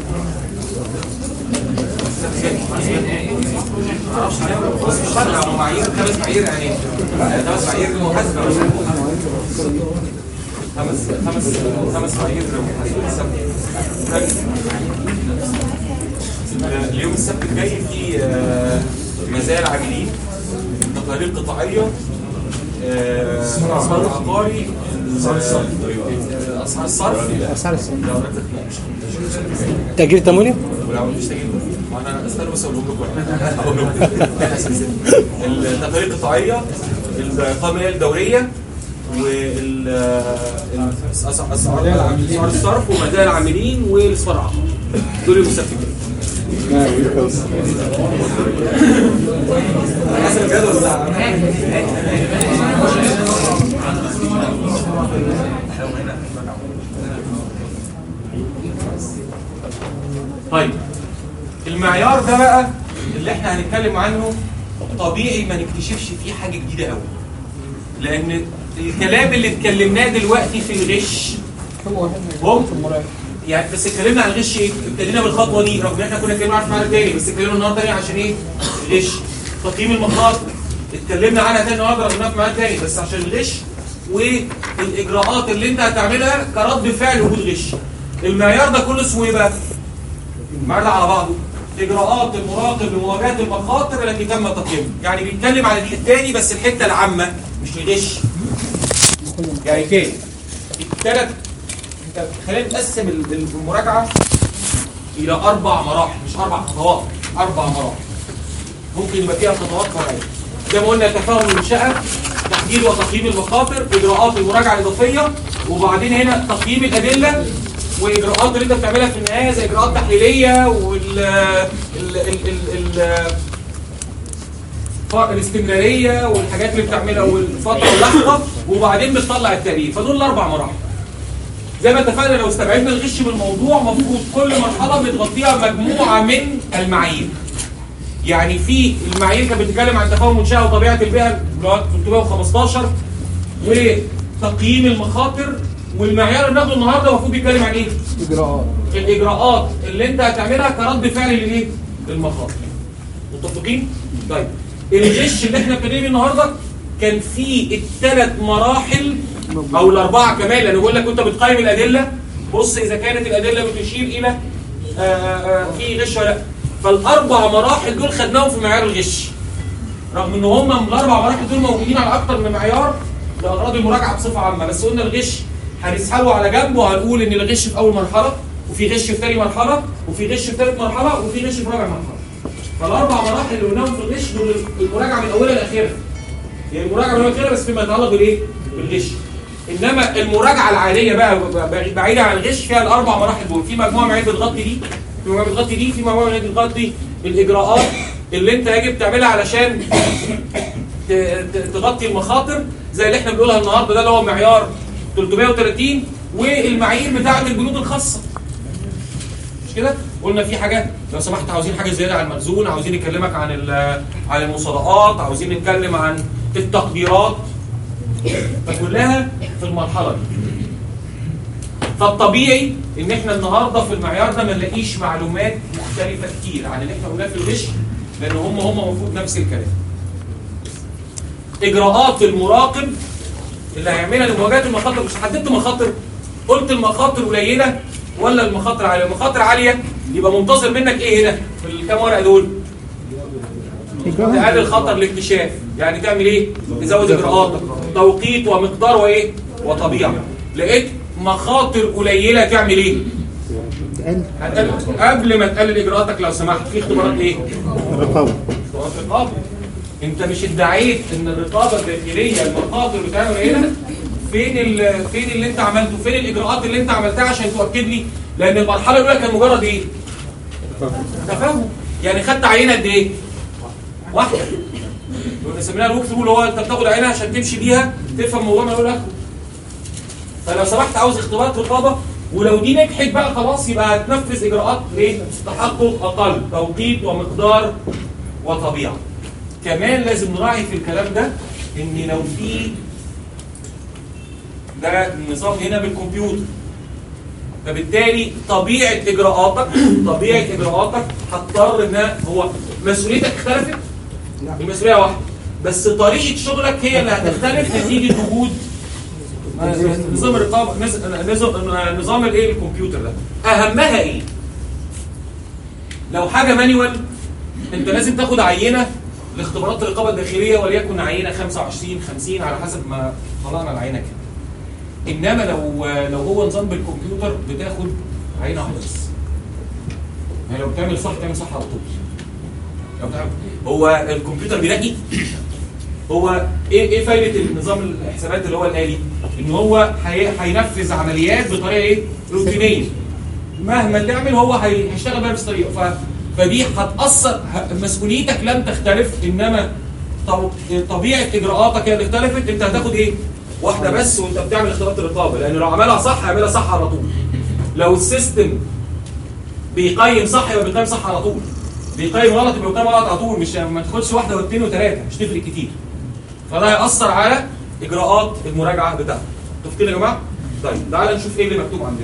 السبت الجاي معرفش ليه، بس مش فارقه هو معايير خمس معايير يعني خمس معايير محاسبه بس خمس خمس خمس معايير محاسبه السبت اليوم السبت الجاي في آه، مزايا العاملين تقارير قطاعيه آه، اسعار العقاري اسعار الصرف اسعار الصرف اسعار الصرف تأجير تمويلي؟ ولو مفيش تغيير انا استنى بس اقول لكم اقول لكم التقارير القطاعيه القائمه الماليه الدوريه وال ال- اسعار اسعار الصرف ومزايا العاملين والاسعار العقار دول يوم السبت الجاي حسب الجدول طيب المعيار ده بقى اللي احنا هنتكلم عنه طبيعي ما نكتشفش فيه حاجه جديده قوي لان الكلام اللي اتكلمناه دلوقتي في الغش هم يعني بس اتكلمنا عن الغش ايه؟ ابتدينا بالخطوه دي رغم ان احنا كنا اتكلمنا عنها في معنى تاني بس اتكلمنا النهارده تاني عشان ايه؟ الغش تقييم المخاطر اتكلمنا عنها تاني النهارده رغم انها في معنى تاني بس عشان الغش والاجراءات اللي انت هتعملها كرد فعل وجود غش المعيار ده كله اسمه ايه بقى؟ المعيار ده على بعضه اجراءات المراقب لمواجهه المخاطر التي تم تقييمها يعني بيتكلم عن التاني بس الحته العامه مش الغش يعني تاني الثلاث انت خلينا نقسم ال- المراجعه الى اربع مراحل مش اربع خطوات اربع مراحل ممكن يبقى فيها خطوات فرعيه زي ما قلنا تفاهم المنشاه تحديد وتقييم المخاطر اجراءات المراجعه الاضافيه وبعدين هنا تقييم الادله واجراءات اللي انت بتعملها في النهايه زي اجراءات تحليليه وال ال ال ال ال ف- الاستمراريه والحاجات اللي بتعملها والفتره اللاحقه وبعدين بتطلع التقرير فدول الاربع مراحل زي ما اتفقنا لو استبعدنا الغش من الموضوع المفروض كل مرحله بتغطيها مجموعه من المعايير يعني في المعايير كانت بتتكلم عن تفاهم منشاه وطبيعه البيئه اللي هو 315 وتقييم المخاطر والمعيار اللي بناخده النهارده المفروض بيتكلم عن ايه؟ اجراءات الاجراءات اللي انت هتعملها كرد فعل للايه؟ للمخاطر متفقين؟ طيب الغش اللي احنا ابتدينا بيه النهارده كان فيه الثلاث مراحل او الاربعه كمان لان بقول لك وانت بتقيم الادله بص اذا كانت الادله بتشير الى آه، آه، في غش ولا لا فالاربع مراحل دول خدناهم في معيار الغش رغم ان هم الاربع مراحل دول موجودين على اكتر من معيار لاغراض المراجعه بصفه عامه بس قلنا الغش هنسحبه على جنب وهنقول ان الغش في اول مرحله وفي غش في ثاني مرحله وفي غش في ثالث مرحله وفي غش في رابع مرحله فالاربع مراحل اللي قلناهم في الغش دول المراجعه من اولها لاخرها يعني المراجعه من اولها لاخرها بس فيما يتعلق بالايه؟ بالغش انما المراجعه العاديه بقى بقى- بعيده عن الغش فيها الاربع مراحل دول في مجموعه معين بتغطي دي في مجموعه بتغطي دي في مجموعه معين بتغطي الاجراءات اللي انت يجب تعملها علشان ت- ت- تغطي المخاطر زي اللي احنا بنقولها النهارده ده اللي هو معيار 330 والمعايير بتاعه البنود الخاصه مش كده؟ قلنا في حاجات لو سمحت عاوزين حاجه زياده عن المخزون عاوزين نكلمك عن ال- عن المصادقات عاوزين نتكلم عن التقديرات فكلها في المرحله دي فالطبيعي ان احنا النهارده في المعيار ده ما نلاقيش معلومات مختلفه كتير عن اللي احنا قلناه في الغش لان هم هم المفروض نفس الكلام اجراءات المراقب اللي هيعملها لمواجهه المخاطر مش حددت مخاطر قلت المخاطر قليله ولا المخاطر عاليه المخاطر عاليه يبقى منتظر منك ايه هنا في الكام ورقه دول تقلل خطر الاكتشاف يعني تعمل ايه تزود اجراءاتك توقيت ومقدار وايه وطبيعه لقيت مخاطر قليله تعمل ايه هتقلل قبل ما تقلل اجراءاتك لو سمحت في اختبارات ايه رقابه اختبارات رقابه انت مش ادعيت ان الرقابه الداخليه المخاطر بتاعها قليله فين ال- فين اللي انت عملته فين الاجراءات اللي انت عملتها عشان تؤكد لي لان المرحله الاولى كان مجرد ايه تفاهم يعني خدت عينه قد ايه واحده بنسميها الوك ثرو اللي هو انت بتاخد عينه عشان تمشي بيها تفهم الموضوع من الاول لاخره فلو سمحت عاوز اختبارات رقابه ولو دي نجحت بقى خلاص يبقى هتنفذ اجراءات ايه تحقق اقل توقيت ومقدار وطبيعه كمان لازم نراعي في الكلام ده ان لو في ده النظام هنا بالكمبيوتر فبالتالي طبيعه اجراءاتك طبيعه اجراءاتك هتضطر انها هو مسؤوليتك اختلفت المسؤوليه واحده بس طريقه شغلك هي اللي هتختلف نتيجه وجود نظام الرقابه نز- نظام نظام الايه الكمبيوتر ده اهمها ايه لو حاجه مانيوال انت لازم تاخد عينه لاختبارات الرقابه الداخليه وليكن عينه 25 50 على حسب ما طلعنا العينه كده انما لو لو هو نظام بالكمبيوتر بتاخد عينه واحده بس يعني لو بتعمل صح تعمل صح على طول لو بتعمل هو الكمبيوتر بيلاقي هو ايه ايه فايده النظام الحسابات اللي هو الالي ان هو هي- هينفذ عمليات بطريقه ايه روتينيه مهما تعمل هو هي- هيشتغل بنفس الطريقه ف... فدي هتاثر ه- مسؤوليتك لن تختلف انما طب... طبيعه اجراءاتك هي اللي اختلفت انت هتاخد ايه واحده بس وانت بتعمل اختبارات الرقابه لان لو عملها صح هيعملها صح على طول لو السيستم بيقيم صح يبقى بيقيم صح على طول بيقيم غلط يبقى بيقيم غلط على طول مش ما تاخدش واحده واثنين وثلاثه مش تفرق كتير فده هيأثر على اجراءات المراجعه بتاعتك متفقين يا جماعه طيب تعالى نشوف ايه اللي مكتوب عندنا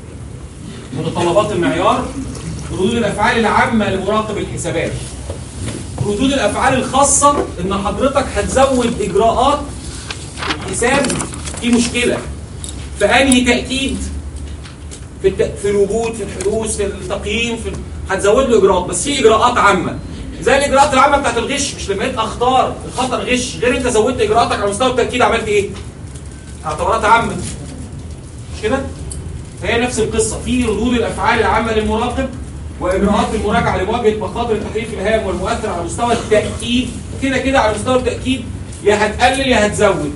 متطلبات المعيار ردود الافعال العامه لمراقب الحسابات ردود الافعال الخاصه ان حضرتك هتزود اجراءات الحساب في مشكله فانهي تاكيد في الت... في الوجود في الحدوث في التقييم في هتزود له اجراءات بس في اجراءات عامه زي الاجراءات العامه بتاعت الغش مش لما لقيت اخطار الخطر غش غير انت زودت اجراءاتك على مستوى التاكيد عملت ايه؟ اعتبارات عامه مش كده؟ فهي نفس القصه في ردود الافعال العامه للمراقب واجراءات المراجعه لمواجهه مخاطر التحريف الهام والمؤثر على مستوى التاكيد كده كده على مستوى التاكيد يا هتقلل يا هتزود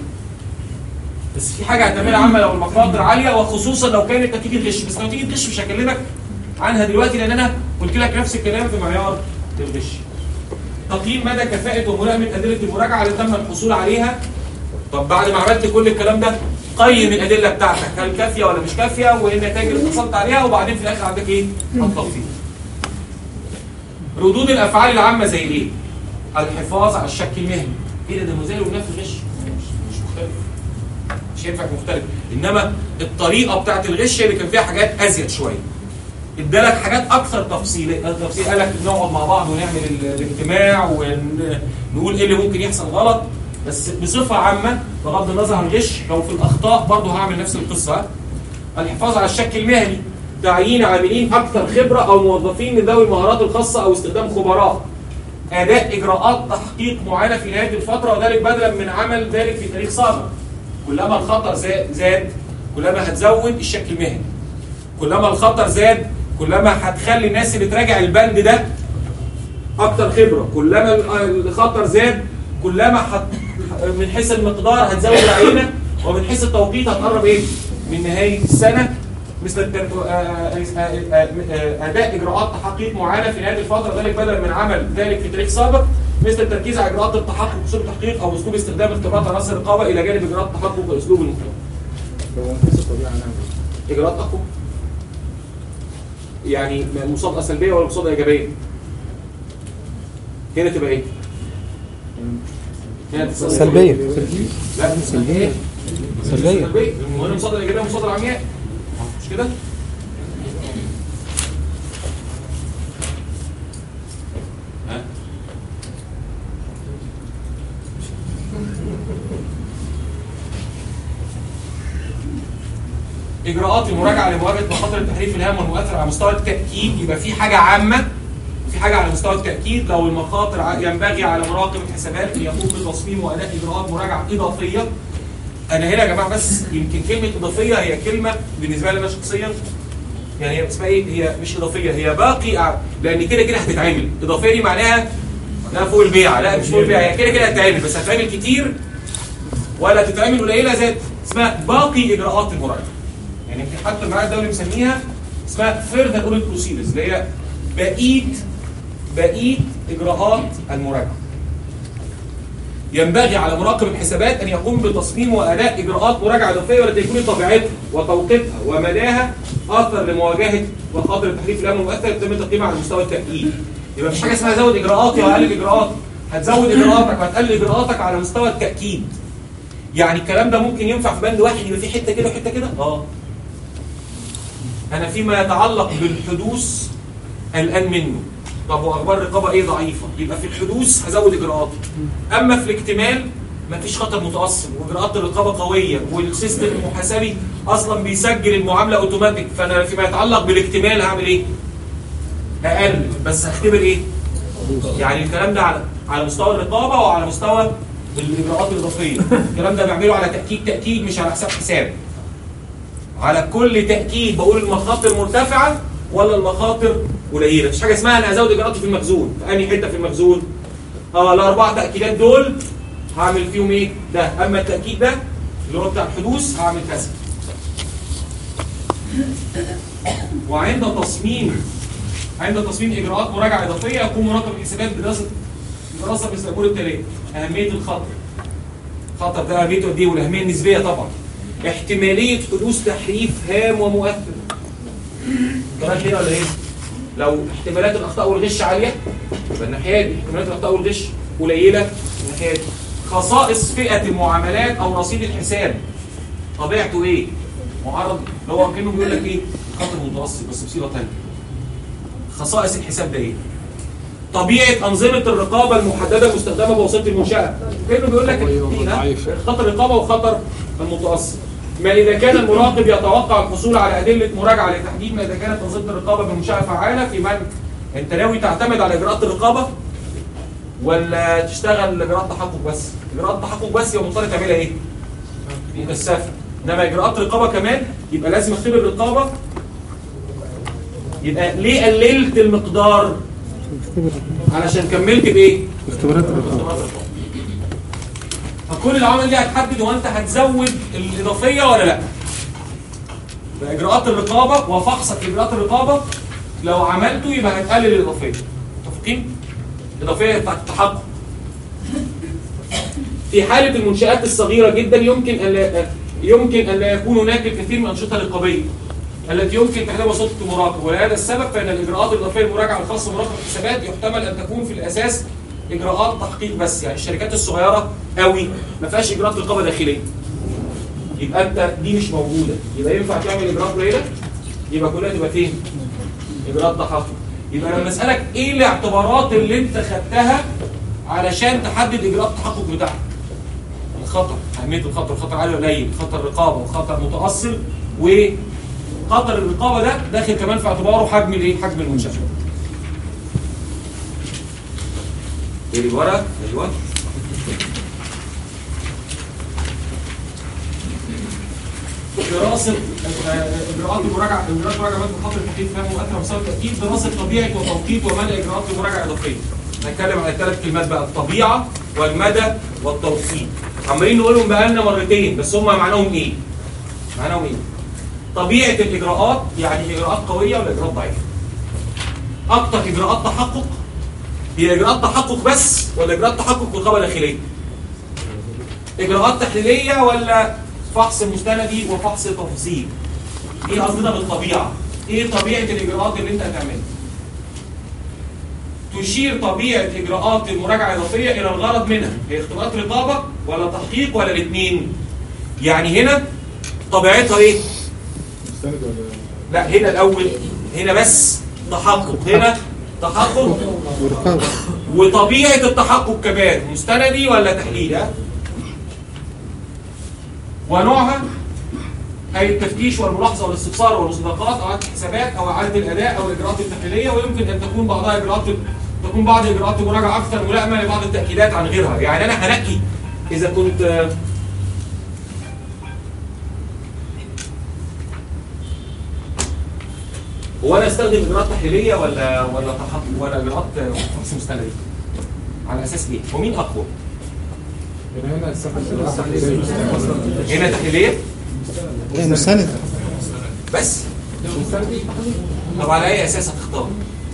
بس في حاجه هتعملها عامه لو المخاطر عاليه وخصوصا لو كانت نتيجه غش بس لو نتيجه غش مش هكلمك عنها دلوقتي لان انا قلت لك نفس الكلام في معيار الغش تقييم مدى كفاءه وملائمه ادله المراجعه اللي تم الحصول عليها طب بعد ما عملت كل الكلام ده قيم الادله بتاعتك هل كافيه ولا مش كافيه وايه النتائج اللي حصلت عليها وبعدين في الاخر عندك ايه؟ التفصيل. ردود الافعال العامه زي ايه؟ الحفاظ على الشك المهني. ايه ده ده ما زي اللي قلناه في الغش مش مش مختلف. مش هينفع يكون مختلف انما الطريقه بتاعت الغش هي اللي كان فيها حاجات ازيد شويه. ادالك حاجات اكثر تفصيل تفصيل قالك نقعد مع بعض ونعمل ال- الاجتماع ونقول ايه اللي ممكن يحصل غلط بس بصفه عامه بغض النظر عن الغش لو في الاخطاء برضه هعمل نفس القصه الحفاظ على الشك المهني تعيين عاملين اكثر خبره او موظفين من ذوي المهارات الخاصه او استخدام خبراء اداء اجراءات تحقيق معينه في نهايه الفتره وذلك بدلا من عمل ذلك في تاريخ سابق كلما الخطر زاد, زاد كلما هتزود الشك المهني كلما الخطر زاد كلما هتخلي الناس اللي تراجع البند ده اكتر خبره كلما ال- الخطر زاد كلما حت من حيث المقدار هتزود العينه ومن حيث التوقيت هتقرب ايه من نهايه السنه مثل التر- آه، آه، آه، آه، آه، اداء اجراءات تحقيق معينه في نهايه الفتره ذلك بدلا من عمل ذلك في تاريخ سابق مثل التركيز على اجراءات التحقق واسلوب التحقيق او اسلوب استخدام اختبارات عناصر الرقابه الى جانب اجراءات التحقق واسلوب المختبر هو من حيث الطبيعه نعم اجراءات تحكم يعني مصادقه سلبيه ولا مصادقه ايجابيه هنا تبقى ايه هنا تبقى سلبية. لا سلبية. سلبية. سلبيه المهم مصادقه ايجابيه ومصادقه عمياء مش كده ها اجراءات المراجعه لمواجهه مخاطر التحريف الهام والمؤثر على مستوى التاكيد يبقى في حاجه عامه في حاجه على مستوى التاكيد لو المخاطر ع- ينبغي على مراقب الحسابات ان يقوم بتصميم واداء اجراءات مراجعه اضافيه انا هنا يا جماعه بس يمكن كلمه اضافيه هي كلمه بالنسبه لي انا شخصيا يعني هي اسمها ايه هي مش اضافيه هي باقي أع- لان كده كده هتتعمل اضافيه دي معناها لا فوق البيع لا مش فوق البيع هي كده كده هتتعمل بس هتتعمل كتير ولا تتعمل قليله ذات اسمها باقي اجراءات المراجعه يعني يمكن حتى المعهد الدولي مسميها اسمها فيرذر اورينت بروسيدرز اللي هي بقيه بقيه اجراءات المراجعه ينبغي على مراقب الحسابات ان يقوم بتصميم واداء اجراءات مراجعه اضافيه والتي يكون طبيعتها وتوقيتها ومداها اثر لمواجهه مخاطر التحريف الامن المؤثر يتم تقييمها على مستوى التاكيد يبقى مفيش حاجه اسمها زود اجراءاتي واقلل اجراءات هتزود اجراءاتك وهتقلل اجراءاتك على مستوى التاكيد يعني الكلام ده ممكن ينفع في بند واحد يبقى في حته كده وحته كده اه انا فيما يتعلق بالحدوث قلقان منه طب واخبار الرقابه ايه ضعيفه يبقى في الحدوث هزود اجراءاتي اما في الاكتمال مفيش خطر متاصل واجراءات الرقابه قويه والسيستم المحاسبي اصلا بيسجل المعامله اوتوماتيك فانا فيما يتعلق بالاكتمال هعمل ايه؟ اقل بس هختبر ايه؟ يعني الكلام ده على على مستوى الرقابه وعلى مستوى الاجراءات الاضافيه الكلام ده بعمله على تاكيد تاكيد مش على حساب حساب على كل تاكيد بقول المخاطر مرتفعه ولا المخاطر قليله مفيش حاجه اسمها انا هزود اجراءاتي في المخزون في انهي حته في المخزون اه الاربع تاكيدات دول هعمل فيهم ايه ده اما التاكيد ده اللي هو بتاع الحدوث هعمل كذا وعند تصميم عند تصميم اجراءات مراجعه اضافيه يقوم مراقب الحسابات بدراسه دراسه مثل الامور التاليه اهميه الخطر خطر ده اهميته قد ايه والاهميه النسبيه طبعا احتماليه حدوث تحريف هام ومؤثر طبعا كده ولا ايه لو احتمالات الاخطاء والغش عاليه يبقى الناحيه دي احتمالات الاخطاء والغش قليله الناحيه دي خصائص فئه المعاملات او رصيد الحساب طبيعته ايه معرض اللي هو كانه بيقول لك ايه خطر متوسط بس بصيغه ثانيه خصائص الحساب ده ايه طبيعه انظمه الرقابه المحدده المستخدمه بواسطه المنشاه كانه بيقول لك إيه، ها؟ خطر الرقابه وخطر المتوسط ما اذا كان المراقب يتوقع الحصول على ادله مراجعه لتحديد ما اذا كانت انظمه الرقابه بمنشاه فعاله في من انت ناوي تعتمد على اجراءات الرقابه ولا تشتغل اجراءات تحقق بس اجراءات تحقق بس يبقى مضطر تعملها ايه مكثفه انما اجراءات رقابه كمان يبقى لازم اختبر الرقابه يبقى ليه قللت المقدار علشان كملت بايه اختبارات اختبارات الرقابه فكل العوامل دي هتحدد هو انت هتزود الاضافيه ولا لا باجراءات الرقابه وفحصك لاجراءات الرقابه لو عملته يبقى هتقلل الاضافيه متفقين الاضافيه بتاعت التحقق في حاله المنشات الصغيره جدا يمكن ان لا يمكن ان لا يكون هناك الكثير من الانشطه الرقابيه التي يمكن تحديدها بواسطه المراقب ولهذا السبب فان الاجراءات الاضافيه المراجعه الخاصه بمراقبه الحسابات يحتمل ان تكون في الاساس اجراءات تحقيق بس يعني الشركات الصغيره قوي ما فيهاش اجراءات رقابه داخليه يبقى انت دي مش موجوده يبقى ينفع تعمل اجراءات قليله يبقى كلها تبقى فين اجراءات تحقق يبقى لما اسالك ايه الاعتبارات اللي انت خدتها علشان تحدد اجراءات التحقق بتاعك الخطر اهميه الخطر الخطر عالي ولا قليل خطر رقابه وخطر متاصل و خطر الرقابه ده داخل كمان في اعتباره حجم الايه حجم المنشاه ايه الورق ايوه دراسة آه، إجراءات المراجعة إجراءات مراجعة مادة خطر التحقيق فهم مؤثرة بسبب تأكيد دراسة طبيعة وتوقيت ومدى إجراءات المراجعة الإضافية. هنتكلم عن الثلاث كلمات بقى الطبيعة والمدى والتوقيت. عمالين نقولهم بقالنا مرتين بس هم معناهم إيه؟ معناهم إيه؟ طبيعة الإجراءات يعني إجراءات قوية ولا إجراءات ضعيفة؟ أكتر إجراءات تحقق هي إجراءات تحقق بس ولا إجراءات تحقق ورقابة داخلية؟ إجراءات تحليلية ولا فحص مستندي وفحص تفصيل؟ إيه قصدنا بالطبيعة؟ إيه طبيعة الإجراءات اللي أنت هتعملها؟ تشير طبيعة إجراءات المراجعة الإضافية إلى الغرض منها هي اختبارات رقابة ولا تحقيق ولا الاثنين؟ يعني هنا طبيعتها إيه؟ لا هنا الأول هنا بس تحقق هنا تحقق ورقابة وطبيعة التحقق كمان مستندي ولا تحليلي ها؟ ونوعها أي التفتيش والملاحظة والاستفسار والمصداقات أو إعادة الحسابات أو إعادة الأداء أو الإجراءات التحليلية ويمكن أن تكون بعضها إجراءات تكون بعض إجراءات المراجعة أكثر ملائمة لبعض التأكيدات عن غيرها يعني أنا هنقي إذا كنت آه، هو انا استخدم اجراءات تحليليه ولا ولا تحقق ولا اجراءات فحص مستندي؟ على اساس ايه؟ ومين اقوى؟ هنا تحليليه لا مستند بس طب على اي اساس هتختار؟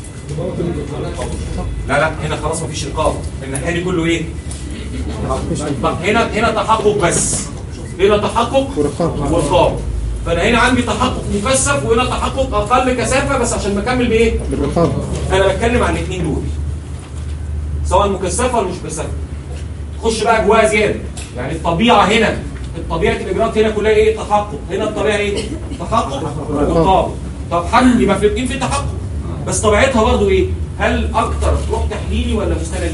لا لا هنا خلاص مفيش رقابه الناحيه دي كله ايه؟ طب هنا هنا تحقق بس هنا تحقق ورقابة ورقابه فانا هنا عندي تحقق مكثف وهنا تحقق اقل كثافه بس عشان بكمل بايه؟ بالرقابة انا بتكلم عن الاثنين دول سواء مكثفه ولا مش مكثفه خش بقى جواها زياده يعني الطبيعه هنا طبيعه الاجراءات هنا كلها ايه تحقق هنا الطبيعه ايه تحقق ورقابه طب حل يبقى في الاثنين في تحقق بس طبيعتها برضو ايه هل اكتر تروح تحليلي ولا مستندي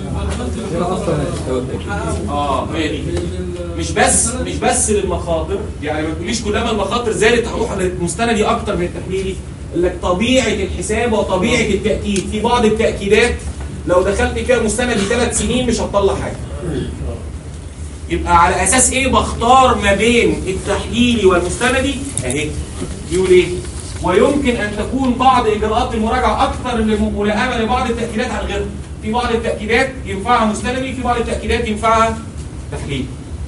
اه هي دي مش بس مش بس للمخاطر يعني ما تقوليش كلما المخاطر زادت هروح للمستندي اكتر من التحليلي قال لك طبيعه الحساب وطبيعه التاكيد في بعض التاكيدات لو دخلت فيها مستندي ثلاث سنين مش هتطلع حاجه يبقى على اساس ايه بختار ما بين التحليلي والمستندي اهي يقول ايه ويمكن ان تكون بعض اجراءات المراجعه اكثر ملائمه لبعض التاكيدات عن غيرها في بعض التاكيدات ينفعها مستندي في بعض التاكيدات ينفعها تحليلي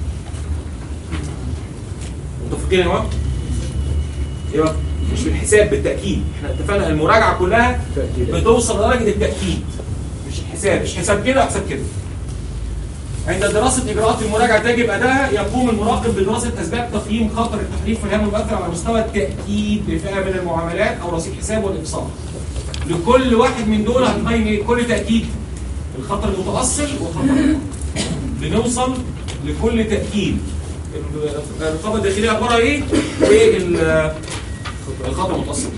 متفقين يا جماعه يبقى مش بالحساب بالتاكيد احنا اتفقنا المراجعه كلها بتوصل لدرجه التاكيد مش الحساب مش حساب كده حساب كده عند دراسة إجراءات المراجعة تجب أدائها يقوم المراقب بدراسة أسباب تقييم خطر التحريف والهام المؤثر على مستوى التأكيد لفئة من المعاملات أو رصيد حساب والإبصار. لكل واحد من دول هتقيم إيه؟ كل تأكيد الخطر المتأصل والخطر المتأصل. بنوصل لكل تأكيد الرقابة الداخلية عبارة إيه؟ والخطر المتأصل.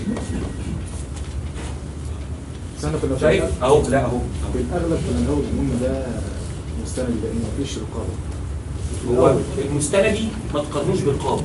شايف؟ أهو لا أهو بالاغلب كنا نقول ان ده مستند لان مفيش رقابه هو المستندي ما تقارنوش برقابه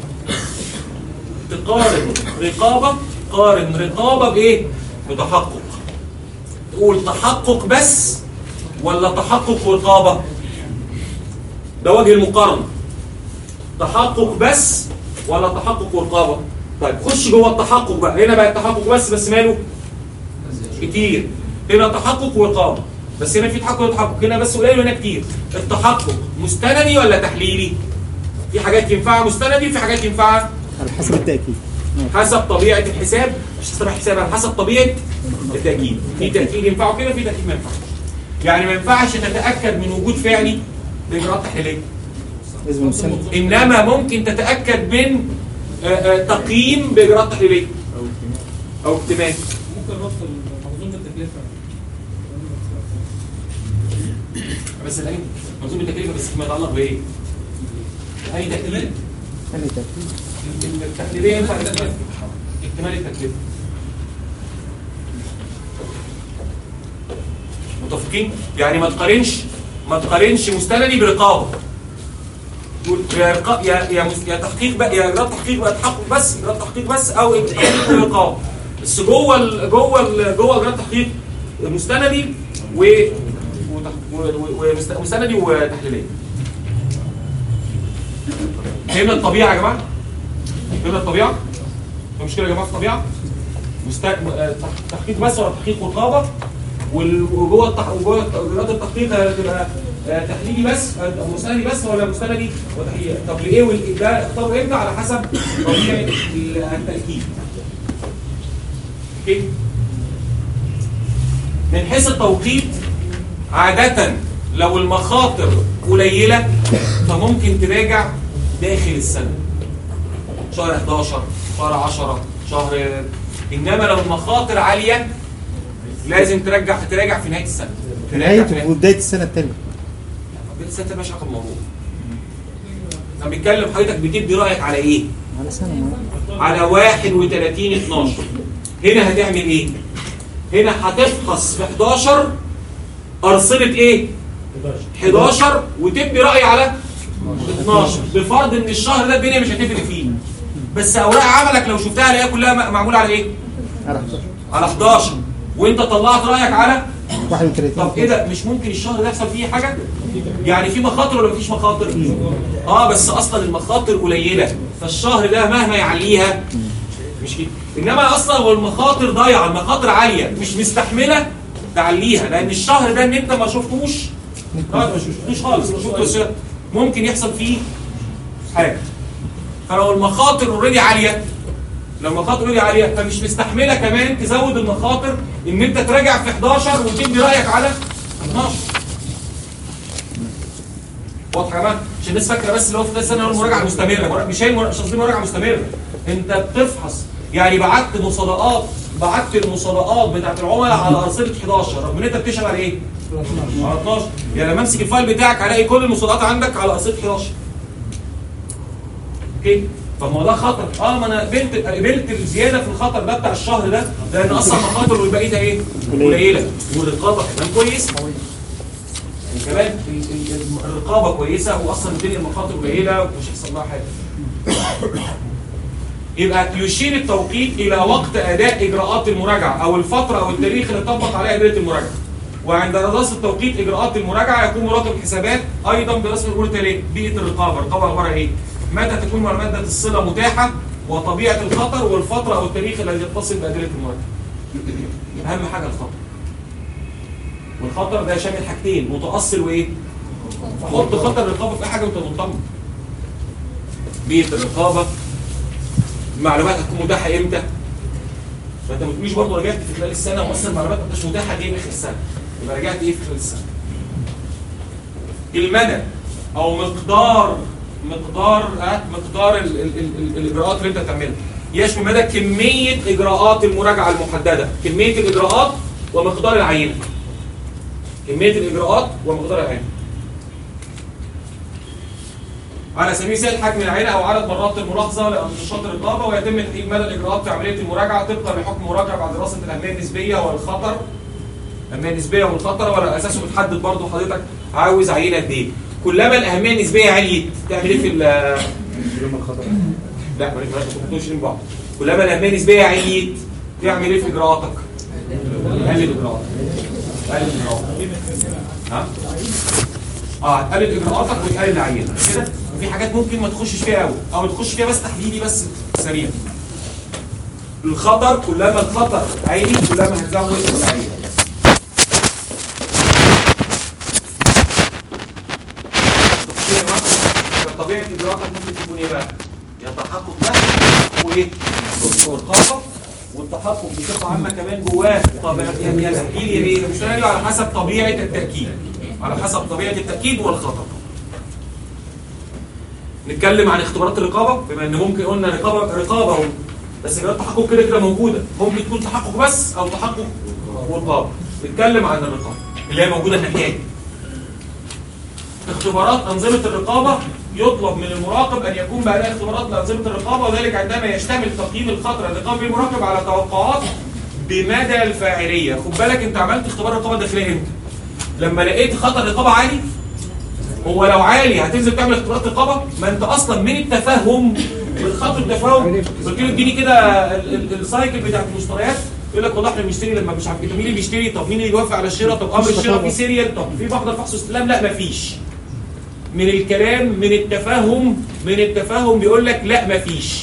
تقارن رقابه قارن رقابه بايه بتحقق تقول تحقق بس ولا تحقق ورقابه ده وجه المقارنه تحقق بس ولا تحقق ورقابه طيب خش جوه التحقق بقى هنا بقى التحقق بس بس ماله كتير هنا تحقق ورقابه بس هنا في تحقق وتحقق هنا بس قليل وهنا كتير التحقق مستندي ولا تحليلي في حاجات ينفعها مستندي في حاجات ينفعها على حسب التأكيد حسب طبيعه الحساب مش حسب الحساب على حسب طبيعه التاكيد في تاكيد ينفعه كده في تاكيد ما ينفعش يعني ما ينفعش تتاكد من وجود فعلي باجراءات تحليليه لازم مستند انما ممكن تتاكد من آه، آه، تقييم باجراءات تحليليه او اكتمال ممكن ربط منظومه التكلفه بس الأي منظومه التكلفه بس فيما يتعلق بايه؟ اي تكليف ثاني تأكيد التحليليه ينفع تكلفه اكتمال التكلفه متفقين؟ يعني ما تقارنش ما تقارنش مستندي برقابه يقول يا إرقاء- يا يا مس- يا تحقيق بقى يا اجراء تحقيق بقى تحقق بس اجراء تحقيق بس او تحقيق وإيقاف بس جوه ال- جوه ال- جوه اجراء تحقيق مستندي و وتح- و- و- ومست- مستندي وتحليليه فهمنا الطبيعه يا جماعه فهمنا الطبيعه في مشكله يا جماعه في الطبيعه مست... آه، تح- تحقيق بس ولا تحقيق ورقابه وال- وجوه التح... وجوه اجراءات التحقيق هتبقى آه، تحليلي بس آه، مستندي بس ولا مستندي وتحليلي طب لايه وال- ده اختاروا امتى على حسب طبيعه ال- التاكيد اوكي من حيث التوقيت عادة لو المخاطر قليلة فممكن تراجع داخل السنة شهر 11 شهر 10 شهر انما لو المخاطر عالية لازم ترجع تراجع في نهاية السنة في تراجع في نهايه وبدايه السنه الثانيه بداية السنة مالهاش علاقة بالموضوع انا بتكلم حضرتك بتدي رأيك على ايه؟ على سنه معينة. على 31 12 هنا هتعمل ايه؟ هنا هتفحص في 11 أرصدة ايه؟ 11 وتدي رأي على 12 بفرض ان الشهر ده الدنيا مش هتفرق فيه بس اوراق عملك لو شفتها هلاقيها كلها م- معموله على ايه؟ على 11 على 11 وانت طلعت رايك على 31 طب ايه ده مش ممكن الشهر ده يحصل فيه حاجه؟ يعني في مخاطر ولا مفيش مخاطر؟ اه بس اصلا المخاطر قليله فالشهر ده مهما يعليها مش كده انما اصلا هو المخاطر ضايعه المخاطر عاليه مش مستحمله تعليها لان الشهر ده ان انت ما شفتوش آه، مش شفتوش خالص ما شفتوش ممكن يحصل فيه حاجه فلو المخاطر اوريدي عاليه لو المخاطر اوريدي عاليه فمش مستحمله كمان تزود المخاطر ان انت تراجع في 11 وتدي رايك على 12 واضحه يا جماعه عشان الناس فاكره بس اللي هو في ثالث سنه هو المراجعه مستمره مرا- مش هي المرا- مش قصدي مراجعه مستمره انت بتفحص يعني بعت مصادقات بعت المصادقات بتاعت العملاء على ارصده 11 رغم ان انت بتشتغل على ايه؟ على 12 يعني لما امسك الفايل بتاعك الاقي كل المصادقات عندك على ارصده 11 اوكي طب ما هو ده خطر اه ما انا قبلت قبلت الزياده في الخطر ده بتاع الشهر ده لان اصلا مخاطر والبقيه ايه؟ قليله والرقابه كمان كويس وكمان ال- ال- ال- الرقابه كويسه واصلا الدنيا المخاطر قليله ومش هيحصل لها حاجه يبقى يشير التوقيت الى وقت اداء اجراءات المراجعه او الفتره او التاريخ اللي طبق عليها اداره المراجعه وعند دراسه توقيت اجراءات المراجعه يكون مراقب الحسابات ايضا برسم الامور التاليه بيئه الرقابه الرقابه عباره عن ايه متى تكون ماده الصله متاحه وطبيعه الخطر والفتره او التاريخ الذي يتصل باداره المراجعه اهم حاجه الخطر والخطر ده شامل حاجتين متاصل وايه حط خطر الرقابه في اي حاجه وانت مطمن بيئه الرقابه المعلومات هتكون متاحه امتى فانت ما تقوليش برضه رجعت في خلال السنه واصلا المعلومات ما كانتش متاحه دي اخر السنه يبقى رجعت ايه في خلال السنه المدى او مقدار مقدار آه، مقدار ال ال ال ال الاجراءات اللي انت هتعملها يشمل مدى كميه اجراءات المراجعه المحدده كميه الاجراءات ومقدار العينه كميه الاجراءات ومقدار العينه على سبيل المثال حجم العينه او عدد مرات الملاحظه لانشطه الرقابه ويتم تحديد مدى الاجراءات في عمليه المراجعه طبقا لحكم مراجعه بعد دراسه الاهميه النسبيه والخطر الاهميه النسبيه والخطر وعلى اساسه بتحدد برضه حضرتك عاوز عينه قد ايه كلما الاهميه النسبيه عليت تعمل ايه في ال لا ما تحطوش من بعض كلما الاهميه النسبيه عليت تعمل ايه في اجراءاتك؟ تقلل اجراءاتك تقلل اجراءاتك ها؟ اه هتقلل اجراءاتك وتقلل العينه كده وفي حاجات ممكن ما تخشش فيها قوي او تخش فيها بس تحديدي بس سريع الخطر كلما الخطر عالي كلما هتزود العينه طبيعه اجراءاتك ممكن تكون ايه بقى؟ يا تحقق بس وايه؟ والرقابه والتحقق بصفه عامه كمان جواه طب يعني يا تحليل يا ايه؟ مش هنقول على حسب طبيعه التاكيد على حسب طبيعه التاكيد والخطر نتكلم عن اختبارات الرقابه بما ان ممكن قلنا رقابه رقابه اهو بس اجراءات التحقق كده كده موجوده ممكن تكون تحقق بس او تحقق ورقابه نتكلم عن الرقابه اللي هي موجوده الناحيه دي اختبارات أنظمة الرقابة يطلب من المراقب أن يكون بأداء اختبارات لأنظمة الرقابة وذلك عندما يشتمل تقييم الخطر الذي قام به المراقب على توقعات بمدى الفاعلية خد بالك أنت عملت اختبار رقابة داخلية إمتى؟ لما لقيت خطر رقابة عالي هو لو عالي هتنزل تعمل اختبارات رقابه ما انت اصلا من التفهم من خط التفاهم قلت له اديني كده ال- ال- السايكل بتاعت المشتريات يقول لك والله احنا بنشتري لما مش عارف إيه، طب مين اللي بيشتري طب مين اللي يوافق على الشراء طب امر الشراء في سيريال طب في محضر فحص واستلام لا مفيش من الكلام من التفهم من التفهم بيقول لك لا مفيش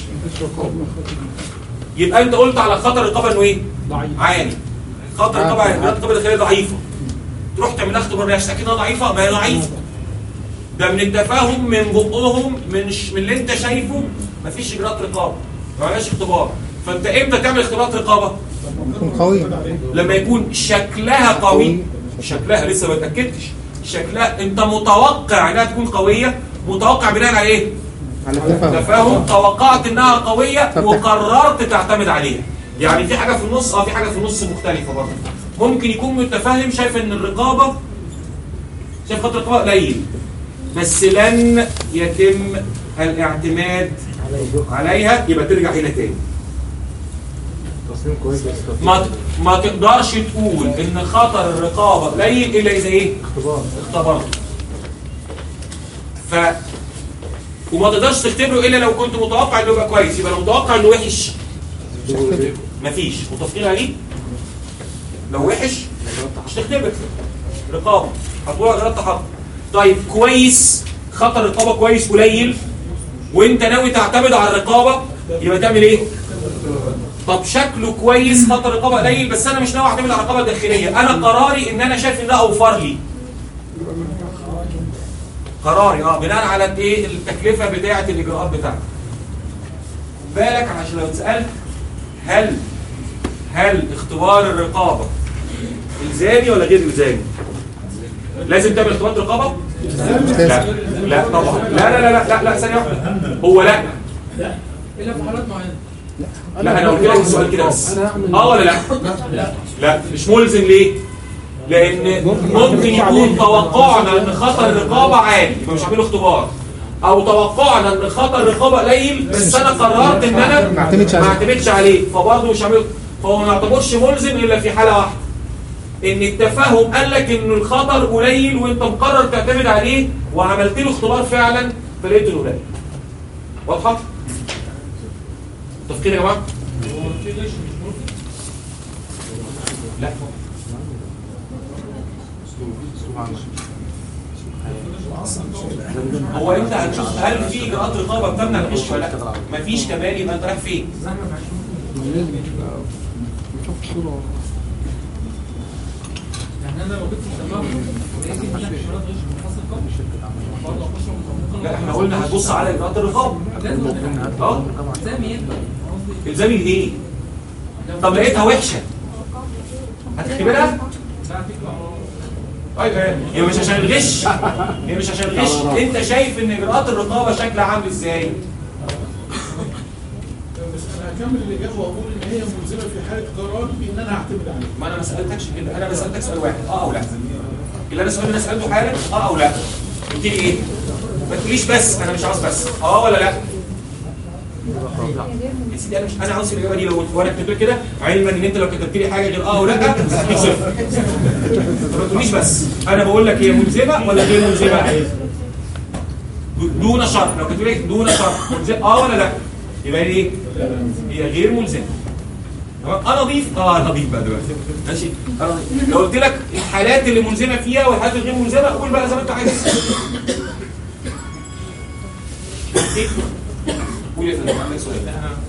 يبقى انت قلت على خطر الرقابه انه ايه؟ عالي خطر الرقابه عالي الرقابه الداخليه ضعيفه تروح تعمل لها اختبار نفسك كده ضعيفه ما هي ضعيفه ده من التفاهم من بقهم من ش... من اللي انت شايفه مفيش اجراءات رقابه ما فيهاش اختبار فانت امتى تعمل اختبارات رقابه؟ تكون قوية لما يكون شكلها قوي شكلها لسه ما اتاكدتش شكلها انت متوقع انها تكون قويه متوقع بناء على ايه؟ على تفاهم تفاهم توقعت انها قويه طب- وقررت تعتمد عليها يعني في حاجه في النص اه في حاجه في النص مختلفه برضه ممكن يكون متفهم شايف ان الرقابه شايف خط الرقابه قليل بس لن يتم الاعتماد عليها يبقى ترجع هنا تاني تصميم كويس بس ما ما تقدرش تقول ان خطر الرقابه قليل الا اذا ايه اختبار اختبرته ف وما تقدرش تختبره الا لو كنت متوقع انه يبقى كويس يبقى لو متوقع انه وحش مفيش متفقين عليه لو وحش مش تختبر رقابه هتقول غلط تحط طيب كويس خطر الرقابه كويس قليل وانت ناوي تعتمد على الرقابه يبقى تعمل ايه طب شكله كويس خطر الرقابه قليل بس انا مش ناوي اعتمد على الرقابه الداخليه انا قراري ان انا شايف ان ده اوفر لي قراري اه بناء على ايه التكلفه بتاعه الاجراءات بتاعتي بالك عشان لو اتسالت هل هل اختبار الرقابه الزامي ولا غير الزامي لازم تعمل اختبارات رقابه لا لا طبعا لا لا لا لا لا ثانيه واحده هو لا الا في حالات معينه لا انا قلت لك السؤال كده بس اه ولا لا لا مش ملزم ليه لان ممكن يكون توقعنا ان خطر الرقابه عالي يبقى مش هعمله اختبار او توقعنا ان خطر الرقابه قليل بس انا قررت ان انا ما اعتمدش عليه. ما اعتمدش عليه فبرضه مش هعمله فهو ما يعتبرش ملزم الا في حاله واحده ان التفاهم قال لك ان الخطر قليل وانت مقرر تعتمد عليه وعملت له اختبار فعلا فلقيت انه قليل واضحه؟ متفقين يا جماعه؟ هو في غش مش مرفق لا هو انت هتشوف هل في اجراءات رقابه بتمنع الغش ولا لا؟ مفيش كمان يبقى انت رايح فين؟ يعني انا لو جبت التمام لقيت في حالات غش من حصل قبل برضه اخش ممكن لا احنا قلنا هتبص على اجراءات الرقابه لازم اه زي مين قصدي الزامي ايه؟ طب لقيتها وحشه هتختبرها؟ لا فكره ايوه هي مش عشان الغش هي مش عشان الغش انت شايف ان اجراءات الرقابه شكلها عامل ازاي؟ بس انا هكمل الاجابه واقول ان هي ملزمه في حاله قرار بان انا هعتمد عليها ما انا ما سالتكش كده انا بسالتك سؤال واحد اه او لا اللي انا السؤال اللي انا سالته حالا اه او لا قلت لي ايه ما تقوليش بس انا مش عاوز بس اه ولا لا يا سيدي انا مش انا عاوز الاجابه دي لو وانا كتبت لك كده علما ان انت لو كتبت لي حاجه غير اه او لا هتديك صفر ما تقوليش بس انا بقول لك هي ملزمه ولا غير ملزمه دون شرط لو كتبت لك دون شرط ملزمه اه ولا لا يبقى هي ايه هي غير ملزمه تمام؟ انا اضيف اه انا اضيف بقى دلوقتي ماشي انا أضيف. لو قلت لك الحالات اللي ملزمه فيها والحالات الغير ملزمه قول بقى زي ما انت عايز إيه؟ قول يا فندم عندك سؤال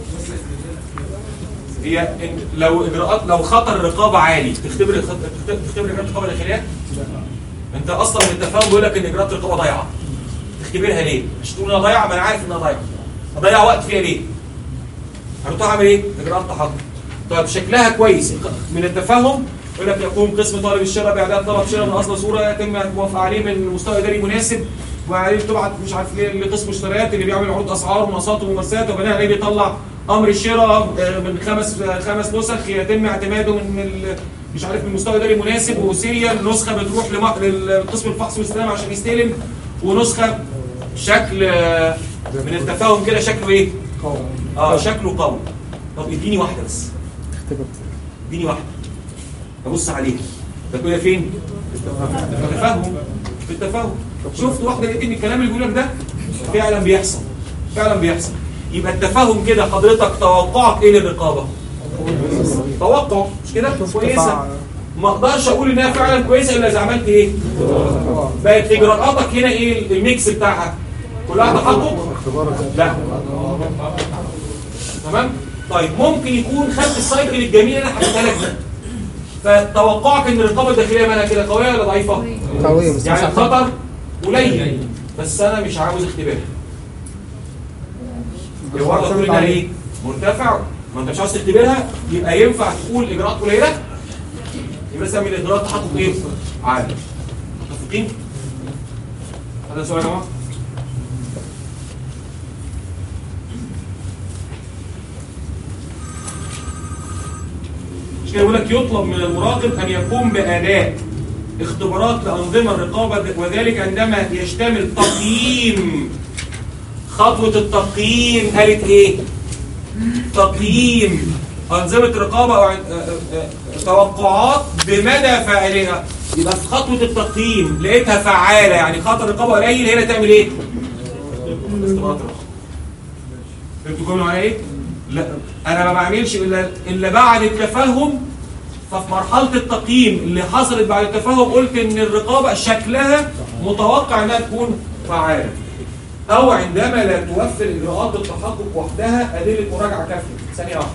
هي إن لو اجراءات لو خطر الرقابه عالي تختبر الخط... تختبر اجراءات الرقابه الداخليه انت اصلا من التفاهم بيقول لك ان اجراءات الرقابه ضايعه تختبرها ليه؟ مش تقول انها ضايعه ما انا عارف انها ضايعه اضيع وقت فيها ليه؟ هتروح اعمل ايه؟ اجراءات تحقق طيب شكلها كويس من التفاهم يقول لك يقوم قسم طالب الشراء باعداد طلب شراء من اصل صوره يتم الموافقه عليه من مستوى اداري مناسب وعليه تبعت مش عارف ليه لقسم مشتريات اللي بيعمل عروض اسعار ومناقصات وممارسات وبناء عليه بيطلع امر الشراء آه، من خمس آه، خمس نسخ يتم اعتماده من ال- مش عارف من مستوى اداري مناسب وسيريال نسخه بتروح لم- للقسم الفحص والاستلام عشان يستلم ونسخه شكل آه، من التفاهم كده شكله ايه؟ اه شكله قوي طب اديني واحده بس اديني واحده ابص عليها ده كده فين؟ في التفاهم في التفاهم شفت واحده لقيت ان الكلام اللي بيقول لك ده فعلا بيحصل فعلا بيحصل يبقى التفاهم كده حضرتك توقعك ايه للرقابه توقع مش كده كويسه ما اقدرش اقول انها فعلا كويسه الا اذا عملت ايه بقت اجراءاتك هنا ايه الميكس بتاعها كلها تحقق لا تمام طيب ممكن يكون خدت السايكل الجميل اللي انا حكيتها لك ده فتوقعك ان الرقابه الداخليه مالها كده قويه ولا ضعيفه قوية بس مش يعني عارف. الخطر قليل بس انا مش عاوز اختبرها الورقه تقول انها ايه مرتفع ما انت مش عاوز تختبرها يبقى ينفع تقول اجراءات قليله يبقى سمي الاجراءات تحقق ايه عالي متفقين هذا سؤال يا جماعه مش كده بيقول لك يطلب من المراقب ان يقوم باداء اختبارات لانظمه الرقابه وذلك عندما يشتمل تقييم خطوه التقييم قالت ايه؟ تقييم انظمه الرقابه او ع- آه، آه، توقعات بمدى فعلها يبقى في خطوه التقييم لقيتها فعاله يعني خطر الرقابه قليل هنا تعمل ايه؟ اختبارات الرقابه فهمتوا الجمله معايا ايه؟ لا انا ما بعملش الا الا بعد التفهم ففي مرحله التقييم اللي حصلت بعد التفهم قلت ان الرقابه شكلها متوقع انها تكون فعاله او عندما لا توفر اجراءات التحقق وحدها ادله مراجعه كافيه ثانيه واحده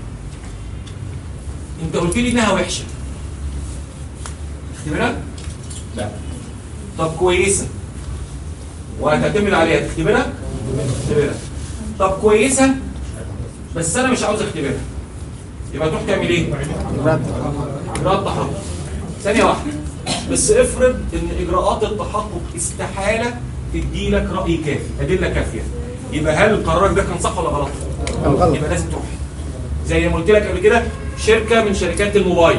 انت قلت لي انها وحشه تختبرها؟ لا طب كويسه وهتعتمد عليها تختبرها؟ تختبرها طب كويسه بس انا مش عاوز اختبرها يبقى تروح تعمل ايه؟ اجراءات تحقق ثانيه واحده بس افرض ان اجراءات التحقق استحاله تدي لك راي كافي ادله كافيه يبقى هل قرارك ده كان صح ولا غلط؟ كان غلط. يبقى لازم تروح زي ما قلت لك قبل كده شركه من شركات الموبايل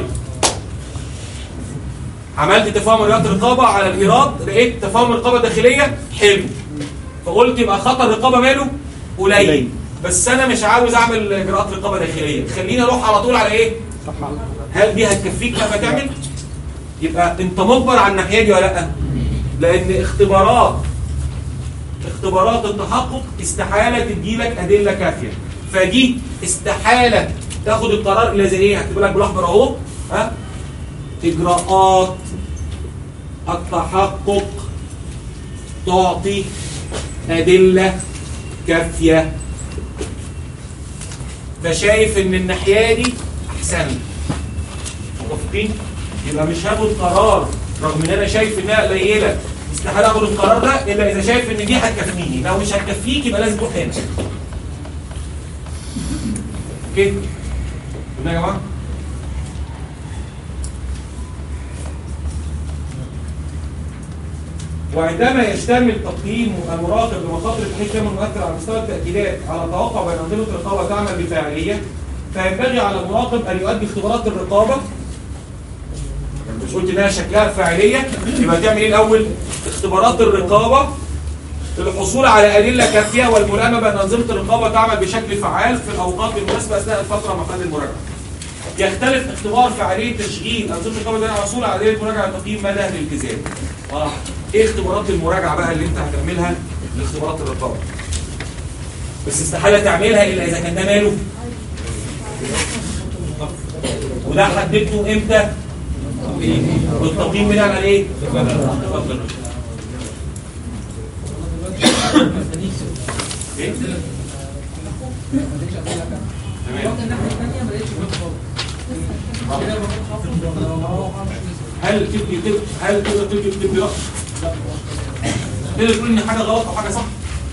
عملت تفاهم اجراءات الرقابه على الايراد لقيت تفاهم الرقابه الداخليه حلو فقلت يبقى خطر الرقابه ماله قليل قليل. بس انا مش عاوز اعمل اجراءات رقابه داخليه خليني اروح على طول على ايه هل دي هتكفيك لما تعمل يبقى انت مجبر على الناحيه دي ولا لا لان اختبارات اختبارات التحقق استحاله تدي لك ادله كافيه فدي استحاله تاخد القرار الا زي ايه هكتب لك بالاحمر اهو ها اجراءات التحقق تعطي ادله كافيه فشايف ان الناحيه دي احسن متفقين يبقى مش هاخد قرار رغم ان انا شايف انها قليله استحاله اخد القرار ده الا اذا شايف ان دي هتكفيني لو مش هتكفيك يبقى لازم تروح هنا اوكي قلنا يا جماعه وعندما يشتمل تقييم المراقب لمخاطر التحقيق كما مؤثر على مستوى التأكيدات على توقع بأن أنظمة الرقابة تعمل بفاعلية فينبغي على المراقب أن يؤدي اختبارات الرقابة مش قلت انها شكلها فاعلية يبقى تعمل ايه الأول؟ اختبارات الرقابة للحصول على أدلة كافية والملامة بأن أنظمة الرقابة تعمل بشكل فعال في الأوقات المناسبة أثناء الفترة محل المراجعة. يختلف اختبار فعالية تشغيل أنظمة الرقابة بين الحصول على أدلة مراجعة تقييم مدى الالتزام. اه ايه اختبارات المراجعة بقى اللي انت هتعملها لاختبارات الرقابة؟ بس استحالة تعملها إلا إذا كان ده ماله وده حددته امتى؟ والتقييم بناء على ايه؟ اتفضل. ايه؟ تمام هل تدي تد- هل تقدر تدي تدي رأي؟ تقدر تقول ان حاجه غلط او حاجه صح؟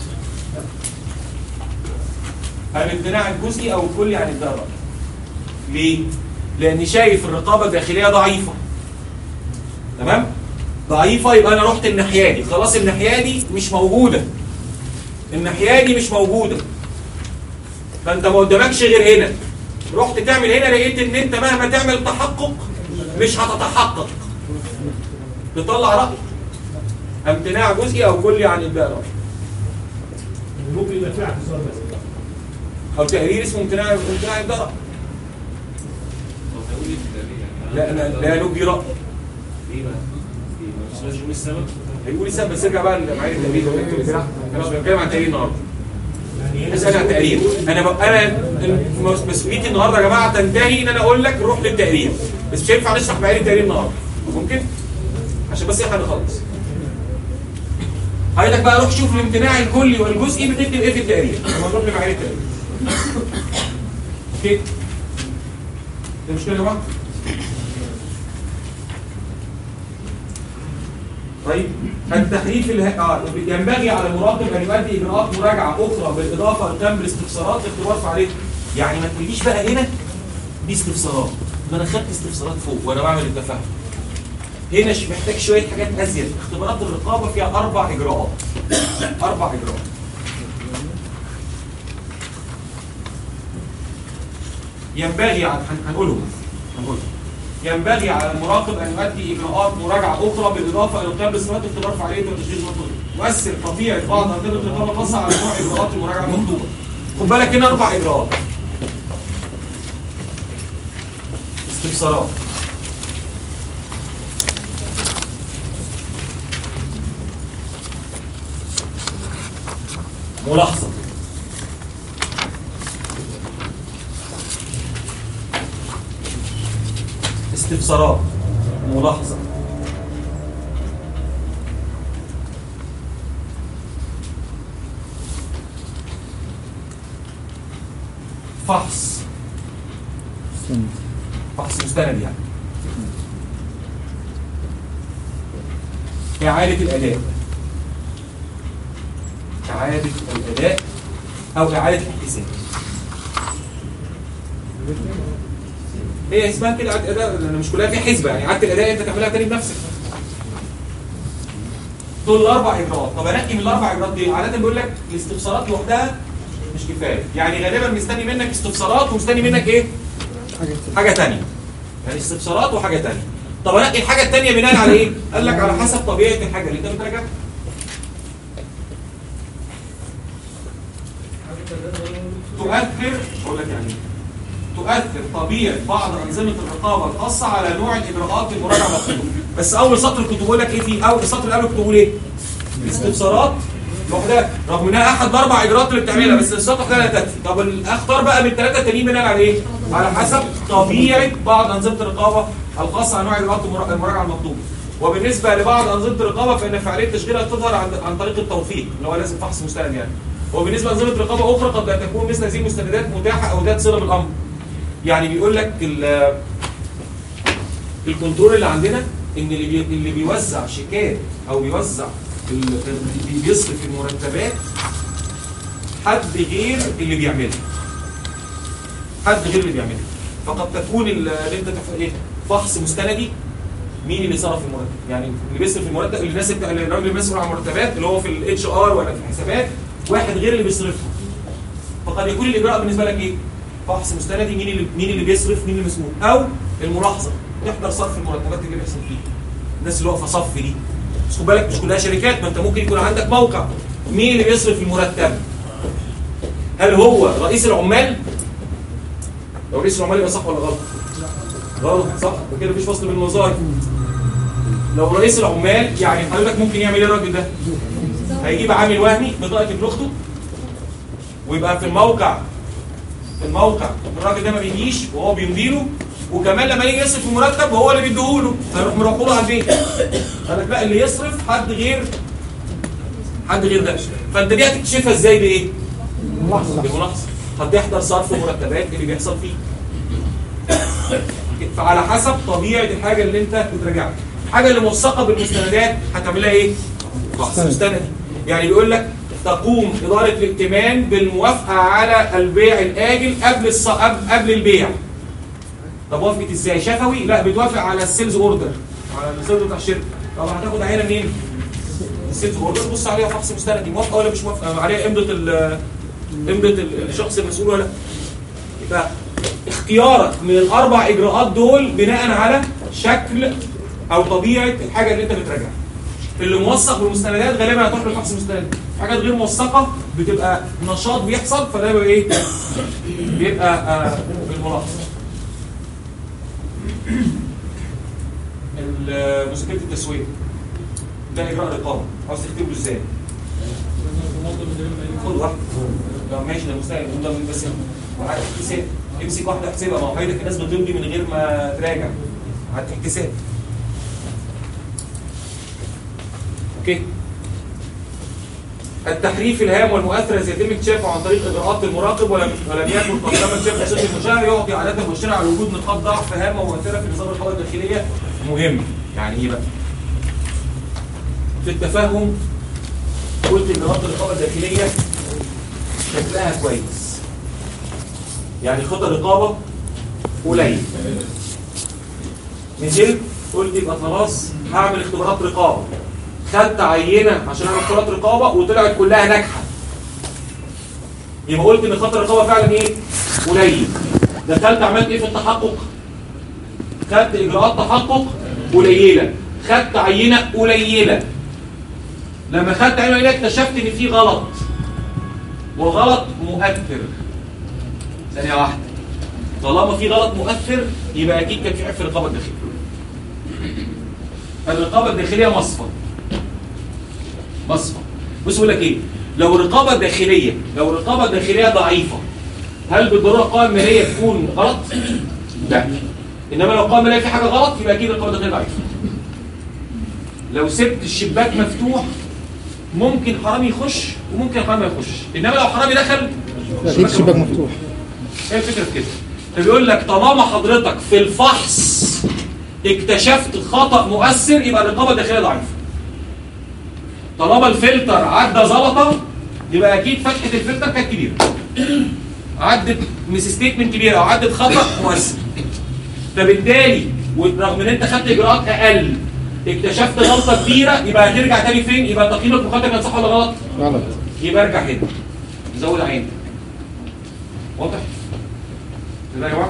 الامتناع الجزئي او الكلي عن الدرجه ليه؟ لاني شايف الرقابه الداخليه ضعيفه تمام؟ ضعيفه يبقى انا رحت الناحيه دي خلاص الناحيه دي مش موجوده الناحيه دي مش موجوده فانت ما قدامكش غير هنا رحت تعمل هنا لقيت ان انت مهما تعمل تحقق مش هتتحقق تطلع رأي امتناع جزئي او كلي عن الباقي رأي ممكن يبقى في اعتذار بس او تقرير اسمه امتناع امتناع الدرء لا لا لا نبدي رأي ليه بقى؟ مش لازم يكون السبب هيقول لي سبب بس ارجع بقى لمعايير التقرير انا مش بتكلم عن تقرير النهارده اسال عن تقرير انا ب... انا الم- مسؤوليتي النهارده يا جماعه تنتهي ان انا اقول لك روح للتقرير بس مش هينفع نشرح معايير التقرير النهارده ممكن عشان بس احنا نخلص عايزك بقى روح شوف الامتناع الكلي والجزئي بتكتب ايه في التقرير لما نروح لمعايير التقرير اوكي ده مشكله يا جماعه طيب التحرير في اله... آه ينبغي على المراقب ان يؤدي اجراءات مراجعه اخرى بالاضافه لتم الاستفسارات اختبار فعاليه يعني ما تقوليش بقى هنا دي استفسارات ما انا خدت استفسارات فوق وانا بعمل التفاهم هنا ش- محتاج شويه حاجات ازيد اختبارات الرقابه فيها اربع اجراءات اربع اجراءات ينبغي على هن- هنقولهم هنقولهم ينبغي على المراقب ان يؤدي اجراءات مراجعه اخرى بالاضافه الى قيام باستمرار اختبار فعاليه وتشغيل المنطقه يؤثر طبيعه بعض انظمه الرقابه الخاصه على نوع اجراءات المراجعه المطلوبه خد بالك هنا اربع اجراءات استفسارات ملاحظه استفسارات ملاحظة فحص فحص مستند يعني إعادة الأداء إعادة الأداء أو إعادة الحساب هي اسمها كده اعاده اداء لان مش كلها في حسبه يعني اعاده الاداء انت تعملها تاني بنفسك دول الاربع اجراءات طب انقي من الاربع اجراءات دي عاده بيقول لك الاستفسارات لوحدها مش كفايه يعني غالبا مستني منك استفسارات ومستني منك ايه حاجه ثانيه يعني استفسارات وحاجه ثانيه طب انقي الحاجه الثانيه بناء على ايه قال لك على حسب طبيعه الحاجه اللي انت بتراجعها تؤثر اقول لك يعني إيه؟ تؤثر طبيعه بعض انظمه الرقابه الخاصه على نوع الاجراءات المراجعه المطلوبه بس اول سطر كنت بقول لك ايه في اول السطر اللي قبله كنت بقول ايه الاستفسارات لوحدها رغم انها احد الاربع اجراءات اللي بتعملها بس الاستفسارات لوحدها لا تكفي طب اختار بقى من الثلاثه التانيين بناء على ايه على حسب طبيعه بعض انظمه الرقابه الخاصه على نوع اجراءات المرا- المراجعه المطلوبه وبالنسبه لبعض انظمه الرقابه فان فعاليه تشغيلها تظهر عن, عن طريق التوثيق اللي هو لازم فحص مستند يعني وبالنسبه لانظمه رقابه اخرى قد لا تكون مثل هذه المستندات متاحه او ذات صله بالامر يعني بيقول لك ال- الكنترول اللي عندنا ان اللي بي اللي بيوزع شيكات او بيوزع ال- اللي بيصرف المرتبات حد غير اللي بيعملها حد غير اللي بيعملها فقد تكون ال- اللي انت تف- ايه فحص مستندي مين اللي صرف المرتب يعني اللي بيصرف المرتب اللي الناس اللي الراجل اللي بيصرف على المرتبات اللي هو في الاتش ار ولا في الحسابات واحد غير اللي بيصرفها فقد يكون الاجراء بالنسبه لك ايه فحص مستندي مين اللي مين اللي بيصرف مين اللي مسؤول او الملاحظه تحضر صرف المرتبات اللي بيحصل فيه الناس اللي واقفه صف دي بس خد بالك مش كلها شركات ما انت ممكن يكون عندك موقع مين اللي بيصرف المرتب هل هو رئيس العمال لو رئيس العمال يبقى صح ولا غلط غلط صح وكده مفيش فصل بين الوظائف لو رئيس العمال يعني حضرتك ممكن يعمل ايه الراجل ده هيجيب عامل وهمي بطاقه ابن اخته ويبقى في الموقع في الموقع الراجل ده ما بيجيش وهو بيمضي له وكمان لما يجي يصرف المرتب هو اللي بيديهوله فيروح مروحوا له على البيت قال لك لا اللي يصرف حد غير حد غير ده فانت دي هتكتشفها ازاي بايه؟ بملاحظه هتحضر صرف مرتبات اللي بيحصل فيه فعلى حسب طبيعه الحاجه اللي انت بتراجعها الحاجه اللي موثقه بالمستندات هتعملها ايه؟ فحص مستند يعني بيقول لك تقوم إدارة الائتمان بالموافقة على البيع الآجل قبل الص... قبل قبل البيع. طب وافقت ازاي؟ شفوي؟ لا بتوافق على السيلز اوردر على السيلز بتاع الشركة. طب هتاخد عينة منين؟ السيلز اوردر بص عليها فحص مستندي موافقة ولا مش موافقة؟ عليها امضة ال امضة ال- الشخص المسؤول ولا لا؟ يبقى اختيارك من الأربع إجراءات دول بناء على شكل أو طبيعة الحاجة اللي أنت بتراجعها. اللي موثق بالمستندات غالبا هتروح للفحص المستندي حاجات غير موثقه بتبقى نشاط بيحصل فده بيبقى ايه بيبقى آه بالملاحظه ال- مذكره التسويه ده اجراء رقابه عاوز تكتب له ازاي خد واحده لو ماشي ده مستقبل ده من بس وقعدت احتساب امسك واحده احسبها ما هو حضرتك الناس بتمضي من غير ما تراجع قعدت احتساب اوكي التحريف الهام والمؤثر الذي يتم اكتشافه عن طريق اجراءات المراقب ولم ولم يكن قد تم اكتشاف خصوص المشاهد يعطي عاده مؤشره على وجود نقاط ضعف هامه ومؤثره في نظام القوى الداخليه مهم يعني ايه بقى؟ في التفاهم قلت اجراءات الرقابه الداخليه شكلها كويس يعني خطر رقابه قليل نزلت قلت يبقى خلاص هعمل اختبارات رقابه خدت عينه عشان اعمل اختبارات رقابه وطلعت كلها ناجحه يبقى قلت ان خطر الرقابه فعلا ايه قليل دخلت عملت ايه في التحقق خدت اجراءات تحقق قليله خدت عينه قليله لما خدت عينه قليله اكتشفت ان في غلط وغلط مؤثر ثانيه واحده طالما في غلط مؤثر يبقى اكيد كان في عيب في الرقابه الداخليه الرقابه الداخليه مصفى مصفى بص بقول لك ايه لو الرقابه الداخليه لو الرقابه الداخليه ضعيفه هل بالضروره القوائم الماليه تكون غلط؟ لا انما لو القوائم الماليه في حاجه غلط يبقى اكيد الرقابه الداخليه ضعيفه لو سبت الشباك مفتوح ممكن حرامي يخش وممكن حرامي ما يخش انما لو حرامي دخل اكيد الشباك مفتوح ايه الفكره في كده فبيقول لك طالما حضرتك في الفحص اكتشفت خطأ مؤثر يبقى الرقابه الداخليه ضعيفه طالما الفلتر عدى زلطه يبقى اكيد فتحه الفلتر كانت كبيره عدت مس ستيتمنت كبيره او عدت خطا مؤثر فبالتالي ورغم ان انت خدت اجراءات اقل اكتشفت غلطه كبيره يبقى هترجع تاني فين يبقى تقييم المخاطر كان صح ولا غلط غلط يبقى ارجع هنا زود عين واضح كده يا جماعه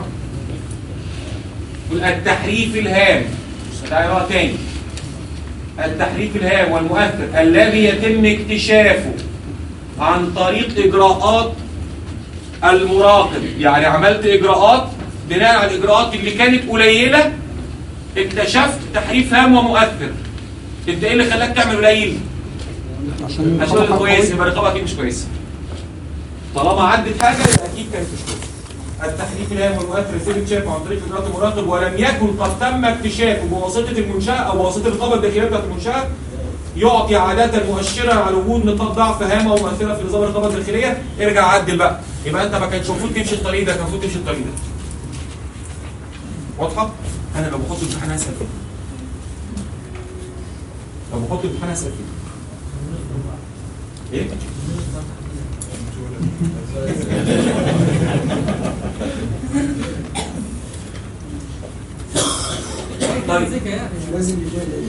يقول التحريف الهام تعالى بقى تاني التحريف الهام والمؤثر الذي يتم اكتشافه عن طريق اجراءات المراقب يعني عملت اجراءات بناء على الاجراءات اللي كانت قليله اكتشفت تحريف هام ومؤثر انت ايه اللي خلاك تعمل قليل عشان عشان الرقابة كويس قوية. يبقى الرقابه اكيد مش كويسه طالما عدت حاجه يبقى اكيد كانت مش كويسه التحريف الهام والمؤثر يتم اكتشافه عن طريق اجراءات المراقب ولم يكن قد تم اكتشافه بواسطه المنشاه او بواسطه الرقابه الداخليه بتاعت المنشاه يعطي عادة مؤشرا على وجود نقاط ضعف هامة ومؤثرة في نظام الرقابة الداخلية ارجع عدل بقى يبقى انت ما كانش المفروض تمشي الطريق ده كان المفروض تمشي الطريق ده واضحة؟ انا لو بحط امتحان هسأل فيه لو بحط امتحان هسأل فيه ايه؟ طيب لازم يجي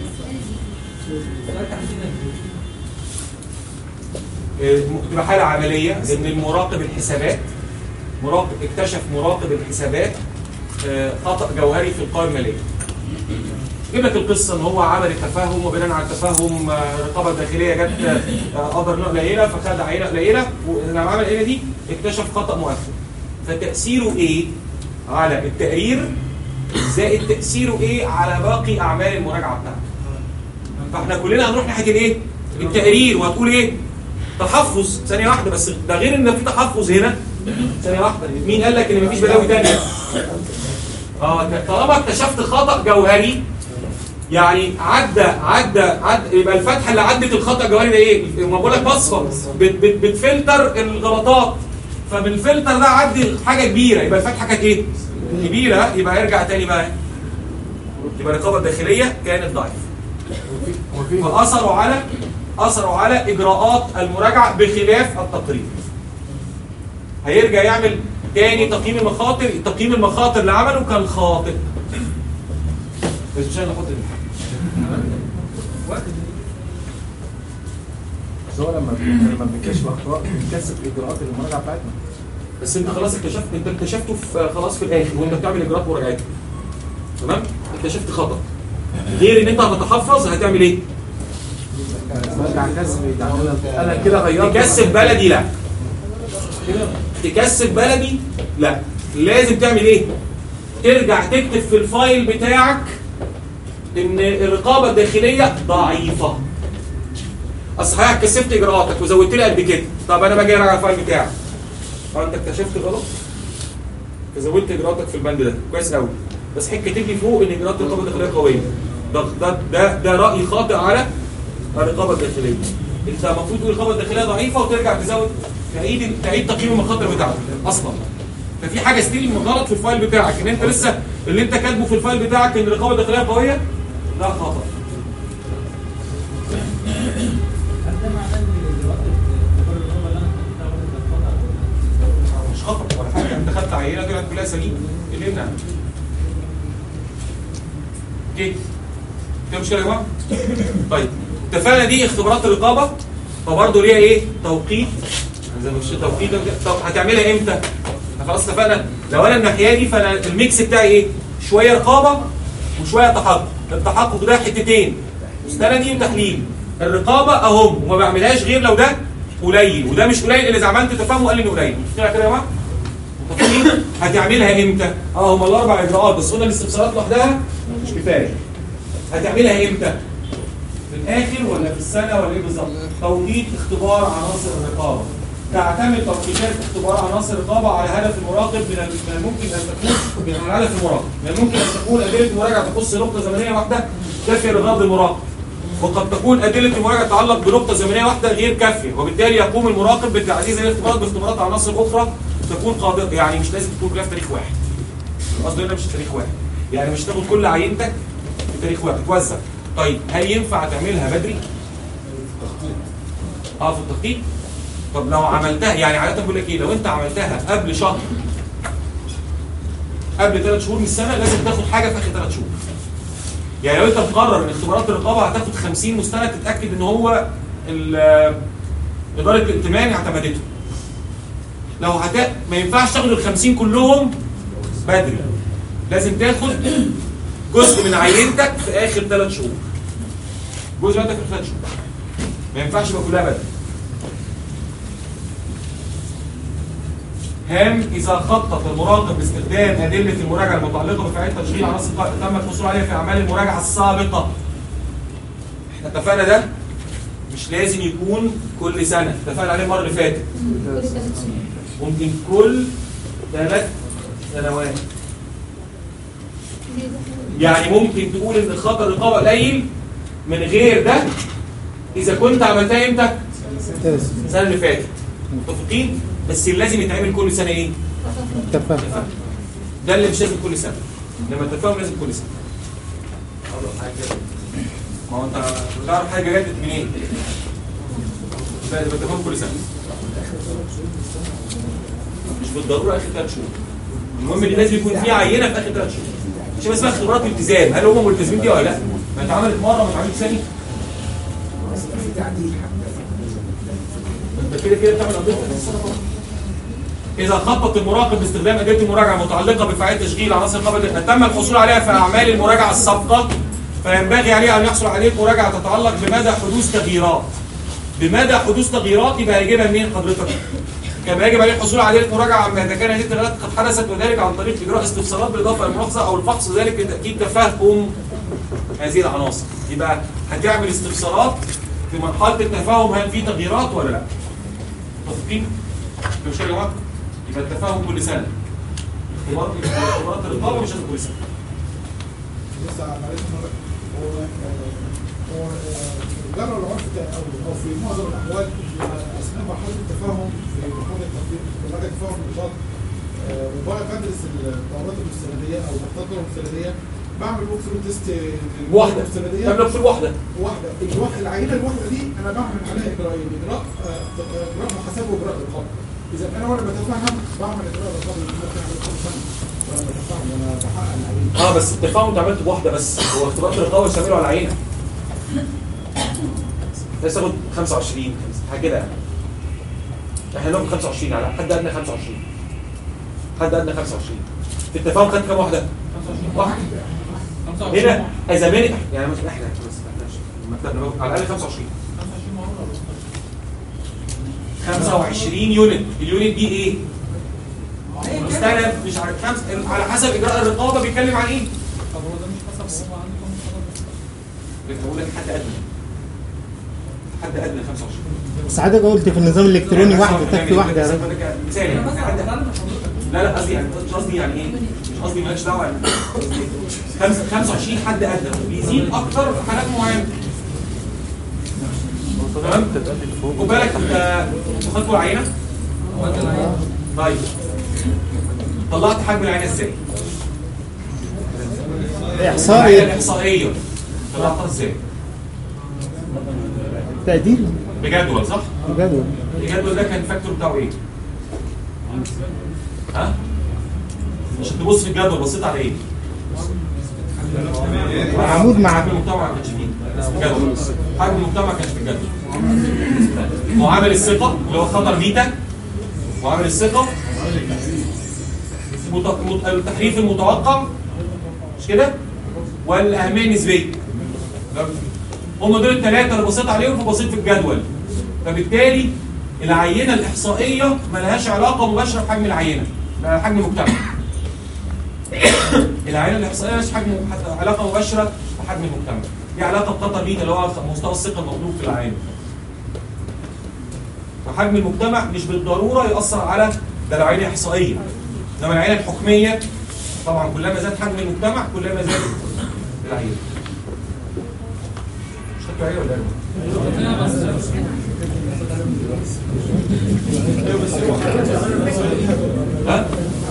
تبقى حالة عملية ان المراقب الحسابات مراقب اكتشف مراقب الحسابات آه، خطأ جوهري في القوائم المالية جيب لك القصة ان هو عمل التفاهم وبناء على التفاهم آه، الرقابة الداخلية جت آه، قدر نوع قليلة فخد عينة قليلة ولما عمل العينة دي اكتشف خطأ مؤثر فتأثيره ايه على التقرير زائد تأثيره ايه على باقي اعمال المراجعة بتاعته فاحنا كلنا هنروح ناحية الايه التقرير وهتقول ايه تحفظ ثانية واحدة بس ده غير ان في تحفظ هنا ثانية واحدة مين قال لك ان مفيش بلاوي تانية اه ك- طالما اكتشفت خطأ جوهري يعني عدى عدى عدى يبقى الفتحة اللي عدت الخطأ الجوهري ده ايه؟ ما بقول لك مصفى بت بت بتفلتر الغلطات فبالفلتر ده عدي حاجة كبيرة يبقى الفتحة كانت ايه؟ كبيرة يبقى ارجع تاني بقى يبقى الرقابة الداخلية كانت ضعيفة فأثروا على أثروا على إجراءات المراجعة بخلاف التقرير هيرجع يعمل تاني تقييم المخاطر تقييم المخاطر اللي عمله كان خاطئ بس مش انا اللي احط بس هو لما لما بنكتشف اخطاء بنكثف اجراءات المراجعه بتاعتنا بس انت خلاص اكتشفت انت اكتشفته في خلاص في الاخر وانت بتعمل اجراءات مراجعتك تمام اكتشفت خطأ غير ان انت هتتحفظ هتعمل ايه برجع اكثف انا كده غيرت تكثف بلدي لا تكثف بلدي لا لازم تعمل ايه ترجع تكتب في الفايل بتاعك ان الرقابه الداخليه ضعيفه اصل حضرتك كثفت اجراءاتك وزودت لي قد كده طب انا باجي اراجع الفايل بتاعك اه انت اكتشفت غلط فزودت اجراءاتك في البند ده كويس قوي بس حضرتك كاتب لي فوق ان اجراءات الرقابه الداخليه قويه ده ده ده, ده راي خاطئ على الرقابه الداخليه انت المفروض تقول الرقابه الداخليه ضعيفه وترجع تزود تعيد تعيد تقييم المخاطر بتاعتك اصلا ففي حاجه ستيل غلط في الفايل بتاعك ان انت لسه اللي انت كاتبه في الفايل بتاعك ان الرقابه الداخليه قويه ده خطا مش خطا ولا حاجه انت خدت عينه طلعت كلها سليمه ايه اللي يمنع اوكي كده مشكله يا جماعه طيب اتفقنا دي اختبارات الرقابه فبرضه ليها ايه توقيت زي ما مش توقيت ده- طب هتعملها امتى احنا خلاص اتفقنا لو انا الناحيه دي فانا الميكس بتاعي ايه شويه رقابه وشويه تحقق التحقق ده حتتين مستندي وتحليل الرقابه اهم وما بعملهاش غير لو ده قليل وده مش قليل الا اذا عملت تفاهم وقال لي انه قليل متفقين على كده يا جماعه متفقين هتعملها امتى اه هم الاربع اجراءات بس قلنا الاستفسارات لوحدها مش كفايه هتعملها امتى في الاخر ولا في السنه ولا ايه بالظبط توقيت اختبار عناصر الرقابه تعتمد توقيتات اختبار عناصر الرقابه على هدف المراقب من ال- من الممكن ان تكون من على هدف المراقب من الممكن ان تكون ادله المراجعه تخص نقطه زمنيه واحده كافيه لغرض المراقب وقد تكون ادله المراجعه تتعلق بنقطه زمنيه واحده غير كافيه وبالتالي يقوم المراقب بتعزيز هذه الاختبارات باختبارات عناصر اخرى تكون قادره يعني مش لازم تكون كلها في تاريخ واحد قصدي هنا مش تاريخ واحد يعني مش تاخد كل عينتك في تاريخ واحد توزع طيب هل ينفع تعملها بدري؟ اه في التخطيط طب لو عملتها يعني عادة بقول لك ايه لو انت عملتها قبل شهر قبل ثلاث شهور من السنه لازم تاخد حاجه في اخر ثلاث شهور يعني لو انت مقرر ان اختبارات الرقابه هتاخد 50 مستند تتاكد ان هو ال- اداره الائتمان اعتمدته لو هت ما ينفعش تاخد ال 50 كلهم بدري لازم تاخد جزء من عينتك في اخر ثلاث شهور جزء منك في ثلاث شهور ما ينفعش يبقى كلها بدري هام إذا خطط المراقب باستخدام أدلة المراجعة المتعلقة بفعالية تشغيل عناصر قائد تم الحصول عليها في أعمال المراجعة السابقة. احنا اتفقنا ده مش لازم يكون كل سنة، اتفقنا عليه المرة اللي فاتت. ممكن كل ثلاث سنوات. يعني ممكن تقول إن خطر الرقابة قليل من غير ده إذا كنت عملتها إمتى؟ السنة اللي فاتت. متفقين؟ بس اللي لازم يتعمل كل سنة إيه؟ اتفق ده اللي مش لازم كل سنه انما التفاهم لازم كل سنه أقول له حاجة. ما هو انت بتعرف حاجه جدت منين لا يبقى التفاهم كل سنه مش بالضروره اخر ثلاث شهور المهم ان لازم يكون في عينه في اخر ثلاث شهور مش بس اسمها اختبارات التزام هل هم ملتزمين بيها ولا لا؟ ما اتعملت مره ما اتعملتش ثاني انت كده كده بتعمل قضيه في السنه طبعا إذا خطط المراقب باستخدام أداة المراجعة المتعلقة بفعالية تشغيل عناصر القبض تم الحصول عليها في أعمال المراجعة السابقة فينبغي عليه أن يحصل عليه مراجعة تتعلق بمدى حدوث تغييرات. بمدى حدوث تغييرات يبقى هيجيبها منين حضرتك؟ كما يجب عليه الحصول عليه المراجعة عما إذا كان هذه التغييرات قد حدثت وذلك عن طريق إجراء استفسارات بالإضافة للملاحظة أو الفحص ذلك لتأكيد تفهم هذه العناصر. يبقى هتعمل استفسارات في مرحلة التفاهم هل في تغييرات ولا لا؟ متفقين؟ مش يا جماعة؟ يبقى التفاهم كل سنه اختبارات اختبارات الرقابه مش لازم كل سنه لسه معلش مرة. هو هو جرى العرف ده او او في معظم الاحوال اثناء مرحله التفاهم في مرحله التطبيق في مرحله التفاهم النشاط وبقى بدرس الدورات المستنديه او الدورات المستنديه بعمل ووك ثرو تيست واحده المستنديه تعمل في الواحده واحده الواحده العينه الواحده دي انا بعمل عليها اجراءين اجراء آه، اجراء محاسبه واجراء رقابه اذا انا وانا بتفهم بعمل اجراء رقابه اللي ممكن اعمل كل سنه وانا بتفهم وانا بحقق العينه اه بس التفاهم انت عملته بواحده بس هو اختبارات الرقابه مش هتعمله على عينك بس تاخد 25 حاجه كده يعني. احنا ناخد 25 على حد ادنى 25 حد ادنى 25 في التفاهم خدت كام واحده؟ واحده هنا زمان يعني مثلا احنا بس احنا مكتبنا على الاقل 25 25 يونت اليونت دي ايه؟ مستند مش عارف خمس على حسب اجراء الرقابه بيتكلم عن ايه؟ طب هو ده مش حسب هو عنده كام بقول لك حد ادنى حد ادنى 25 بس حضرتك قلت في النظام الالكتروني واحده تكفي واحده يا راجل مثال يعني حد- لا لا قصدي يعني مش قصدي يعني ايه مش قصدي مالكش دعوه يعني قصدي خمسة- 25 حد ادنى بيزيد اكتر في حالات معينه تمام خد بالك انت خدت العينه طيب طلعت حجم العينه ازاي؟ احصائي العينه الاحصائيه طلعتها ازاي؟ تقدير بجدول صح؟ جدول الجدول ده كان الفاكتور بتاعه ايه؟ ها؟ عشان تبص في الجدول بصيت على ايه؟ عمود مع حجم المجتمع ما كانش فيه الجدول حجم المجتمع ما كانش في الجدول معامل الثقة اللي هو خطر بيتا معامل الثقة مت- مت- التحريف المتوقع مش كده؟ والأهمية النسبية هم دول الثلاثة اللي بصيت عليهم فبصيت في الجدول فبالتالي العينة الإحصائية ملهاش علاقة مباشرة بحجم العينة لا حجم المجتمع العينة الإحصائية ملهاش حجم حتى علاقة مباشرة بحجم المجتمع دي علاقة بخطر بيتا اللي هو مستوى الثقة المطلوب في العينة وحجم المجتمع مش بالضرورة يأثر على ده العينة إحصائية إنما العينة الحكمية طبعا كلما زاد حجم المجتمع كلما زاد العينة مش خدتوا عينة ولا إيه؟ ها؟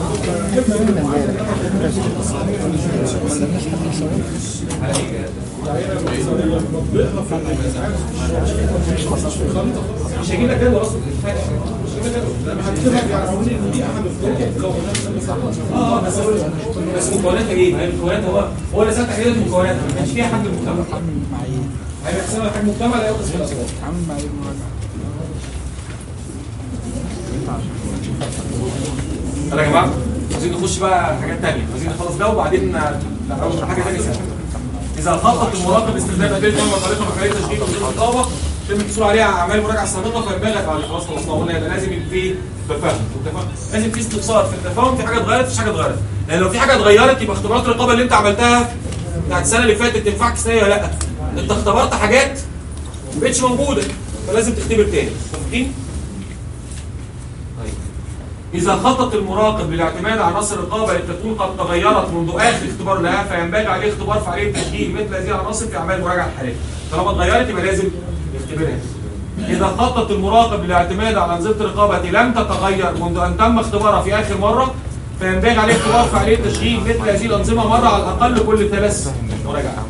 مش هيجيب لك جدول اصلا مش هيجيب لك جدول اه بس هو بس مكوناتها ايه؟ ما هي مكوناتها هو هو اللي ساعتها حدد مكوناتها ما كانش فيها حجم المجتمع هيبقى حسابها حجم المجتمع لا يقص في الاسواق يلا يا جماعه عايزين نخش بقى حاجات ثانيه عايزين نخلص ده وبعدين لا أول حاجه ثانيه سهله اذا خطط المراقب استخدام ادله نوع طريقه مكانيه تشغيل تنظيم الرقابه يتم الحصول عليها اعمال مراجعه سابقه فينبغي على خلاص خلصنا قلنا يبقى لازم يبقى في تفاهم والتفاهم- لازم في استفسار في التفاهم في حاجه اتغيرت مفيش حاجه اتغيرت لان لو في حاجه اتغيرت يبقى اختبارات الرقابه اللي انت عملتها بتاعت السنه اللي فاتت تنفعك السنه دي ولا لا انت اختبرت حاجات ما بقتش موجوده فلازم تختبر تاني متفقين؟ إذا خطط المراقب للاعتماد على عناصر الرقابة التي تكون قد تغيرت منذ آخر اختبار لها فينبغي عليه اختبار فعالية تشغيل مثل هذه العناصر في أعمال المراجعة الحالية. طالما اتغيرت يبقى لازم يختبرها. إذا خطط المراقب للاعتماد على أنظمة الرقابة التي لم تتغير منذ أن تم اختبارها في آخر مرة فينبغي عليه اختبار فعالية تشغيل مثل هذه الأنظمة مرة على الأقل كل ثلاث مراجعات.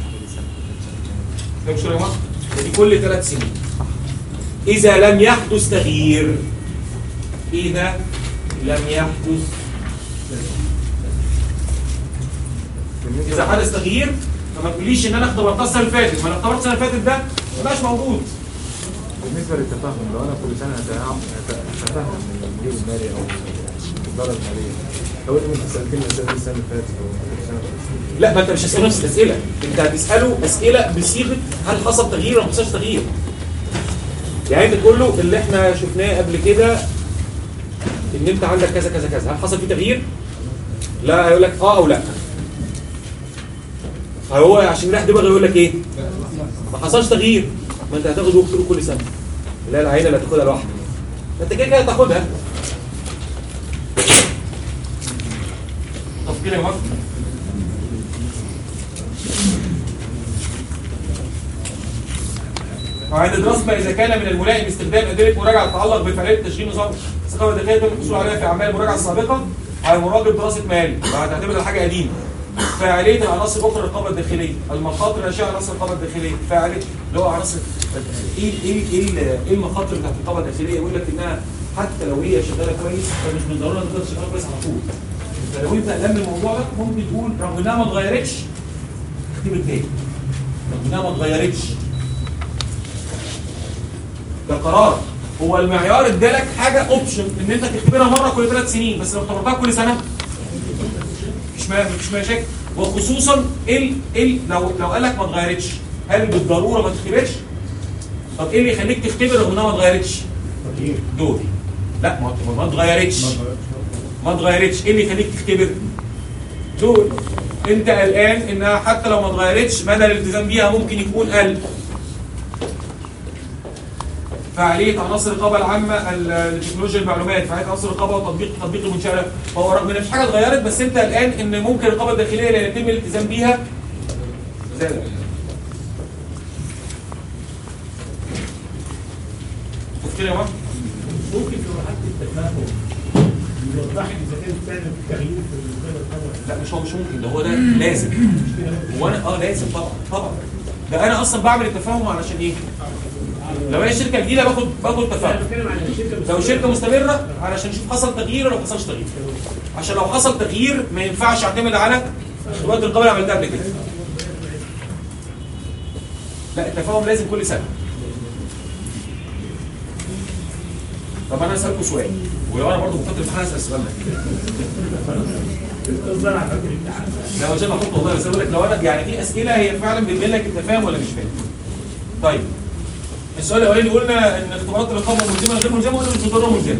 فاهم شو يا جماعة؟ دي كل ثلاث سنين. إذا لم يحدث تغيير إذا لم يحدث إذا حدث تغيير فما تقوليش إن أنا اختبرتها السنة اللي فاتت، ما أنا اختبرت السنة اللي فاتت ده ما بقاش موجود. بالنسبه للتفاهم لو انا كل سنه أتعام- اتفهم من المدير المالي او الاداره الماليه لو انت انت سالتني الاسئله دي السنه اللي فاتت او السنه اللي فاتت لا ما أنت مش هتسأله نفس الأسئلة، أنت هتسأله أسئلة بصيغة هل حصل تغيير ولا ما حصلش تغيير؟ يعني أنت تقول له اللي إحنا شفناه قبل كده إن أنت عندك كذا كذا كذا، هل حصل فيه تغيير؟ لا هيقول لك أه أو لا. فهو عشان يريح دماغه يقول لك إيه؟ ما حصلش تغيير ما انت هتاخد دكتور كل سنه اللي هي العينه اللي هتاخدها لوحدك انت كده كده هتاخدها طب كده يا جماعه وعند دراسة ما إذا كان من الملائم استخدام أدلة مراجعة تتعلق بفعالية تشغيل نظام الثقافة الداخلية تم الحصول عليها في أعمال المراجعة السابقة على مراقب دراسة مالي وهتعتمد على حاجة قديمة فعالية العناصر الأخرى الرقابة الداخلية المخاطر الناشئة عن عناصر الرقابة الداخلية فعالية اللي هو عناصر إيه إيه إيه ال- إيه المخاطر بتاعت الرقابة الداخلية يقول لك إنها حتى لو هي شغالة كويس فمش بالضرورة إنها تفضل شغالة كويس على طول فلو أنت قلم الموضوع ده ممكن تقول رغم إنها ما اتغيرتش اختبر تاني رغم إنها ما اتغيرتش ده قرار هو المعيار ادالك حاجه اوبشن ان انت تختبرها مره كل ثلاث سنين بس لو اختبرتها كل سنه مش ما مش مشاكل وخصوصا ال ال لو لو قال لك ما اتغيرتش هل بالضروره ما تختبرش؟ طب ايه اللي يخليك تختبر رغم انها ما اتغيرتش؟ دول لا ما ما اتغيرتش ما اتغيرتش ايه اللي يخليك تختبر؟ دول انت قلقان انها حتى لو ما اتغيرتش مدى الالتزام بيها ممكن يكون قل فعاليه عناصر الرقابه العامه ال- لتكنولوجيا المعلومات فعاليه عناصر الرقابه وتطبيق تطبيق المنشاه هو رغم ان مفيش حاجه اتغيرت بس انت قلقان ان ممكن الرقابه الداخليه اللي يتم الالتزام بيها زادت شفت كده يا جماعه؟ ممكن في مرحله التفاهم يوضح لي اذا كان فعلا في تغيير في القيمه الاول لا مش هو مش ممكن ده هو ده لازم هو انا اه لازم طبعا طبعا ده انا اصلا بعمل التفاهم علشان ايه؟ لو انا شركه جديده باخد باخد تفاهم بتكلم عن الشركه لو شركه مستمره علشان نشوف حصل تغيير ولا ما حصلش تغيير عشان لو حصل تغيير ما ينفعش اعتمد على خطوات الرقابه اللي عملتها قبل كده لا التفاهم لازم كل سنه طب انا هسالكم سؤال ولو انا برضه بفكر امتحان اسال السؤال ده اصدر على فكره الامتحان لا مش انا احط والله بس اقول لك لو انا يعني في اسئله هي فعلا بتبين لك انت فاهم ولا مش فاهم. طيب السؤال الاولاني قلنا ان اختبارات الرقابه ملزمه غير ملزمه ولا مش بالضروره ملزمه.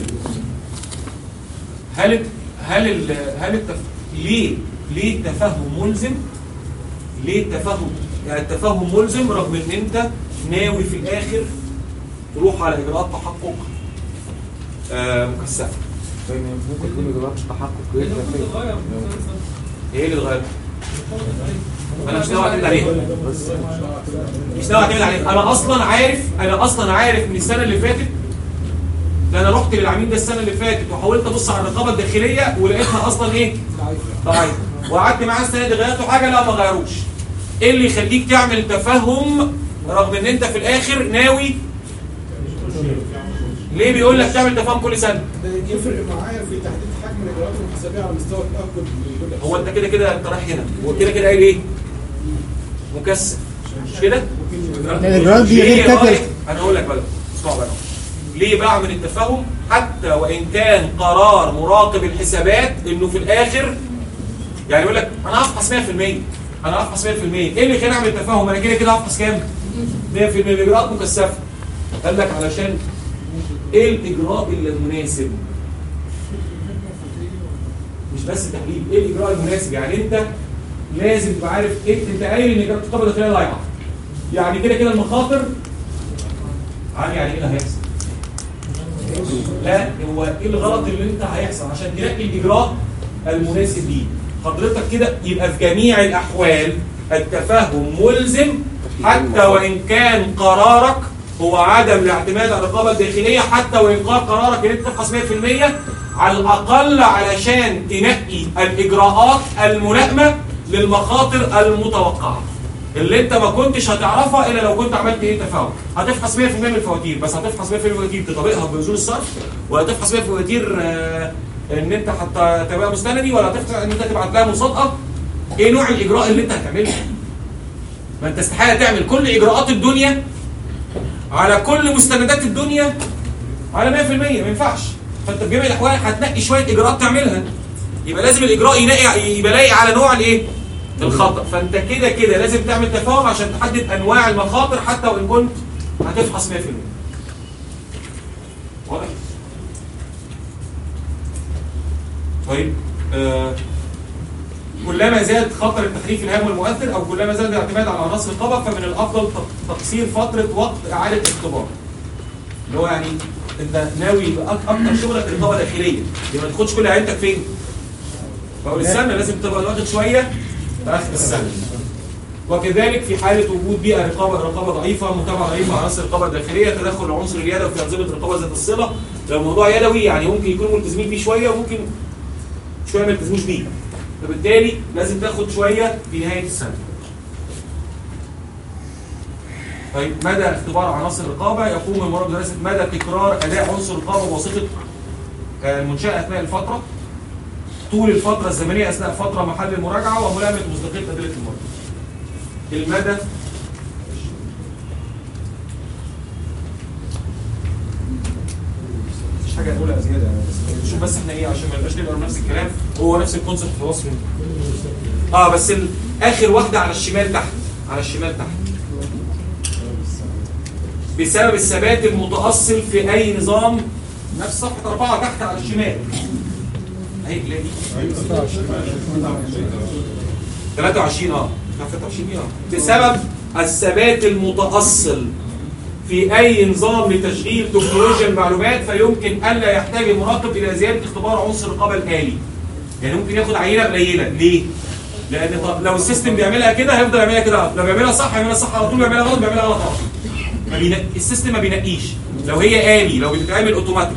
هل ال- هل ال هل التف... ليه ليه التفهم ملزم؟ ليه التفهم يعني التفهم ملزم رغم ان انت ناوي في الاخر تروح على اجراءات تحقق آه مكثفه. ممكن تكون اجراءات تحقق غير كافيه ايه اللي اتغير؟ انا مش ناوي اعتمد عليها مش ناوي اعتمد عليها انا اصلا عارف انا اصلا عارف من السنه اللي فاتت ده انا رحت للعميل ده السنه اللي فاتت وحاولت ابص على الرقابه الداخليه ولقيتها اصلا ايه؟ ضعيفه وقعدت معاه السنه دي غيرته حاجه لا ما غيروش ايه اللي يخليك تعمل تفهم رغم ان انت في الاخر ناوي ليه بيقول لك تعمل تفهم كل سنه؟ ده يفرق معايا في تحديد حجم الاجراءات المحاسبيه على مستوى التاكد من كل هو انت كده كده انت رايح هنا هو كده كده قايل ايه؟ مكثف مش كده؟ الإجراءات دي ليه غير بقى- كافية. انا اقول لك بقى اسمعوا بقى ليه بعمل التفاهم حتى وان كان قرار مراقب الحسابات انه في الاخر يعني يقول لك انا هفحص 100% انا هفحص 100% ايه اللي خلاني اعمل التفاهم انا كده كده هفحص كام 100% الاجراءات مكثفه قال لك علشان ايه الاجراء اللي المناسب مش بس تحليل ايه الاجراء المناسب يعني انت لازم تبقى عارف ايه انت قايل ان اجراءات الخطابه الداخليه ضايعه يعني كده كده المخاطر عارف يعني ايه اللي هيحصل لا هو ايه الغلط اللي انت هيحصل عشان تنقي الاجراء المناسب ليه حضرتك كده يبقى في جميع الاحوال التفهم ملزم حتى وان كان قرارك هو عدم الاعتماد على الرقابه الداخليه حتى وان كان قرارك ان انت تفحص 100% على الاقل علشان تنقي الاجراءات الملائمه للمخاطر المتوقعه اللي انت ما كنتش هتعرفها الا لو كنت عملت ايه تفاهم هتفحص 100% من الفواتير بس هتفحص 100% من الفواتير تطابقها بنزول الصرف ولا تفحص 100% من الفواتير آه، ان انت حتى تبقى مستندي ولا تفحص ان انت تبعت لها مصادقه ايه نوع الاجراء اللي انت هتعمله ما انت استحاله تعمل كل اجراءات الدنيا على كل مستندات الدنيا على 100% ما ينفعش فانت في جميع الاحوال هتنقي شويه اجراءات تعملها يبقى لازم الاجراء ينقي يبقى لايق على نوع الايه الخطا فانت كده كده لازم تعمل تفاهم عشان تحدد انواع المخاطر حتى وان كنت هتفحص 100% واضح طيب آه كلما زاد خطر التخليف الهام والمؤثر او كلما زاد الاعتماد على عناصر الرقابه فمن الافضل تق- تقصير فتره وقت اعاده الاختبار اللي هو يعني انت ناوي يبقى أك- اكتر شغلك رقابه داخليه يبقى ما تاخدش كل عينتك فين؟ في اول السنه لازم تبقى واخد شويه في اخر السنه وكذلك في حاله وجود بيئه رقابه رقابه ضعيفه متابعه ضعيفه عناصر الرقابه الداخليه تدخل العنصر اليدوي في انظمه الرقابه ذات الصله لو الموضوع يدوي يعني ممكن يكونوا ملتزمين بيه شويه وممكن شويه ما يلتزموش بيه فبالتالي لازم تاخد شويه في نهايه السنه طيب مدى اختبار عناصر الرقابه يقوم المراد بدراسه مدى تكرار اداء عنصر الرقابه بواسطه آه، المنشاه اثناء الفتره طول الفتره الزمنيه اثناء الفتره محل المراجعه وملائمه مصداقيه ادله المراد المدى مفيش حاجه نقولها زياده بس شوف بس احنا ايه عشان ما نبقاش نقرا نفس الكلام هو نفس الكونسيبت في وصف اه بس ال- اخر واحده على الشمال تحت على الشمال تحت بسبب الثبات المتأصل في أي نظام نفس صفحة أربعة تحت على الشمال أهي لا دي 23 اه 23 اه بسبب الثبات المتأصل في أي نظام لتشغيل تكنولوجيا المعلومات فيمكن ألا يحتاج المراقب إلى زيادة اختبار عنصر الرقابة الآلي. يعني ممكن ياخد عينة قليلة، ليه؟ لأن طب لو السيستم بيعملها كده هيفضل يعملها كده، لو بيعملها صح هيعملها صح على طول بيعملها غلط بيعملها غلط على طول. ما بينق... السيستم ما بينقيش، لو هي آلي لو بتتعمل أوتوماتيك.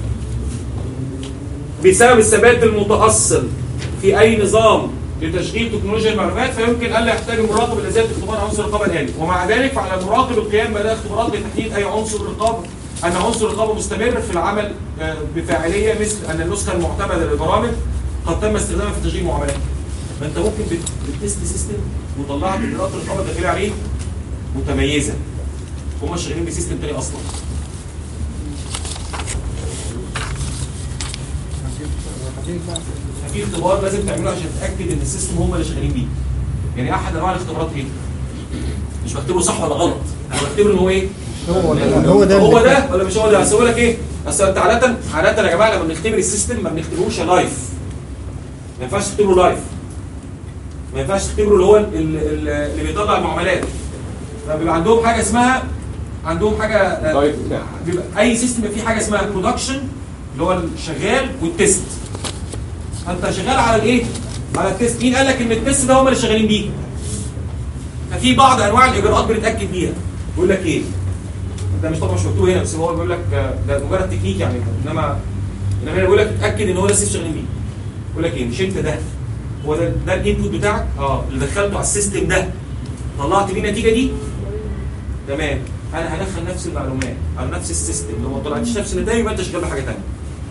بسبب الثبات المتأصل في أي نظام لتشغيل تكنولوجيا المعلومات فيمكن الا يحتاج المراقب الى زياده اختبار عنصر الرقابه الالي ومع ذلك فعلى المراقب القيام باداء اختبارات لتحديد اي عنصر رقابه ان عنصر الرقابه مستمر في العمل آه، بفاعليه مثل ان النسخه المعتمده للبرامج قد تم استخدامها في تشغيل معاملات ما انت ممكن بت- بتست سيستم وطلعت اجراءات الرقابه الداخليه عليه متميزه هم شغالين بسيستم تاني اصلا في اختبار لازم تعمله عشان تتاكد ان السيستم هم اللي شغالين بيه يعني احد انواع الاختبارات ايه مش بكتبه صح ولا غلط انا بكتبه ان هو ايه هو ده هو ده هو ده ولا مش هو ده بس اقول لك ايه اصل انت عاده عاده يا جماعه لما بنختبر السيستم ما بنختبروش لايف ما ينفعش تختبره لايف ما ينفعش تختبره اللي هو ال- ال- اللي بيطلع المعاملات فبيبقى عندهم حاجه اسمها عندهم حاجه آه، بيبقى اي سيستم بيبقى فيه حاجه اسمها برودكشن اللي هو الشغال والتست فانت شغال على الايه على التست مين قال لك ان التست ده هم اللي شغالين بيه ففي بعض انواع الاجراءات بنتاكد بيها بيقول لك ايه ده مش طبعا مش مكتوب هنا بس هو بيقول لك آه، ده مجرد تكنيك يعني انما انما هنا بيقول لك اتاكد ان هو ده السيستم شغالين بيه بيقول لك ايه مش انت ده هو ده ده الانبوت بتاعك اه اللي دخلته على السيستم ده طلعت بيه النتيجه دي تمام انا هدخل نفس المعلومات على نفس السيستم لو ما طلعتش نفس النتائج يبقى انت شغال بحاجه ثانيه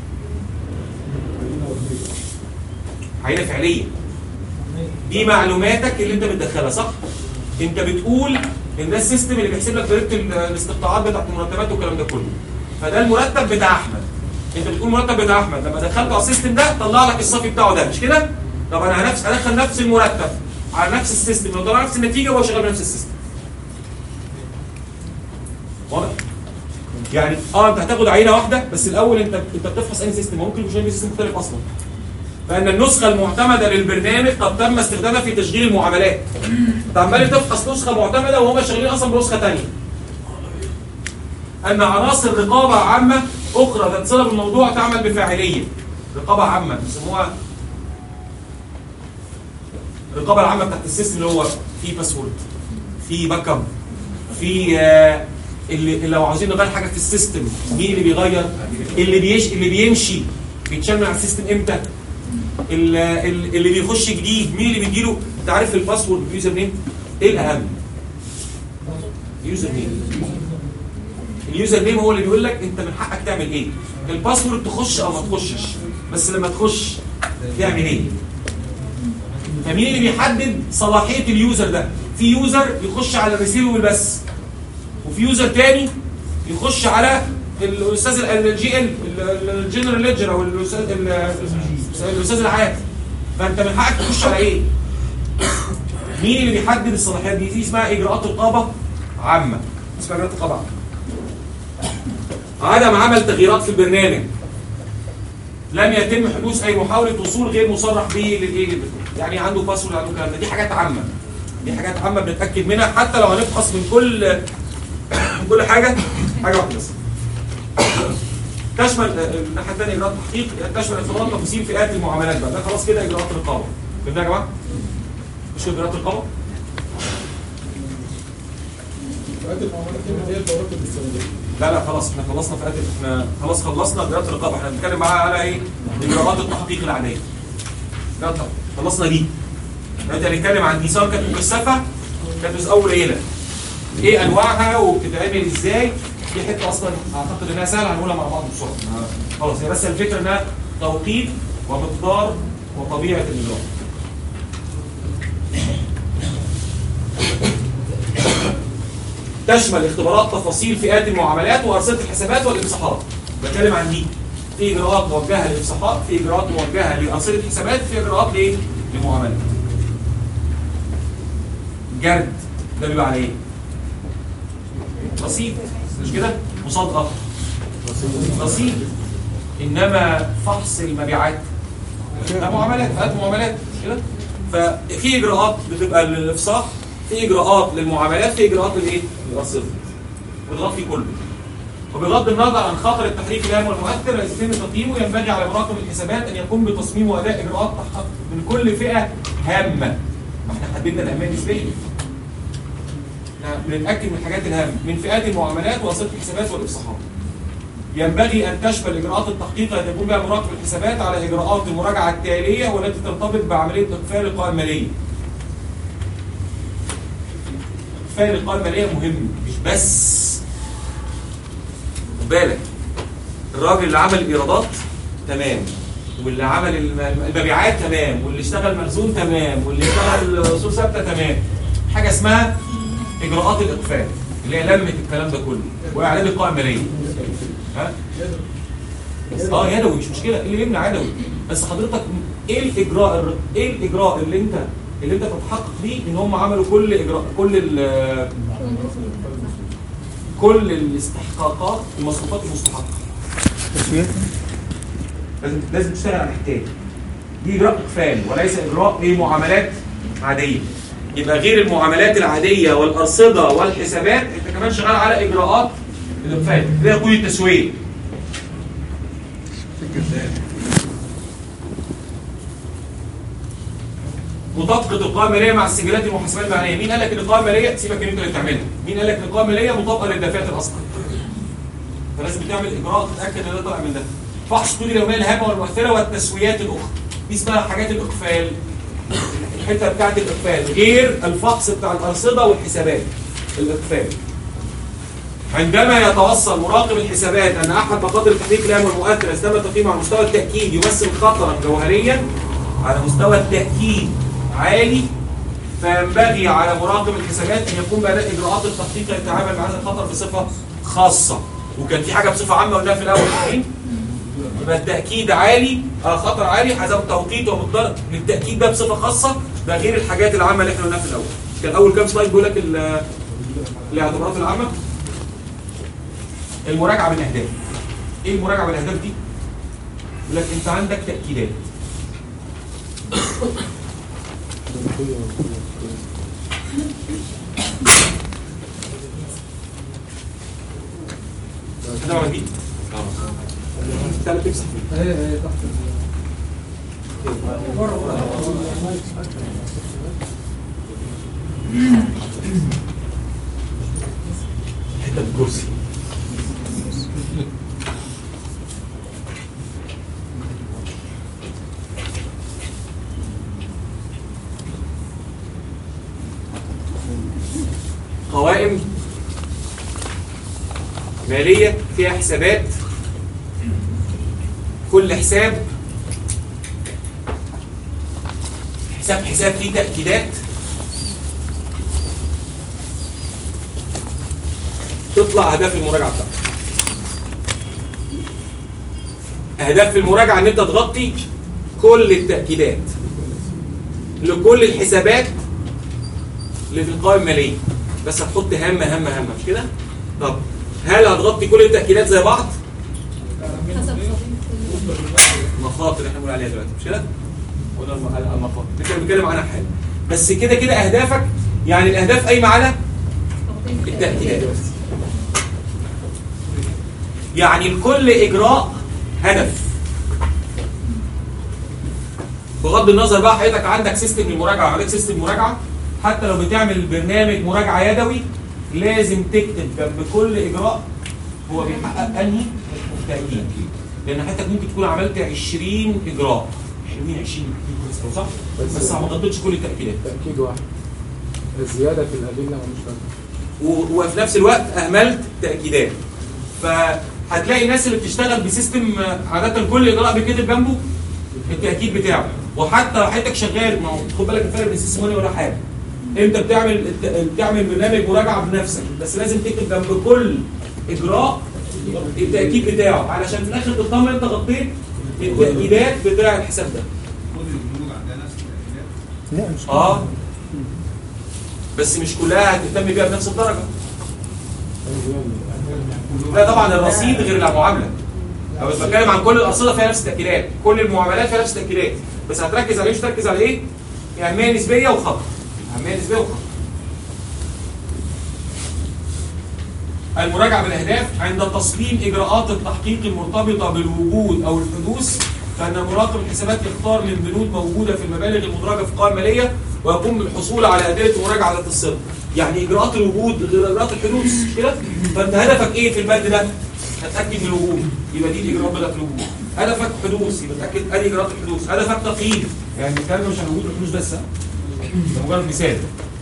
عينه فعليه دي معلوماتك اللي انت بتدخلها صح انت بتقول ان ده السيستم اللي بيحسب لك ضريبه ال- الاستقطاعات بتاعت المرتبات والكلام ده كله فده المرتب بتاع احمد انت بتقول المرتب بتاع احمد لما دخلته على السيستم ده طلع لك الصافي بتاعه ده مش كده طب انا هنفس هدخل نفس المرتب على نفس السيستم لو طلع نفس النتيجه وهو شغال بنفس السيستم واضح يعني اه انت هتاخد عينه واحده بس الاول انت انت بتفحص اي سيستم ممكن يكون شغال بسيستم مختلف اصلا فان النسخه المعتمده للبرنامج قد تم استخدامها في تشغيل المعاملات انت عمال تفحص نسخه معتمده وهم شغالين اصلا بنسخه ثانيه ان عناصر رقابه عامه اخرى ذات صله بالموضوع تعمل بفاعليه رقابه عامه بيسموها الرقابه العامه بتاعت السيستم اللي هو في باسورد في باك اب في آه، اللي اللي لو عاوزين نغير حاجه في السيستم مين اللي بيغير اللي بيش اللي بيمشي بيتشال من على السيستم امتى ال- ال- اللي بيخش جديد مين اللي بيجيله انت عارف الباسورد واليوزر نيم ايه الاهم اليوزر نيم اليوزر نيم هو اللي بيقول لك انت من حقك تعمل ايه الباسورد تخش او ما تخشش بس لما تخش تعمل ايه فمين اللي بيحدد صلاحيه اليوزر ده في يوزر يخش على الريسيفبل بس وفي يوزر تاني يخش على الاستاذ الجي ال الجنرال ليدجر او الاستاذ ال- الاستاذ العام فانت من حقك تخش على ايه مين اللي بيحدد الصلاحيات دي دي اسمها اجراءات رقابه عامه اسمها اجراءات رقابه عامه عدم عمل تغييرات في البرنامج لم يتم حدوث اي محاوله وصول غير مصرح به للايه للبرنامج. يعني عنده باسورد عنده الكلام ده دي حاجات عامه دي حاجات عامه بنتاكد منها حتى لو هنفحص من كل من كل حاجه حاجه واحده بس تشمل آه، الناحيه الثانيه اجراءات تحقيق تشمل اختبارات تفاصيل فئات المعاملات بقى ده خلاص كده اجراءات رقابه فهمنا يا جماعه؟ مش اجراءات رقابه؟ فئات المعاملات هنا هي الدورات الاستثماريه لا لا خلاص احنا خلصنا فئات احنا خلاص خلصنا اجراءات الرقابه احنا بنتكلم معاها على ايه؟ اجراءات التحقيق العاديه لا طب خلصنا دي دلوقتي هنتكلم عن دي سواء كانت مكثفه كانت اول ليله ايه انواعها وبتتعمل ازاي دي حته اصلا اعتقد انها سهله هنقولها مع بعض بسرعه ما- خلاص هي بس الفكره انها توقيت ومقدار وطبيعه الاجراء تشمل اختبارات تفاصيل فئات المعاملات وارصده الحسابات والافصاحات بتكلم عن دي في اجراءات موجهه للافصاحات في اجراءات موجهه لارصده الحسابات في اجراءات لايه للمعاملات جرد ده بيبقى على ايه رصيد مش كده مصادقه رصيد انما فحص المبيعات ده معاملات فئات معاملات مش كده ففي اجراءات بتبقى للافصاح في اجراءات للمعاملات في اجراءات للايه؟ للصفر بتغطي كله وبغض النظر عن خطر التحريف الهام والمؤثر الذي يتم تقييمه ينبغي على مراقب الحسابات ان يقوم بتصميم واداء اجراءات تحقق من كل فئه هامه ما احنا حددنا الاهميه النسبيه احنا بنتاكد من الحاجات الهامه من فئات المعاملات واسطه الحسابات والافصاحات ينبغي ان تشمل اجراءات التحقيق التي يقوم بها مراقب الحسابات على اجراءات المراجعه التاليه والتي ترتبط بعمليه اقفال القوائم الماليه اقفال القوائم الماليه مهم مش بس خد بالك الراجل اللي عمل الايرادات تمام واللي عمل الم- المبيعات تمام واللي اشتغل مخزون تمام واللي اشتغل اصول ثابته تمام حاجه اسمها اجراءات الاقفال اللي هي لمه الكلام ده كله واعلان القوائم الماليه ها اه يدوي مش مشكله إيه اللي يمنع يدوي بس حضرتك ايه الاجراء الر- ايه الاجراء اللي انت اللي انت تتحقق بيه ان هم عملوا كل اجراء كل ال- كل الاستحقاقات المصروفات المستحقه تسويات لازم لازم تشتغل على الحكايه دي اجراء اقفال وليس اجراء ايه معاملات عاديه يبقى غير المعاملات العاديه والارصده والحسابات انت كمان شغال على اجراءات الاقفال اللي هي قيود التسويه مطابقه القوائم الماليه مع السجلات المحاسبيه المعنيه مين قال لك ان القوائم الماليه سيبك ان انت اللي بتعملها مين قال لك ان القوائم الماليه مطابقه للدفاتر اصلا فلازم تعمل اجراء تتاكد ان ده طالع من ده فحص الطول اليوميه الهامه والمؤثره والتسويات الاخرى دي اسمها حاجات الاقفال الحته بتاعت الاقفال غير الفحص بتاع الارصده والحسابات الاقفال عندما يتوصل مراقب الحسابات ان احد مقادير التحقيق الهام والمؤثر يتم تقييمه على مستوى التاكيد يمثل خطرا جوهريا على مستوى التاكيد عالي فينبغي على مراقب الحسابات ان يقوم باداء اجراءات التحقيق للتعامل مع هذا الخطر بصفه خاصه وكان في حاجه بصفه عامه قلناها في الاول فاكرين؟ يبقى التاكيد عالي آه خطر عالي حسب توقيت ومقدار للتاكيد ده بصفه خاصه ده غير الحاجات العامه اللي احنا قلناها في الاول كان اول كام سلايد بيقول لك ال- الاعتبارات العامه المراجعه بالاهداف ايه المراجعه بالاهداف دي؟ يقول لك انت عندك تاكيدات كده ولا دي؟ انت اللي بتمسح فيه. ايه ايه تحت حته من الكرسي قوائم مالية فيها حسابات كل حساب حساب حساب فيه تأكيدات تطلع أهداف المراجعة بتاعتك أهداف المراجعة إن أنت تغطي كل التأكيدات لكل الحسابات اللي في القوائم المالية بس هتحط هامة هامة هامة مش كده؟ طب هل هتغطي كل التأكيدات زي بعض؟ حسب المخاطر اللي احنا بنقول عليها دلوقتي مش كده؟ ولا الم- المخاطر اللي احنا بنتكلم عنها حالا بس كده كده أهدافك يعني الأهداف قايمة على التأكيدات يعني لكل إجراء هدف بغض النظر بقى حضرتك عندك سيستم للمراجعة عندك سيستم مراجعة حتى لو بتعمل برنامج مراجعة يدوي لازم تكتب جنب كل إجراء هو بيحقق أنهي تأكيد لأن حضرتك ممكن تكون عملت 20 إجراء حلوين 20 صح؟ بس ما غطيتش كل التأكيدات تأكيد واحد الزيادة في الأدلة مش فاهم و- وفي نفس الوقت اهملت تاكيدات فهتلاقي الناس اللي بتشتغل بسيستم آه، عاده كل اجراء بيتكتب جنبه التاكيد بتاعه وحتى لو حضرتك شغال ما هو خد بالك الفرق بين سيستم ولا حاجه انت بتعمل الت- بتعمل برنامج مراجعه بنفسك بس لازم تكتب جنب كل اجراء التاكيد بتاعه علشان في الاخر تطمن انت غطيت التاكيدات بتاع الحساب ده كل البنوك عندها نفس التأكيدات لا مش اه بس مش كلها هتهتم بيها بنفس الدرجه لا طبعا الرصيد غير المعامله انا بس بتكلم عن كل الارصده فيها نفس التاكيدات كل المعاملات فيها نفس التاكيدات بس هتركز على ايه مش هتركز على ايه اهميه نسبيه وخطر اهميه نسبيه وخطر المراجعه بالاهداف عند تصميم اجراءات التحقيق المرتبطه بالوجود او الحدوث فان مراقب الحسابات يختار من بنود موجوده في المبالغ المدرجه في القوائم الماليه ويقوم بالحصول على ادله مراجعه ذات الصله يعني اجراءات الوجود غير اجراءات الحدوث مش كده فانت هدفك ايه في البند ده هتاكد من الوجود يبقى دي الاجراءات بتاعت الوجود هدفك حدوث يبقى تاكد ادي اجراءات الحدوث هدفك تقييم يعني الكلام مش عن وجود الحدوث بس ها؟ ده مجرد مثال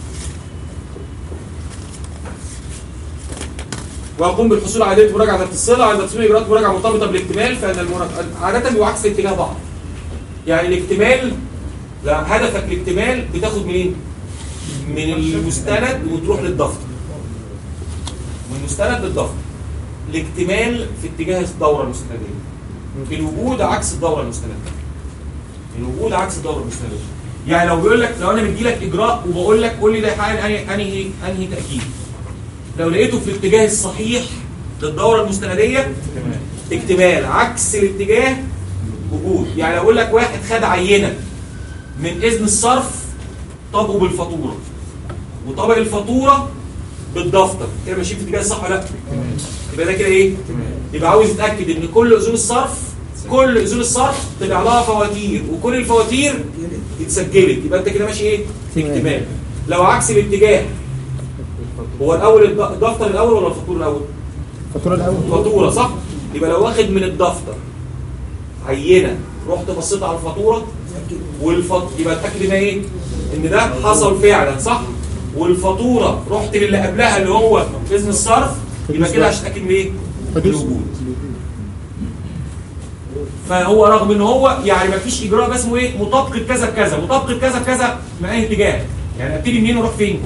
ويقوم بالحصول على ادله مراجعه ذات الصله عند تصميم اجراءات مراجعه مرتبطه بالاكتمال فان المراجعه عاده بيبقوا عكس اتجاه بعض يعني الاكتمال لا هدفك الاكتمال بتاخد منين؟ من المستند وتروح للدفتر من المستند للدفتر الاكتمال في اتجاه الدوره المستنديه الوجود عكس الدوره المستنديه الوجود عكس الدوره المستنديه يعني لو بيقول لك لو انا مدي لك اجراء وبقول لك قول لي ده يحقق انهي انهي انهي تاكيد لو لقيته في الاتجاه الصحيح للدوره المستنديه اكتمال عكس الاتجاه وجود يعني لو اقول لك واحد خد عينه من اذن الصرف طبقه بالفاتوره وطبق الفاتوره بالدفتر كده ماشيين في الاتجاه الصح ولا لا يبقى ده كده ايه يبقى عاوز يتاكد ان كل اذون الصرف كل اذون الصرف طلع لها فواتير وكل الفواتير اتسجلت يبقى انت كده ماشي ايه اكتمال لو عكس الاتجاه هو الاول الد- الدفتر الاول ولا الفاتوره الاول الفاتوره الاول فاتوره صح يبقى لو واخد من الدفتر عينه رحت بصيت على الفاتوره والفط يبقى اتاكد ان ايه ان ده حصل فعلا صح والفاتوره رحت للي قبلها اللي هو اذن الصرف يبقى كده عشان اتاكد من ايه من الوجود فهو رغم ان هو يعني ما فيش اجراء بس اسمه ايه مطابقه كذا بكذا مطابقه كذا بكذا مع اي اتجاه يعني ابتدي منين واروح فين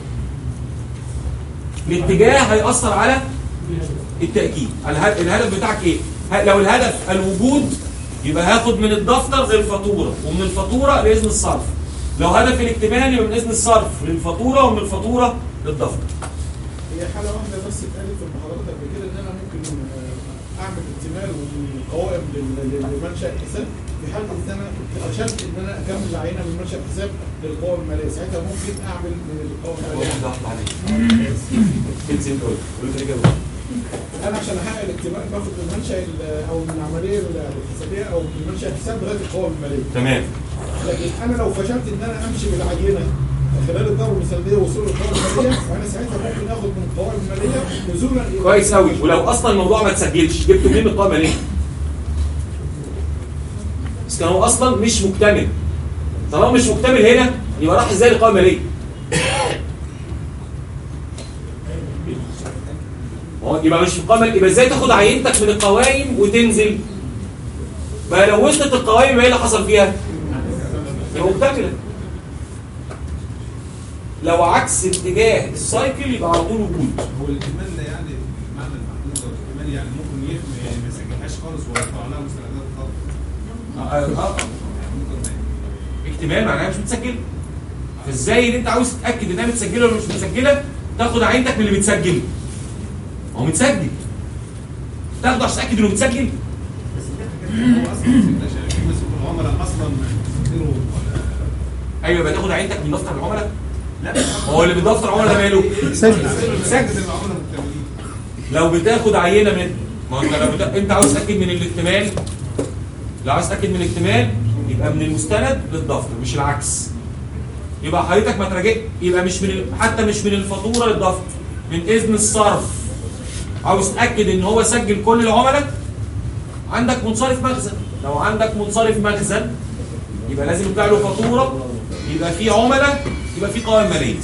الاتجاه هيأثر على التأكيد اله- الهدف بتاعك ايه ه- لو الهدف الوجود يبقى هاخد من الدفتر غير الفاتوره ومن الفاتوره لاذن الصرف لو هدف الاكتمال يبقى من اذن الصرف للفاتوره ومن الفاتوره للدفتر هي حاله واحده بس اتقالت في المحاضرات قبل كده ان انا ممكن آه، اعمل اكتمال والقوائم لل- لل- لمنشا الحساب في حاله ان انا فشلت ان انا اكمل العينه من منشا الحساب للقوائم الماليه ساعتها ممكن اعمل من القوائم الماليه انا عشان احقق الاكتمال باخد من منشا ال- او من العمليه الحسابيه او من منشا الحساب لغايه القوائم الماليه تمام لكن انا لو فشلت ان انا امشي بالعينه خلال الدوره المثاليه وصول القوائم الماليه فانا ساعتها ممكن اخد من القوائم الماليه نزولا إلى- كويس قوي ولو اصلا الموضوع ما اتسجلش جبته منين من القائمه ليه؟ بس كان هو اصلا مش مكتمل طالما مش مكتمل هنا يبقى راح ازاي للقائمه ليه؟ هو يبقى مش في القائمه يبقى ازاي تاخد عينتك من القوائم وتنزل؟ بقى لو وصلت القوائم يبقى ايه اللي حصل فيها؟ يبقى مكتمله لو عكس اتجاه السايكل يبقى على طول وجود هو الاكتمال ده يعني معنى المحدود او الاكتمال يعني ممكن يخ- ما يسجلهاش خالص ويرفع لها مستندات خالص آه، آه. اكتمال معناها مش متسجله فازاي ان انت عاوز تتاكد انها متسجله ولا مش متسجله تاخد عينتك من اللي متسجل ما هو متسجل تاخده عشان تتاكد انه متسجل هو اصلا ما سجلهاش يعني في مسؤول العملاء اصلا سجلوا ولا ايوه يبقى تاخد عينتك من دفتر العملاء لا هو اللي بدفتر العملاء ده ماله سجل سجل العملاء مكتملين لو بتاخد عينه من ما انت لو بتا... انت عاوز تتاكد من الاكتمال لو عاوز تتاكد من الاكتمال يبقى من المستند للدفتر مش العكس يبقى حضرتك ما تراجع يبقى مش من ال... حتى مش من الفاتوره للدفتر من اذن الصرف عاوز تتاكد ان هو سجل كل العملاء عندك منصرف مخزن لو عندك منصرف مخزن يبقى لازم يطلع له فاتوره يبقى في عملاء يبقى في قوائم ماليه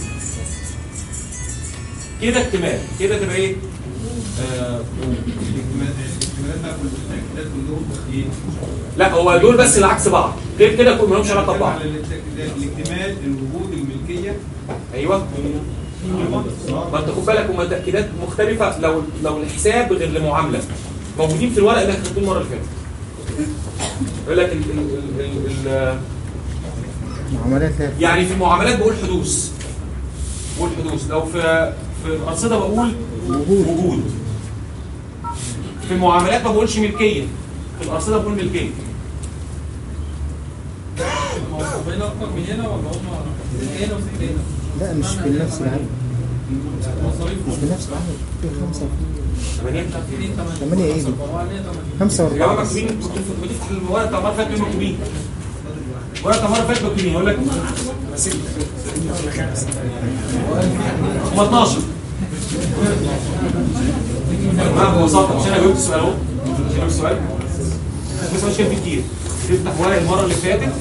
كده اكتمال كده تبقى ايه آه، الاكتمال- الاكتمالات بقى كل التاكيدات كلهم ايه؟ لا هو دول بس اللي عكس بعض غير كده كل ما لهمش علاقه ببعض على التاكيدات الاكتمال الوجود الملكيه ايوه ما انت خد بالك هم تاكيدات مختلفه لو لو الحساب غير المعامله موجودين في الورق اللي احنا خدتوه المره اللي فاتت يقول لك ال ال ال ال معاملات لا يعني في المعاملات بقول حدوث بقول حدوث لو في في الارصده بقول وجود وجود في المعاملات ما بقولش ملكيه في الارصده بقول ملكيه طالبين اكتر من هنا ولا هم ست هنا وست هنا؟ لا مش بنفس العدد مصاريف مش بنفس العدد في خمسة ثمانية ثمانية ايه دي؟ خمسة يا جماعة وأربعة بس مكتوبين كنت بتفتح الورقة بتاع المرة اللي فاتت مكتوبين الورقة بتاع المرة اللي فاتت مكتوبين يقول لك هم 12 ما ببساطة مش انا جاوبت السؤال اهو مش انا جاوبت السؤال بس مش كان في كتير تفتح ورق المرة اللي فاتت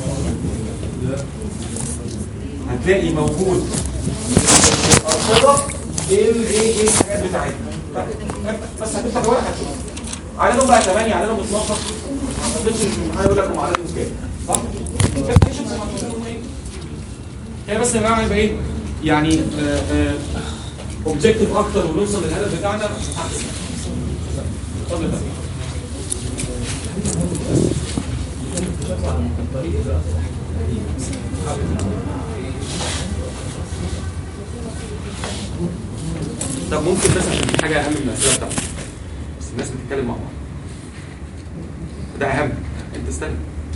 هتلاقي موجود الأرصدة ايه ايه ايه الحاجات بتاعتها بس هتفتح الورق هتشوف عددهم بقى 8 عددهم 12 ما اعتقدش ان الامتحان يقول لك هم عددهم كام صح؟ بس هشوف هم عددهم ايه هي بس يا جماعه يبقى ايه يعني اوبجيكتيف اكتر ونوصل للهدف بتاعنا احسن اتفضل بقى طب ممكن بس عشان دي حاجه اهم من الاسئله بتاعتك بس الناس بتتكلم مع بعض ده اهم انت استنى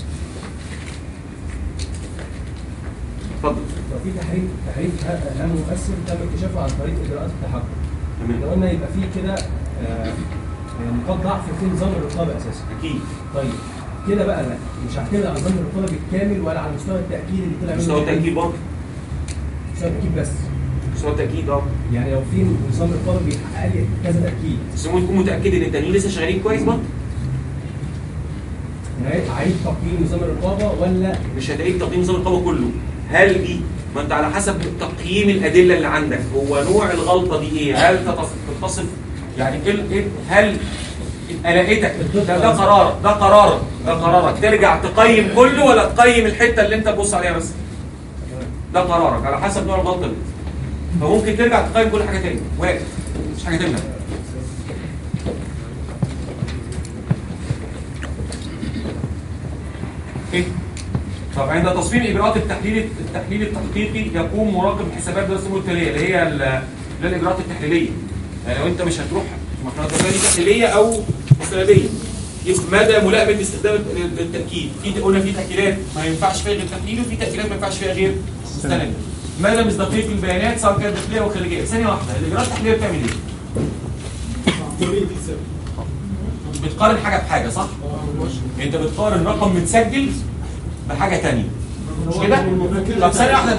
اتفضل لو في تحريف تحريف اهم مؤثر تم اكتشافه عن طريق اجراءات التحقق تمام لو قلنا يبقى في كده آه، نقاط ضعف في نظام الرقابه اساسا اكيد طيب كده بقى لا مش هعتمد على نظام الرقابه بالكامل ولا على مستوى التاكيد اللي طلع منه مستوى التاكيد برضه مستوى التاكيد بس مستوى التاكيد اه يعني لو في نظام رقابه بيحقق لي كذا تاكيد بس ممكن تكون متاكد ان التانيين لسه شغالين كويس برضه يعني اعيد تقييم نظام الرقابه ولا مش هتعيد تقييم نظام الرقابه كله هل دي ما انت على حسب تقييم الادله اللي عندك هو نوع الغلطه دي ايه هل تتص- تتصف يعني ايه ال- إيه- هل قلقتك ده, ده قرار ده قرارك ده قرارك ترجع تقيم كله ولا تقيم الحته اللي انت تبص عليها بس ده قرارك على حسب نوع الغلطه دي فممكن ترجع تقيم كل حاجه تاني وارد مش حاجه تمنع ايه طب عند تصميم اجراءات التحليل التحليل التحقيقي يقوم مراقب حسابات دراسه الامور التاليه اللي هي ال- اللي هي الاجراءات التحليليه يعني لو انت مش هتروح مرحله دي تحليليه او مستنديه يبقى مدى ملائمه استخدام الت- التاكيد في قلنا في تاكيدات ما ينفعش فيها غير تحليل وفي تاكيدات ما ينفعش فيها غير مستند مدى مصداقيه البيانات سواء كانت داخليه او خارجيه ثانيه واحده الاجراءات التحليليه بتعمل ايه؟ بتقارن حاجه بحاجه صح؟ انت بتقارن رقم متسجل بحاجه تانية مش كده؟ طب ثانيه واحده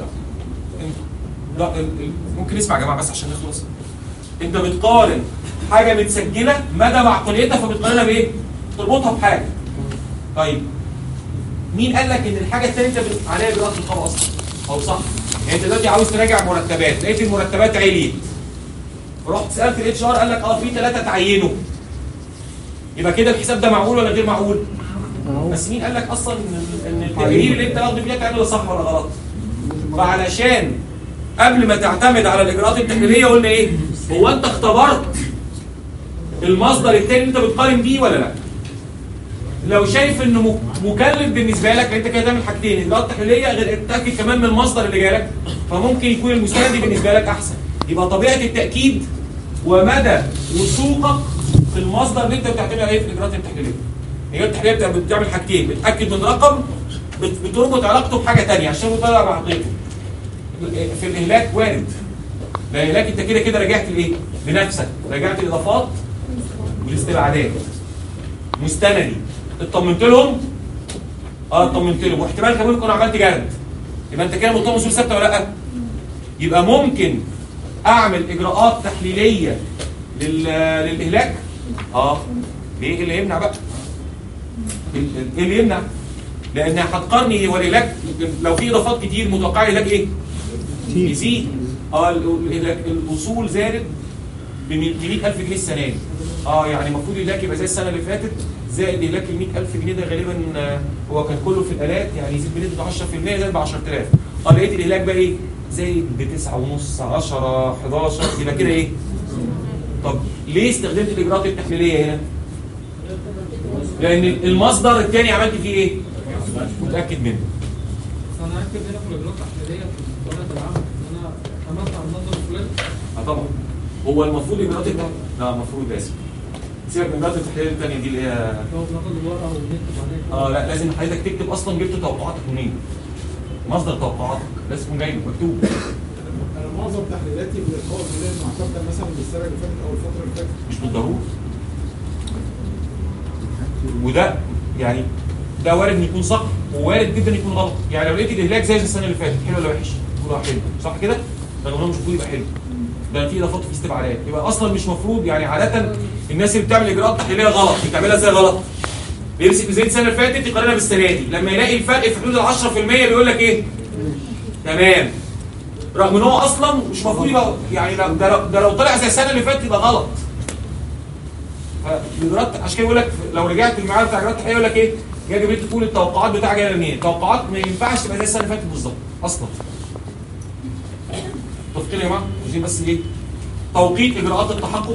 لا ال- ال- ممكن نسمع يا جماعه بس عشان نخلص انت بتقارن حاجه متسجله مدى معقوليتها فبتقارنها بايه؟ تربطها بحاجه طيب مين قال لك ان الحاجه الثانيه انت بت- عليها اجراءات رقابه اصلا؟ او صح؟ يعني انت دلوقتي عاوز تراجع مرتبات لقيت المرتبات عليت رحت سالت الاتش ار قال لك اه في ثلاثه تعينوا يبقى كده الحساب ده معقول ولا غير معقول؟ بس مين قال لك اصلا ان ان التقرير اللي انت واخده فيها تعمله صح ولا غلط؟ فعلشان قبل ما تعتمد على الاجراءات التحليليه قلنا ايه؟ هو انت اختبرت المصدر التاني اللي انت بتقارن بيه ولا لا؟ لو شايف انه مك- مكلف بالنسبه لك انت كده تعمل حاجتين اجراءات تحليليه غير تتاكد كمان من المصدر اللي جالك فممكن يكون المستند بالنسبه لك احسن يبقى طبيعه التاكيد ومدى وثوقك في المصدر اللي انت بتعتمد عليه في الاجراءات التحليليه الاجراءات التحليليه بتع- بتعمل حاجتين بتاكد من رقم بت- بتربط علاقته بحاجه ثانيه عشان تطلع بعقليته في الاهلاك وارد الاهلاك انت كده كده رجعت لايه؟ لنفسك رجعت الاضافات والاستبعادات مستندي اطمنت لهم اه اطمنت لهم واحتمال كمان تكون عملت جرد يبقى انت كده مطمن اصول ثابته ولا لا يبقى ممكن اعمل اجراءات تحليليه لل... للاهلاك اه ليه إيه اللي يمنع بقى ال- ال- ايه اللي يمنع لان هتقارني والاهلاك لو في اضافات كتير متوقع الاهلاك ايه يزيد اه ال- الإهلاك- الاصول زادت ب 100000 جنيه السنه دي اه يعني المفروض الاهلاك يبقى زي السنه اللي فاتت زائد اهلاك ال 100000 جنيه ده غالبا آه، هو كان كله في الالات يعني يزيد بنسبه 10% زائد ب 10000 اه لقيت الاهلاك بقى ايه زايد ب 9 ونص 10 11 يبقى كده ايه طب ليه استخدمت الاجراءات التحليليه هنا لان المصدر الثاني عملت فيه ايه متاكد منه بس انا هكتب هنا في الاجراءات التحليليه في ورقه العمل ان انا عملت على النظر الفلاني اه طبعا هو المفروض اجراءات الت- لا المفروض اسف سيبك من اجراءات التحليل الثانيه دي اللي هي لو ناخد الورقه ونكتب عليها اه لا لازم حضرتك تكتب اصلا جبت توقعاتك منين مصدر توقعاتك لازم يكون جاي مكتوب انا معظم تحليلاتي من القوى الماليه المعتمده مثلا بالسنه اللي فاتت او الفتره اللي فاتت مش بالضروره وده يعني ده وارد ان يكون صح ووارد جدا يكون غلط يعني لو لقيت الاهلاك زي السنه اللي فاتت حلو ولا وحش يقول اه حلو صح كده رغم ان هو مش المفروض يبقى حلو ده في اضافات في استبعادات يبقى اصلا مش مفروض يعني عاده الناس اللي بتعمل اجراءات تحليليه غلط بتعملها ازاي غلط بيمسك ميزانيه السنه اللي فاتت يقارنها بالسنه دي لما يلاقي الفرق في حدود ال 10% بيقول لك ايه تمام رغم ان هو اصلا مش المفروض يبقى يعني لو- ده لو- ده لو طلع زي السنه اللي فاتت يبقى غلط فالاجراءات عشان كده يقول لك لو رجعت المعاد بتاع اجراءات التحليل يقول لك ايه يجب انت تقول التوقعات بتاعك جايه منين التوقعات ما ينفعش تبقى زي السنه اللي فاتت بالظبط اصلا متفقين يا جماعه عايزين بس ايه توقيت اجراءات التحقق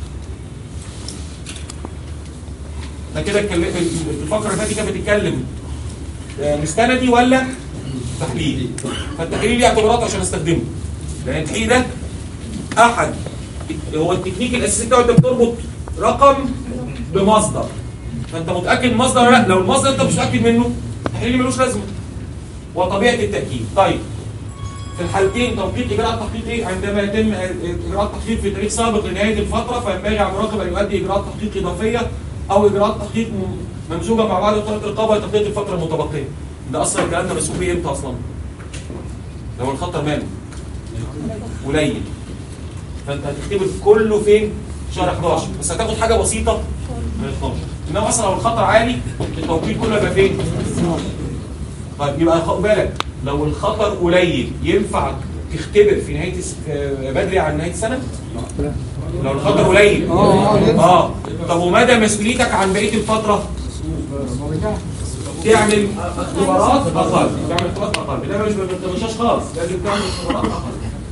ده كده اتكلم الفقره اللي فاتت كانت بتتكلم آه، مستندي ولا تحليل فالتحليل ليه اعتبارات عشان استخدمه لان التحليل ده احد هو التكنيك الاساسي بتاعه انت بتربط رقم بمصدر فانت متاكد من المصدر ولا لا لو المصدر انت مش متاكد منه التحليل ملوش لازمه وطبيعه التاكيد طيب في الحالتين توقيت اجراء التحقيق ايه عندما يتم اجراء التحقيق في تاريخ سابق لنهايه الفتره فينبغي على المراقب ان يؤدي اجراءات تحقيق اضافيه او اجراءات تحقيق م- ممزوجه مع بعض بطريقه الرقابه لتغطيه الفتره المتبقيه ده اصلا الكلام ده مسؤول بيه امتى اصلا؟ لو الخطر ماله قليل فانت هتكتبه كله فين؟ شهر 11 بس هتاخد حاجه بسيطه من 12 انما اصلا لو الخطر عالي التوقيت كله يبقى فين؟ طيب يبقى خد بالك لو الخطر قليل ينفع تختبر في نهايه الس- في- بدري عن نهايه السنه؟ لو الخطر قليل اه طب ومدى مسؤوليتك عن بقيه الفتره؟ تعمل اختبارات اقل تعمل اختبارات اقل انما مش ما بتمشاش خالص لازم تعمل اختبارات اقل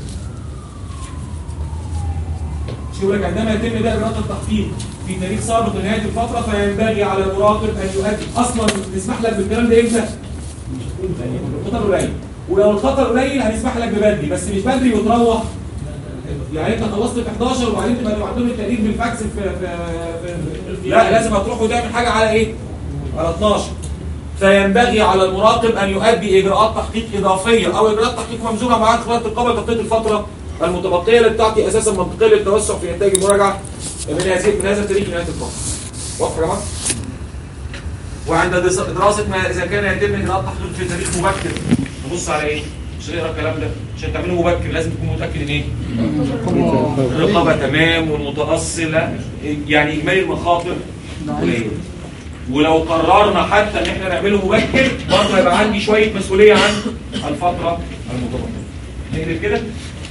مش يقول لك عندما يتم ده اجراءات التحقيق في تاريخ سابق لنهايه الفتره فينبغي على المراقب ان يؤدي اصلا نسمح لك بالكلام ده امتى؟ الخطر قليل ولو الخطر قليل هنسمح لك ببدري بس مش بدري وتروح يعني انت خلصت في 11 وبعدين تبقى تبعت لهم التقرير بالفاكس في, في, في, في لا لازم هتروح وتعمل حاجه على ايه؟ على 12 فينبغي على المراقب ان يؤدي اجراءات تحقيق اضافيه او اجراءات تحقيق ممزوجه مع خلال الرقابه لتغطيه الفتره المتبقيه اللي بتعطي اساسا منطقيه للتوسع في انتاج المراجعه من هذه من هذا التاريخ لنهايه الفتره. واضح يا جماعه؟ وعند دس- دراسه ما اذا كان يتم اجراء تحقيق في تاريخ مبكر نبص على ايه؟ مش نقرا الكلام ده عشان تعمله مبكر لازم تكون متاكد ان ايه؟ الرقابه تمام والمتاصله يعني اجمالي المخاطر قليل ولو قررنا حتى ان احنا نعمله مبكر برضه هيبقى عندي شويه مسؤوليه عن الفتره المتبقيه. نقلب كده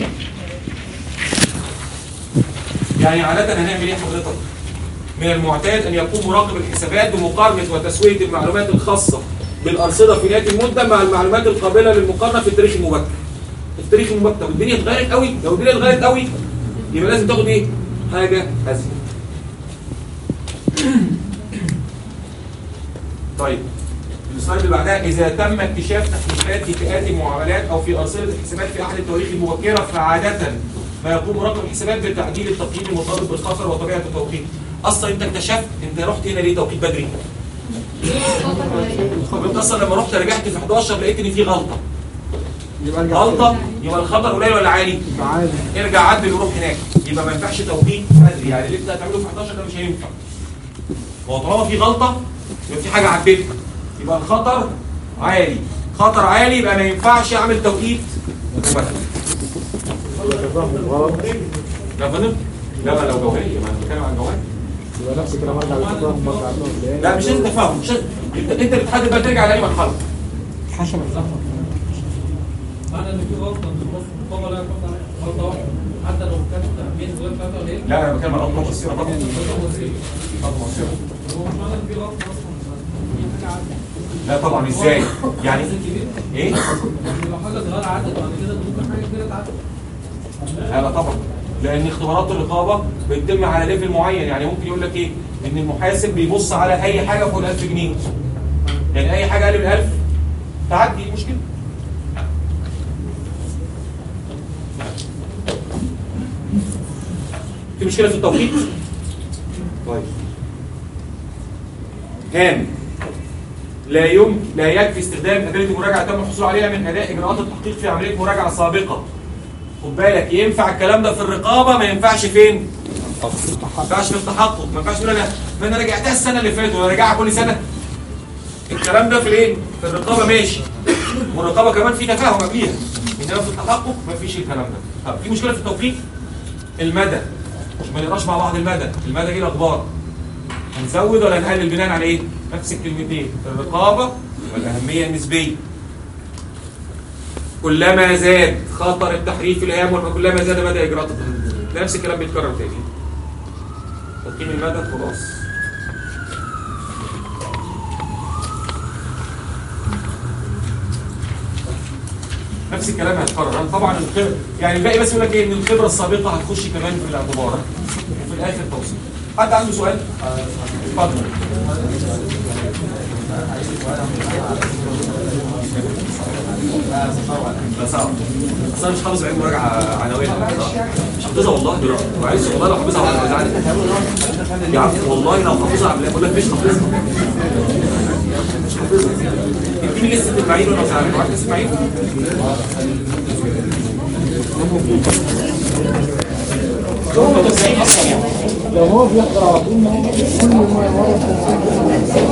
يعني عاده هنعمل ايه حضرتك؟ من المعتاد ان يقوم مراقب الحسابات بمقارنه وتسويه المعلومات الخاصه بالارصده في نهايه المده مع المعلومات القابله للمقارنه في التاريخ المبكر. في التاريخ المبكر طب الدنيا اتغيرت قوي لو الدنيا اتغيرت قوي يبقى لازم تاخد ايه؟ حاجه ازيد. طيب السلايد اللي بعدها اذا تم اكتشاف تحريفات في فئات المعاملات او في ارصده الحسابات في احد التواريخ المبكره فعاده ما يقوم مراقب الحسابات بتعديل التقييم المرتبط بالخطر وطبيعه التوقيت اصلا انت اكتشفت انت رحت هنا ليه توقيت بدري طب انت اصلا لما رحت رجعت في 11 لقيت ان في غلطه غلطه يبقى الخطر قليل ولا عالي؟ عالي ارجع عدل وروح هناك يبقى ما ينفعش توقيت بدري يعني اللي انت هتعمله في 11 ده مش هينفع هو طالما في غلطه يبقى في حاجه عدلت يبقى الخطر عالي خطر عالي يبقى ما ينفعش اعمل توقيت مبكر لا يا فندم لا ما لو جوهريه ما انا بتكلم عن جوهري يبقى نفس الكلام ارجع للتفاهم برجع لهم لا مش لازم تفهم مش لازم انت انت بتحدد بقى ترجع لاي مرحله حسب معنى ان في غلطه من النص المقابله لا يحط عليها غلطه واحده حتى لو كانت تأمين غير بتاعتها قليل لا انا بتكلم عن اطلاق السيره طبعا غلطه مصيريه اطلاق السيره هو مش معنى ان في غلطه اصلا في حاجه عدت لا طبعا ازاي يعني كبير ايه يعني لو حاجه صغيره عدت بعد كده ممكن حاجه كبيره تعدي لا لا طبعا لان اختبارات الرقابه بتتم على ليفل معين يعني ممكن يقول لك ايه ان المحاسب بيبص على اي حاجه فوق ال 1000 جنيه يعني اي حاجه اقل من 1000 تعدي إيه مشكله في مشكله في التوقيت طيب هام لا يمكن لا يكفي استخدام ادله المراجعه تم الحصول عليها من اداء اجراءات التحقيق في عمليه مراجعه سابقه خد بالك ينفع الكلام ده في الرقابه ما ينفعش فين ما ينفعش في التحقق ما ينفعش تقول انا ما انا راجعتها السنه اللي فاتت وانا راجعها كل سنه الكلام ده في الايه في الرقابه ماشي والرقابه كمان في تفاهم قبليها انما في التحقق ما فيش الكلام ده طب في مشكله في التوقيت المدى ما نقراش مع بعض المدى المدى ايه الاخبار هنزود ولا نقلل بناء على ايه نفس الكلمتين الرقابه والاهميه النسبيه كلما زاد خطر التحريف في الايام وكلما زاد مدى اجراءات التحريف ده نفس الكلام بيتكرر تاني تقييم المدى خلاص نفس الكلام هيتكرر أنا طبعا الخبره يعني الباقي بس يقول لك ايه ان الخبره السابقه هتخش كمان في الاعتبار وفي الاخر توصيل حد عنده سؤال؟ اتفضل لا صعب بس انا مش حافظ علم مراجعه عناوين مش حافظها والله دلوقتي وعايز والله لو حافظها على زعلان يا عم والله لو حافظها على بقول لك مش حافظها مش حافظها اديني لسه المعين وانا زعلان معاك لسه المعين لو هو بيحضر على طول ما هو كل ما مرة